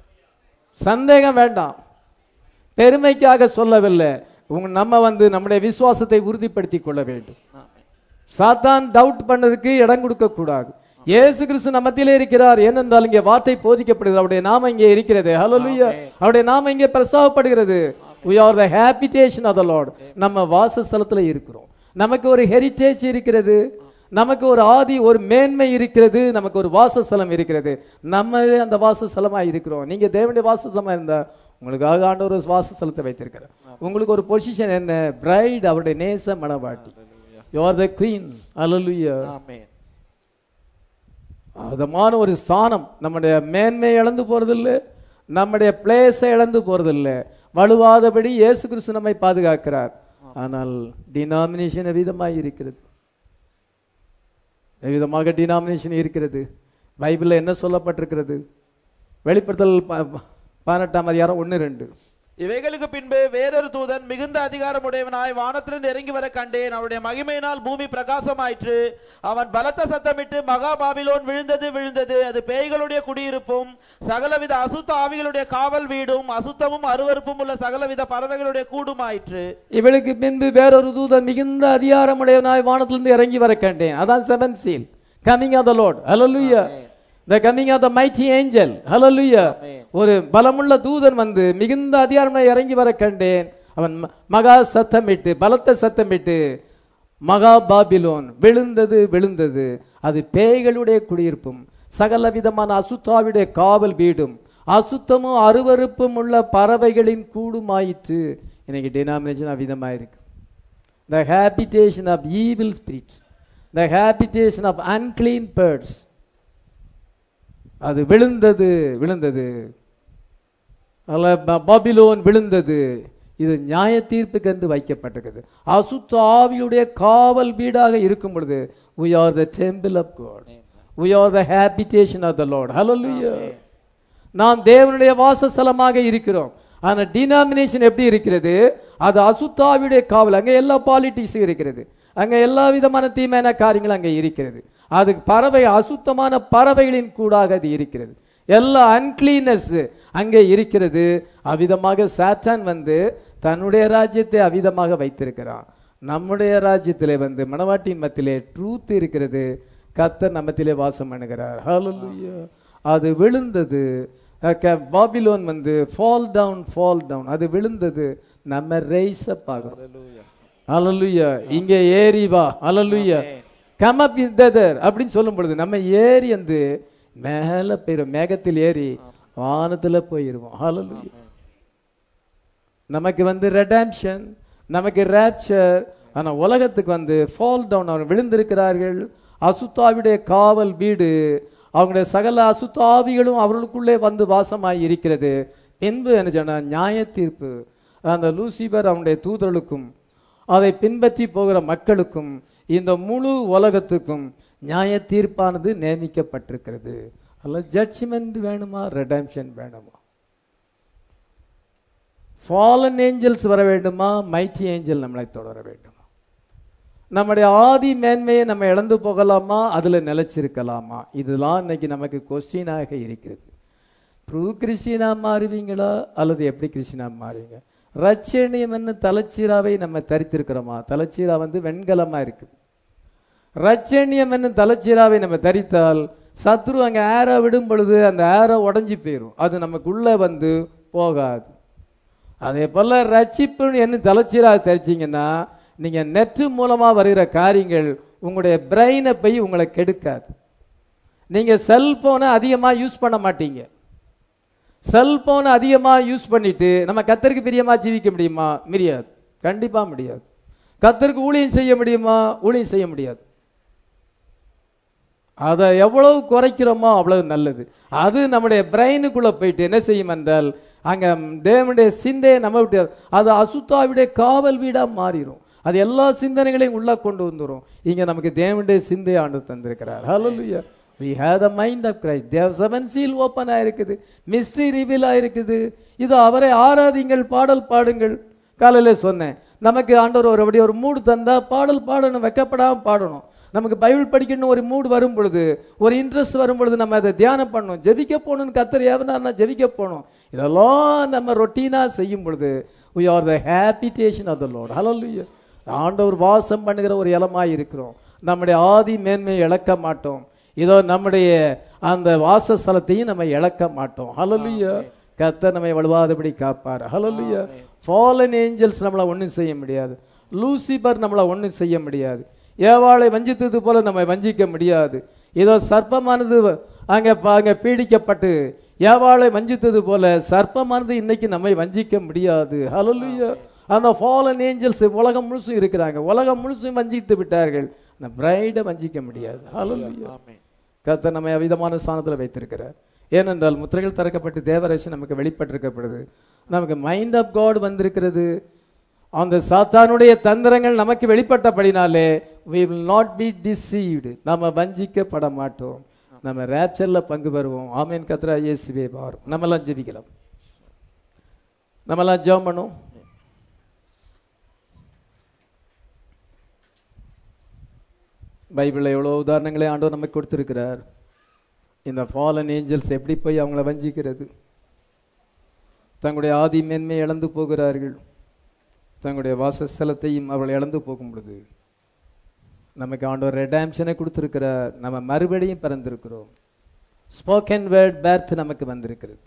சந்தேகம் வேண்டாம் பெருமைக்காக சொல்லவில்லை உங்க நம்ம வந்து நம்முடைய விசுவாசத்தை உறுதிப்படுத்திக் கொள்ள வேண்டும் ஆமென் சாத்தான் டவுட் பண்ணதுக்கு இடம் கொடுக்க கூடாது இயேசு கிறிஸ்து நம்ம மத்தியிலே இருக்கிறார் ஏனென்றால் இங்கே வார்த்தை போதிக்கப்படுகிறது அவருடைய நாம இங்கே இருக்கிறது ஹalleluya அவருடைய நாம இங்கே பிரஸ்தாவப்படுகிறது we are the habitation of the lord நம்ம வாசஸ்தலத்துல இருக்கிறோம் நமக்கு ஒரு ஹெரிட்டேஜ் இருக்கிறது நமக்கு ஒரு ஆதி ஒரு மேன்மை இருக்கிறது நமக்கு ஒரு வாசஸ்தலம் இருக்கிறது நம்ம அந்த வாசஸ்தலமா இருக்கிறோம் நீங்க தேவனுடைய வாசஸ்தலமா இருந்தா உங்களுக்காக ஆண்டவர் ஒரு வாசஸ்தலத்தை வைத்திருக்கிறார் உங்களுக்கு ஒரு பொசிஷன் என்ன பிரைட் அவருடைய நேச மணவாட்டி யூ ஆர் த குவீன் அல்லலுயா ஆமென் அதமான ஒரு ஸ்தானம் நம்முடைய மேன்மை இழந்து போறதில்லை நம்முடைய பிளேஸை இழந்து போறதில்லை வலுவாதபடி இயேசு கிறிஸ்து நம்மை பாதுகாக்கிறார் ஆனால் டினாமினேஷன் விதமாய் இருக்கிறது விதமாக டினாமினேஷன் இருக்கிறது பைபிள்ல என்ன சொல்லப்பட்டிருக்கிறது வெளிப்படுத்தல் ப- பதினெட்டாம் அதிகாரம் ஒன்று ரெண்டு இவைகளுக்கு பின்பு வேறொரு தூதன் மிகுந்த அதிகாரமுடையவனாய் வானத்திலிருந்து இறங்கி வர கண்டேன் அவருடைய மகிமையினால் பூமி பிரகாசமாயிற்று அவன் பலத்த சத்தமிட்டு மகா பாபிலோன் விழுந்தது விழுந்தது அது பேய்களுடைய குடியிருப்பும் சகலவித அசுத்த ஆவிகளுடைய காவல் வீடும் அசுத்தமும் அருவருப்பும் உள்ள சகலவித பறவைகளுடைய கூடுமாயிற்று இவளுக்கு பின்பு வேறொரு தூதன் மிகுந்த அதிகாரமுடையவனாய் வானத்திலிருந்து இறங்கி வர கண்டேன் அதான் seven seal coming of the Lord ஹalleluya the coming of the mighty angel hallelujah ஒரு பலமுள்ள தூதன் வந்து மிகுந்த அதிகாரமாய் இறங்கி வர கண்டேன் அவன் ம- மகா சத்தமிட்டு பலத்த சத்தமிட்டு மகா பாபிலோன் விழுந்தது விழுந்தது அது பேய்களுடைய குடியிருப்பும் சகல விதமான அசுத்தாவுடைய காவல் வீடும் அசுத்தமும் அருவருப்பும் உள்ள பறவைகளின் கூடுமாயிற்று இன்னைக்கு டினாமினேஷன் அவ்விதமாக இருக்கு the habitation of evil spirits the habitation of unclean birds அது விழுந்தது விழுந்தது அல்ல ப- பாபிலோன் விழுந்தது இது நியாய தீர்ப்புக்கு என்று வைக்கப்பட்டிருக்கிறது அசுத்த ஆவியுடைய காவல் வீடாக இருக்கும் பொழுது we are the temple of god we are the habitation of the lord hallelujah நாம் தேவனுடைய வாசஸ்தலமாக இருக்கிறோம் ஆனா டினாமினேஷன் எப்படி இருக்கிறது அது அசுத்தாவியுடைய காவல் அங்க எல்லா பாலிட்டிக்ஸும் இருக்கிறது அங்க எல்லா விதமான தீமையான காரியங்களும் அங்க இருக்கிறது அது பறவை அசுத்தமான பறவைகளின் கூடாக அது இருக்கிறது எல்லா அன்கிளீனஸ் அங்கே இருக்கிறது அவ்விதமாக சாத்தான் வந்து தன்னுடைய ராஜ்யத்தை அவ்விதமாக வைத்திருக்கிறான் நம்முடைய ராஜ்யத்திலே வந்து மணவாட்டியின் மத்தியிலே ட்ரூத் இருக்கிறது கர்த்தர் நம்மத்திலே வாசம் பண்ணுகிறார் ஹalleluya அது விழுந்தது அஹ் க- பாபிலோன் வந்து ஃபால் டவுன் ஃபால் டவுன் அது விழுந்தது நம்ம ரைஸ் அப் ஆகிறோம் ஹalleluya இங்கே ஏறி வா ஹalleluya கம் அப் இதர் அப்படின்னு சொல்லும் பொழுது நம்ம ஏறி வந்து மேல போயிரும் மேகத்தில் ஏறி வானத்துல போயிருவோம் ஹalleluya நமக்கு வந்து ரெடாம்ஷன் நமக்கு ரேப்சர் ஆனா உலகத்துக்கு வந்து ஃபால் டவுன் அவங்க விழுந்திருக்கிறார்கள் அசுத்தாவிடைய காவல் வீடு அவங்களுடைய சகல அசுத்தாவிகளும் அவர்களுக்குள்ளே வந்து வாசமாய் இருக்கிறது பின்பு என்ன சொன்னா நியாய தீர்ப்பு அந்த லூசிபர் அவனுடைய தூதர்களுக்கும் அதை பின்பற்றி போகிற மக்களுக்கும் இந்த முழு உலகத்துக்கும் நியாய தீர்ப்பானது நியமிக்கப்பட்டிருக்கிறது அல்ல ஜட்ஜ்மெண்ட் வேணுமா ரெடம்ஷன் வேணுமா ஃபாலன் ஏஞ்சல்ஸ் வர வேண்டுமா மைட்டி ஏஞ்சல் நம்மளை தொடர வேண்டுமா நம்முடைய ஆதி மேன்மையை நம்ம இழந்து போகலாமா அதுல நிலைச்சிருக்கலாமா இதெல்லாம் இன்னைக்கு நமக்கு கொஸ்டினாக இருக்கிறது ட்ரூ கிறிஸ்டினா மாறுவீங்களா அல்லது எப்படி கிறிஸ்டினா மாறுவீங்க ரட்சணியம் என்ன தலைச்சீராவை நம்ம தரித்திருக்கிறோமா தலைச்சீரா வந்து வெண்கலமா இருக்குது ரட்சணியம் என்ன தலைச்சீராவை நம்ம தரித்தால் சத்ரு அங்க ஏரை விடும் பொழுது அந்த ஏரை உடைஞ்சு போயிடும் அது நமக்குள்ள வந்து போகாது அதே போல ரட்சிப்பு என்ன தலைச்சீரா தரிச்சீங்கன்னா நீங்க நெற்று மூலமா வருகிற காரியங்கள் உங்களுடைய பிரெயினை போய் உங்களை கெடுக்காது நீங்க செல்போனை அதிகமா யூஸ் பண்ண மாட்டீங்க செல்போனை அதிகமா யூஸ் பண்ணிட்டு நம்ம கத்தருக்கு பிரியமா ஜீவிக்க முடியுமா முடியாது கண்டிப்பா முடியாது கத்தருக்கு ஊழியம் செய்ய முடியுமா ஊழியம் செய்ய முடியாது அதை எவ்வளவு குறைக்கிறோமோ அவ்வளவு நல்லது அது நம்முடைய பிரெயினுக்குள்ள போயிட்டு என்ன செய்யும் என்றால் அங்க தேவனுடைய சிந்தையை நம்ம விட்டு அது அசுத்தாவுடைய காவல் வீடா மாறிடும் அது எல்லா சிந்தனைகளையும் உள்ள கொண்டு வந்துரும் இங்க நமக்கு தேவனுடைய சிந்தை ஆண்டு தந்திருக்கிறார் ஹalleluya we have the mind of christ தேவ செவன் சீல் ஓபன் ஆயிருக்குது மிஸ்ட்ரி ரிவீல் ஆயிருக்குது இது அவரை ஆராதிங்கள் பாடல் பாடுங்கள் காலையில சொன்னேன் நமக்கு ஆண்டவர் ஒரு அப்படி ஒரு மூடு தந்தா பாடல் பாடணும் வெக்கப்படாம பாடணும் நமக்கு பைபிள் படிக்கணும் ஒரு மூடு வரும் பொழுது ஒரு இன்ட்ரெஸ்ட் வரும் பொழுது நம்ம அதை தியானம் பண்ணணும் ஜெபிக்க போகணும்னு கத்தர் ஏவனா ஜெபிக்க போகணும் இதெல்லாம் நம்ம ரொட்டீனா செய்யும் பொழுது we are the habitation of the lord hallelujah ஆண்டவர் வாசம் பண்ணுகிற ஒரு இலமாய் இருக்கிறோம் நம்முடைய ஆதி மேன்மையை இழக்க மாட்டோம் இதோ நம்முடைய அந்த வாசஸ்தலத்தையும் நம்ம இழக்க மாட்டோம் ஹalleluya கர்த்தர் நம்மை வலுவாதபடி காப்பார் ஹalleluya fallen ஏஞ்சல்ஸ் நம்மள ஒண்ணும் செய்ய முடியாது லூசிபர் நம்மள ஒண்ணும் செய்ய முடியாது ஏவாளை வஞ்சித்தது போல நம்மை வஞ்சிக்க முடியாது இதோ சர்ப்பமானது அங்க ப- அங்க பீடிக்கப்பட்டு ஏவாளை வஞ்சித்தது போல சர்ப்பமானது இன்னைக்கு நம்மை வஞ்சிக்க முடியாது ஹalleluya அந்த ஃபாலன் ஏஞ்சல்ஸ் உலகம் முழுசும் இருக்கிறாங்க உலகம் முழுசும் வஞ்சித்து விட்டார்கள் அந்த பிரைடை வஞ்சிக்க முடியாது ஹalleluya ஆமென் கர்த்தர் நம்மை அவிதமான ஸ்தானத்தில் வைத்திருக்கிறார் ஏனென்றால் முத்திரைகள் திறக்கப்பட்டு தேவரட்சி நமக்கு வெளிப்பட்டிருக்கப்படுது நமக்கு மைண்ட் ஆஃப் காட் வந்திருக்கிறது அந்த சாத்தானுடைய தந்திரங்கள் நமக்கு வெளிப்பட்டபடினாலே we will not be deceived நம்ம வஞ்சிக்கப்பட மாட்டோம் நம்ம ரேப்சர்ல பங்கு பெறுவோம் ஆமேன் கத்ரா இயேசுவே பார் நம்மெல்லாம் ஜெபிக்கலாம் நம்மெல்லாம் ஜெபம் பண்ணும் பைபிளில் எவ்வளோ உதாரணங்களை ஆண்டவர் நமக்கு கொடுத்திருக்கிறார் இந்த ஃபாலன் ஏஞ்சல்ஸ் எப்படி போய் அவங்கள வஞ்சிக்கிறது தங்களுடைய ஆதி மேன்மை இழந்து போகிறார்கள் தங்களுடைய வாசஸ்தலத்தையும் அவர்கள் இழந்து போகும் பொழுது நமக்கு ஆண்டவர் ரெடாம்ஷனை கொடுத்திருக்கிறார் நம்ம மறுபடியும் பிறந்திருக்கிறோம் ஸ்போக்கன் வேர்ட் பேர்த் நமக்கு வந்திருக்கிறது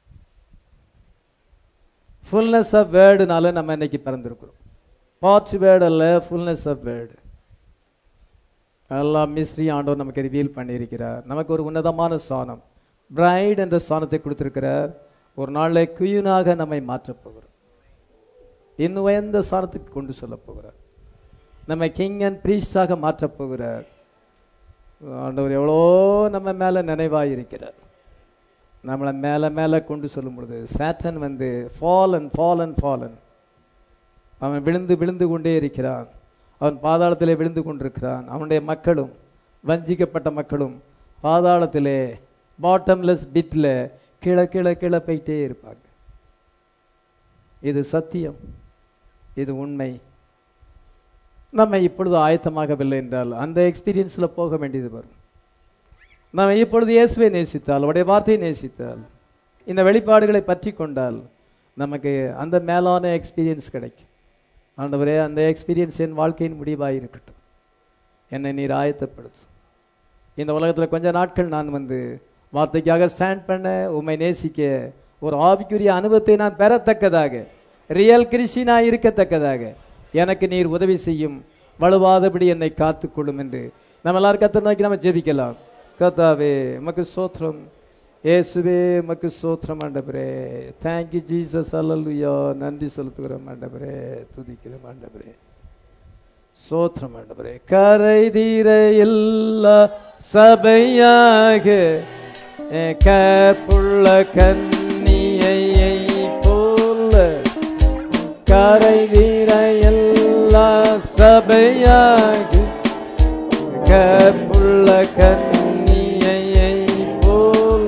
ஃபுல்னஸ் ஆஃப் வேர்டுனால நம்ம இன்னைக்கு பிறந்திருக்கிறோம் பார்ட்ஸ் வேர்டு அல்ல ஃபுல்னஸ் ஆஃப் வேர்டு எல்லா மிஸ்ட்ரி ஆண்டவர் நமக்கு ரிவீல் பண்ணியிருக்கிறார் நமக்கு ஒரு உன்னதமான சாணம் பிரைட் என்ற சாணத்தை கொடுத்திருக்கிறார் ஒரு நாளில் குயினாக நம்மை மாற்றப் போகிறார் இன்னும் உயர்ந்த சாணத்துக்கு கொண்டு சொல்லப் போகிறார் நம்ம கிங் அண்ட் பிரீஸ்டாக மாற்றப் போகிறார் ஆண்டவர் எவ்வளோ நம்ம மேல நினைவாய் இருக்கிறார் நம்மளை மேல மேல கொண்டு சொல்லும் பொழுது சாட்டன் வந்து ஃபாலன் ஃபாலன் ஃபாலன் அவன் விழுந்து விழுந்து கொண்டே இருக்கிறான் அவன் பாதாளத்திலே விழுந்து கொண்டிருக்கிறான் அவனுடைய மக்களும் வஞ்சிக்கப்பட்ட மக்களும் பாதாளத்திலே பாட்டம்லெஸ் பிட்ல கீழே கீழே கீழே போயிட்டே இருப்பாங்க இது சத்தியம் இது உண்மை நம்ம இப்பொழுது ஆயத்தமாகவில்லை என்றால் அந்த எக்ஸ்பீரியன்ஸ்ல போக வேண்டியது வரும் நம்ம இப்பொழுது இயேசுவை நேசித்தால் அவருடைய வார்த்தையை நேசித்தால் இந்த வெளிப்பாடுகளை பற்றி கொண்டால் நமக்கு அந்த மேலான எக்ஸ்பீரியன்ஸ் கிடைக்கும் ஆண்டவரே அந்த எக்ஸ்பீரியன்ஸ் என் வாழ்க்கையின் முடிவாக இருக்கட்டும் என்னை நீர் ஆயத்தப்படுத்தும் இந்த உலகத்தில் கொஞ்ச நாட்கள் நான் வந்து வார்த்தைக்காக ஸ்டாண்ட் பண்ண உம்மை நேசிக்க ஒரு ஆவிக்குரிய அனுபவத்தை நான் பெறத்தக்கதாக ரியல் கிறிஸ்டினா இருக்கத்தக்கதாக எனக்கு நீர் உதவி செய்யும் வலுவாதபடி என்னை காத்துக்கொள்ளும் என்று நம்ம எல்லாரும் கத்தர் நோக்கி நம்ம ஜெபிக்கலாம் கத்தாவே மக்கு சோத்திரம் இயேசுவே மக்கு சோத்திரம் ஆண்டவரே தேங்க்யூ ஜீசஸ் அல்லலுயா நன்றி செலுத்துகிறோம் ஆண்டவரே துதிக்கிறோம் ஆண்டவரே சோத்திரம் ஆண்டவரே கரை தீர இல்லா சபையாக என் கற்புள்ள கன்னியை போல கரை தீர எல்லா சபையாக கற்புள்ள கன்னியை போல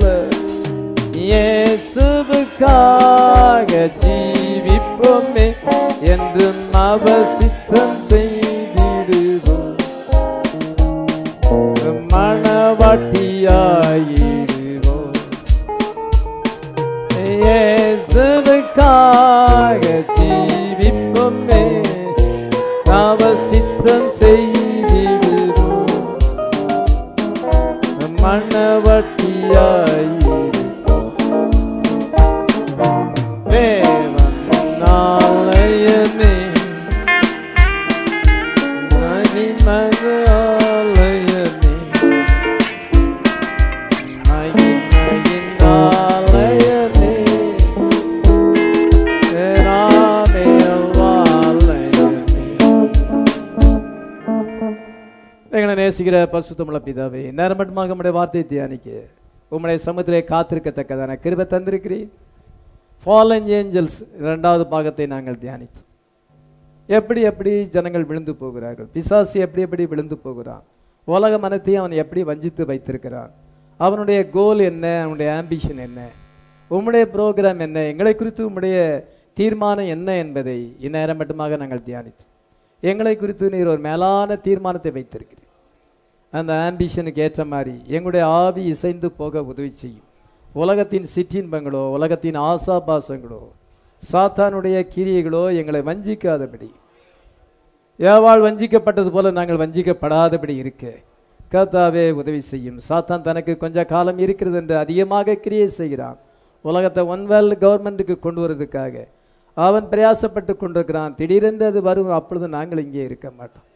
இயேசுவுக்காக ஜீவிப்போமே என்று அவசித்தம் செய்திடுவோம் மணவாட்டியாயிடுவோம் இயேசுவுக்காக ஜீவிப்போமே அவசித்தம் செய்திடுவோம் மணவட்டியாயிருப்போம் தேவன் ஆலயமே மகிமக ஆலயமே மகிமையின் ஆலயமே தேராதேவ ஆலயமே எங்களை நேசிக்கிற பரிசுத்தமுள்ள பிதாவே நேரம் மட்டுமாக உம்முடைய வார்த்தையை தியானிக்க உம்முடைய சமூகத்திலே காத்திருக்கத்தக்கதான கிருபை தந்திருக்கிறீர் ஃபாலன் ஏஞ்சல்ஸ் இரண்டாவது பாகத்தை நாங்கள் தியானித்தோம் எப்படி எப்படி ஜனங்கள் விழுந்து போகிறார்கள் பிசாசு எப்படி எப்படி விழுந்து போகிறான் உலக மனத்தையும் அவன் எப்படி வஞ்சித்து வைத்திருக்கிறான் அவனுடைய கோல் என்ன அவனுடைய ஆம்பிஷன் என்ன உம்முடைய ப்ரோக்ராம் என்ன எங்களை குறித்து உம்முடைய தீர்மானம் என்ன என்பதை இந்நேரம் மட்டுமாக நாங்கள் தியானித்தோம் எங்களை குறித்து நீர் ஒரு மேலான தீர்மானத்தை வைத்திருக்கிறீர் அந்த ஆம்பிஷனுக்கு ஏற்ற மாதிரி எங்களுடைய ஆவி இசைந்து போக உதவி செய்யும் உலகத்தின் சிற்றின்பங்களோ உலகத்தின் ஆசாபாசங்களோ சாத்தானுடைய கிரியைகளோ எங்களை வஞ்சிக்காதபடி ஏவாள் வஞ்சிக்கப்பட்டது போல நாங்கள் வஞ்சிக்கப்படாதபடி இருக்க கர்த்தாவே உதவி செய்யும் சாத்தான் தனக்கு கொஞ்ச காலம் இருக்கிறது என்று அதிகமாக கிரியை செய்கிறான் உலகத்தை ஒன் வேர்ல்டு கவர்மெண்ட்டுக்கு கொண்டு வரதுக்காக அவன் பிரயாசப்பட்டு கொண்டிருக்கிறான் திடீரென்று அது வரும் அப்பொழுது நாங்கள் இங்கே இருக்க மாட்டோம்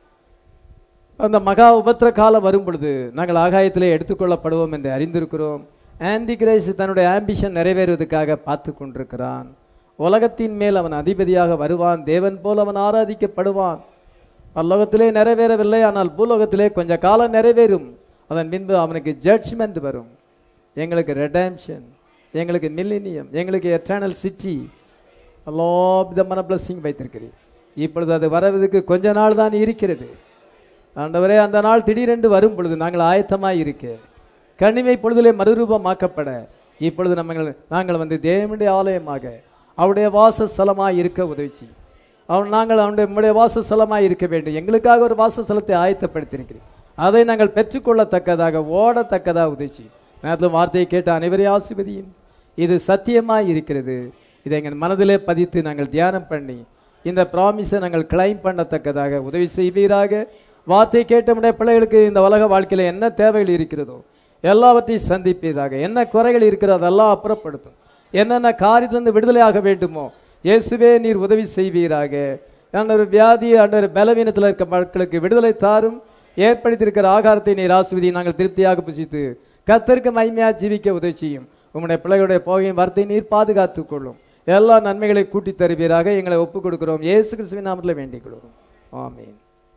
அந்த மகா உபத்திர காலம் வரும் பொழுது நாங்கள் ஆகாயத்திலே எடுத்துக்கொள்ளப்படுவோம் என்று அறிந்திருக்கிறோம் ஆன்டி கிரைஸ் தன்னுடைய ஆம்பிஷன் நிறைவேறுவதற்காக பார்த்து கொண்டிருக்கிறான் உலகத்தின் மேல் அவன் அதிபதியாக வருவான் தேவன் போல் அவன் ஆராதிக்கப்படுவான் பரலோகத்திலே நிறைவேறவில்லை ஆனால் பூலோகத்திலே கொஞ்ச காலம் நிறைவேறும் அதன் பின்பு அவனுக்கு ஜட்ஜ்மெண்ட் வரும் எங்களுக்கு ரெடம்ஷன் எங்களுக்கு மில்லினியம் எங்களுக்கு எட்டர்னல் சிட்டி எல்லா விதமான பிளஸ்ஸிங் வைத்திருக்கிறேன் இப்பொழுது அது வரவதற்கு கொஞ்ச நாள் தான் இருக்கிறது ஆண்டவரே அந்த நாள் திடீரென்று வரும் பொழுது நாங்கள் ஆயத்தமாய் இருக்க கண்ணிமை பொழுதிலே மறுரூபமாக்கப்பட இப்பொழுது நம்ம நாங்கள் வந்து தேவனுடைய ஆலயமாக அவருடைய வாசஸ்தலமாய் இருக்க உதவி செய்யும் அவன் நாங்கள் அவனுடைய நம்முடைய வாசஸ்தலமாய் இருக்க வேண்டும் எங்களுக்காக ஒரு வாசஸ்தலத்தை ஆயத்தப்படுத்தியிருக்கிறேன் அதை நாங்கள் பெற்றுக்கொள்ளத்தக்கதாக ஓடத்தக்கதாக உதவி செய்யும் நேரத்தில் வார்த்தையை கேட்ட அனைவரையும் ஆசிர்வதியும் இது சத்தியமாய் இருக்கிறது இதை எங்கள் மனதிலே பதித்து நாங்கள் தியானம் பண்ணி இந்த ப்ராமிஸை நாங்கள் கிளைம் பண்ணத்தக்கதாக உதவி செய்வீராக வார்த்தை கேட்ட நம்முடைய பிள்ளைகளுக்கு இந்த உலக வாழ்க்கையில என்ன தேவைகள் இருக்கிறதோ எல்லாவற்றையும் சந்திப்பீராக என்ன குறைகள் இருக்கிறதோ அதெல்லாம் அப்புறப்படுத்தும் என்னென்ன காரியத்திலிருந்து விடுதலையாக வேண்டுமோ இயேசுவே நீர் உதவி செய்வீராக ஆண்டவர் வியாதி ஆண்டவர் பலவீனத்தில் இருக்க மக்களுக்கு விடுதலை தாரும் ஏற்படுத்தியிருக்கிற ஆகாரத்தை நீர் ஆசுவதி நாங்கள் திருப்தியாக புசித்து கத்தருக்கு மைமையா ஜீவிக்க உதவி செய்யும் உம்முடைய பிள்ளைகளுடைய போகையும் வார்த்தை நீர் பாதுகாத்துக் கொள்ளும் எல்லா நன்மைகளை கூட்டி தருவீராக எங்களை ஒப்புக் கொடுக்கிறோம் இயேசு கிறிஸ்துவின் நாமத்தில் வேண்டிக் கொள்கிறோம் ஆமீன்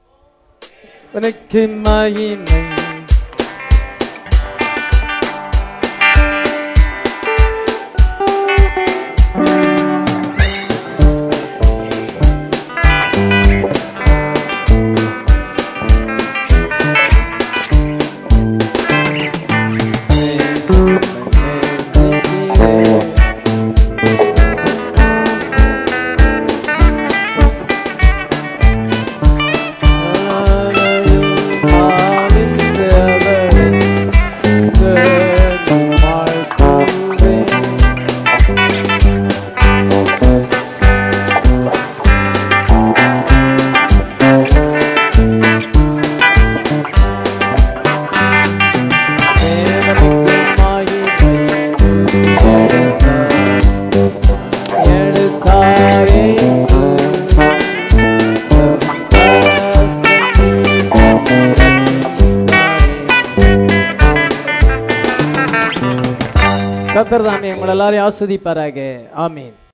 உனக்கு மகிமை ஆனந்த கத்தர் தாமே உங்களை எல்லாரையும் ஆஸ்வதிப்பாராக ஆமீன்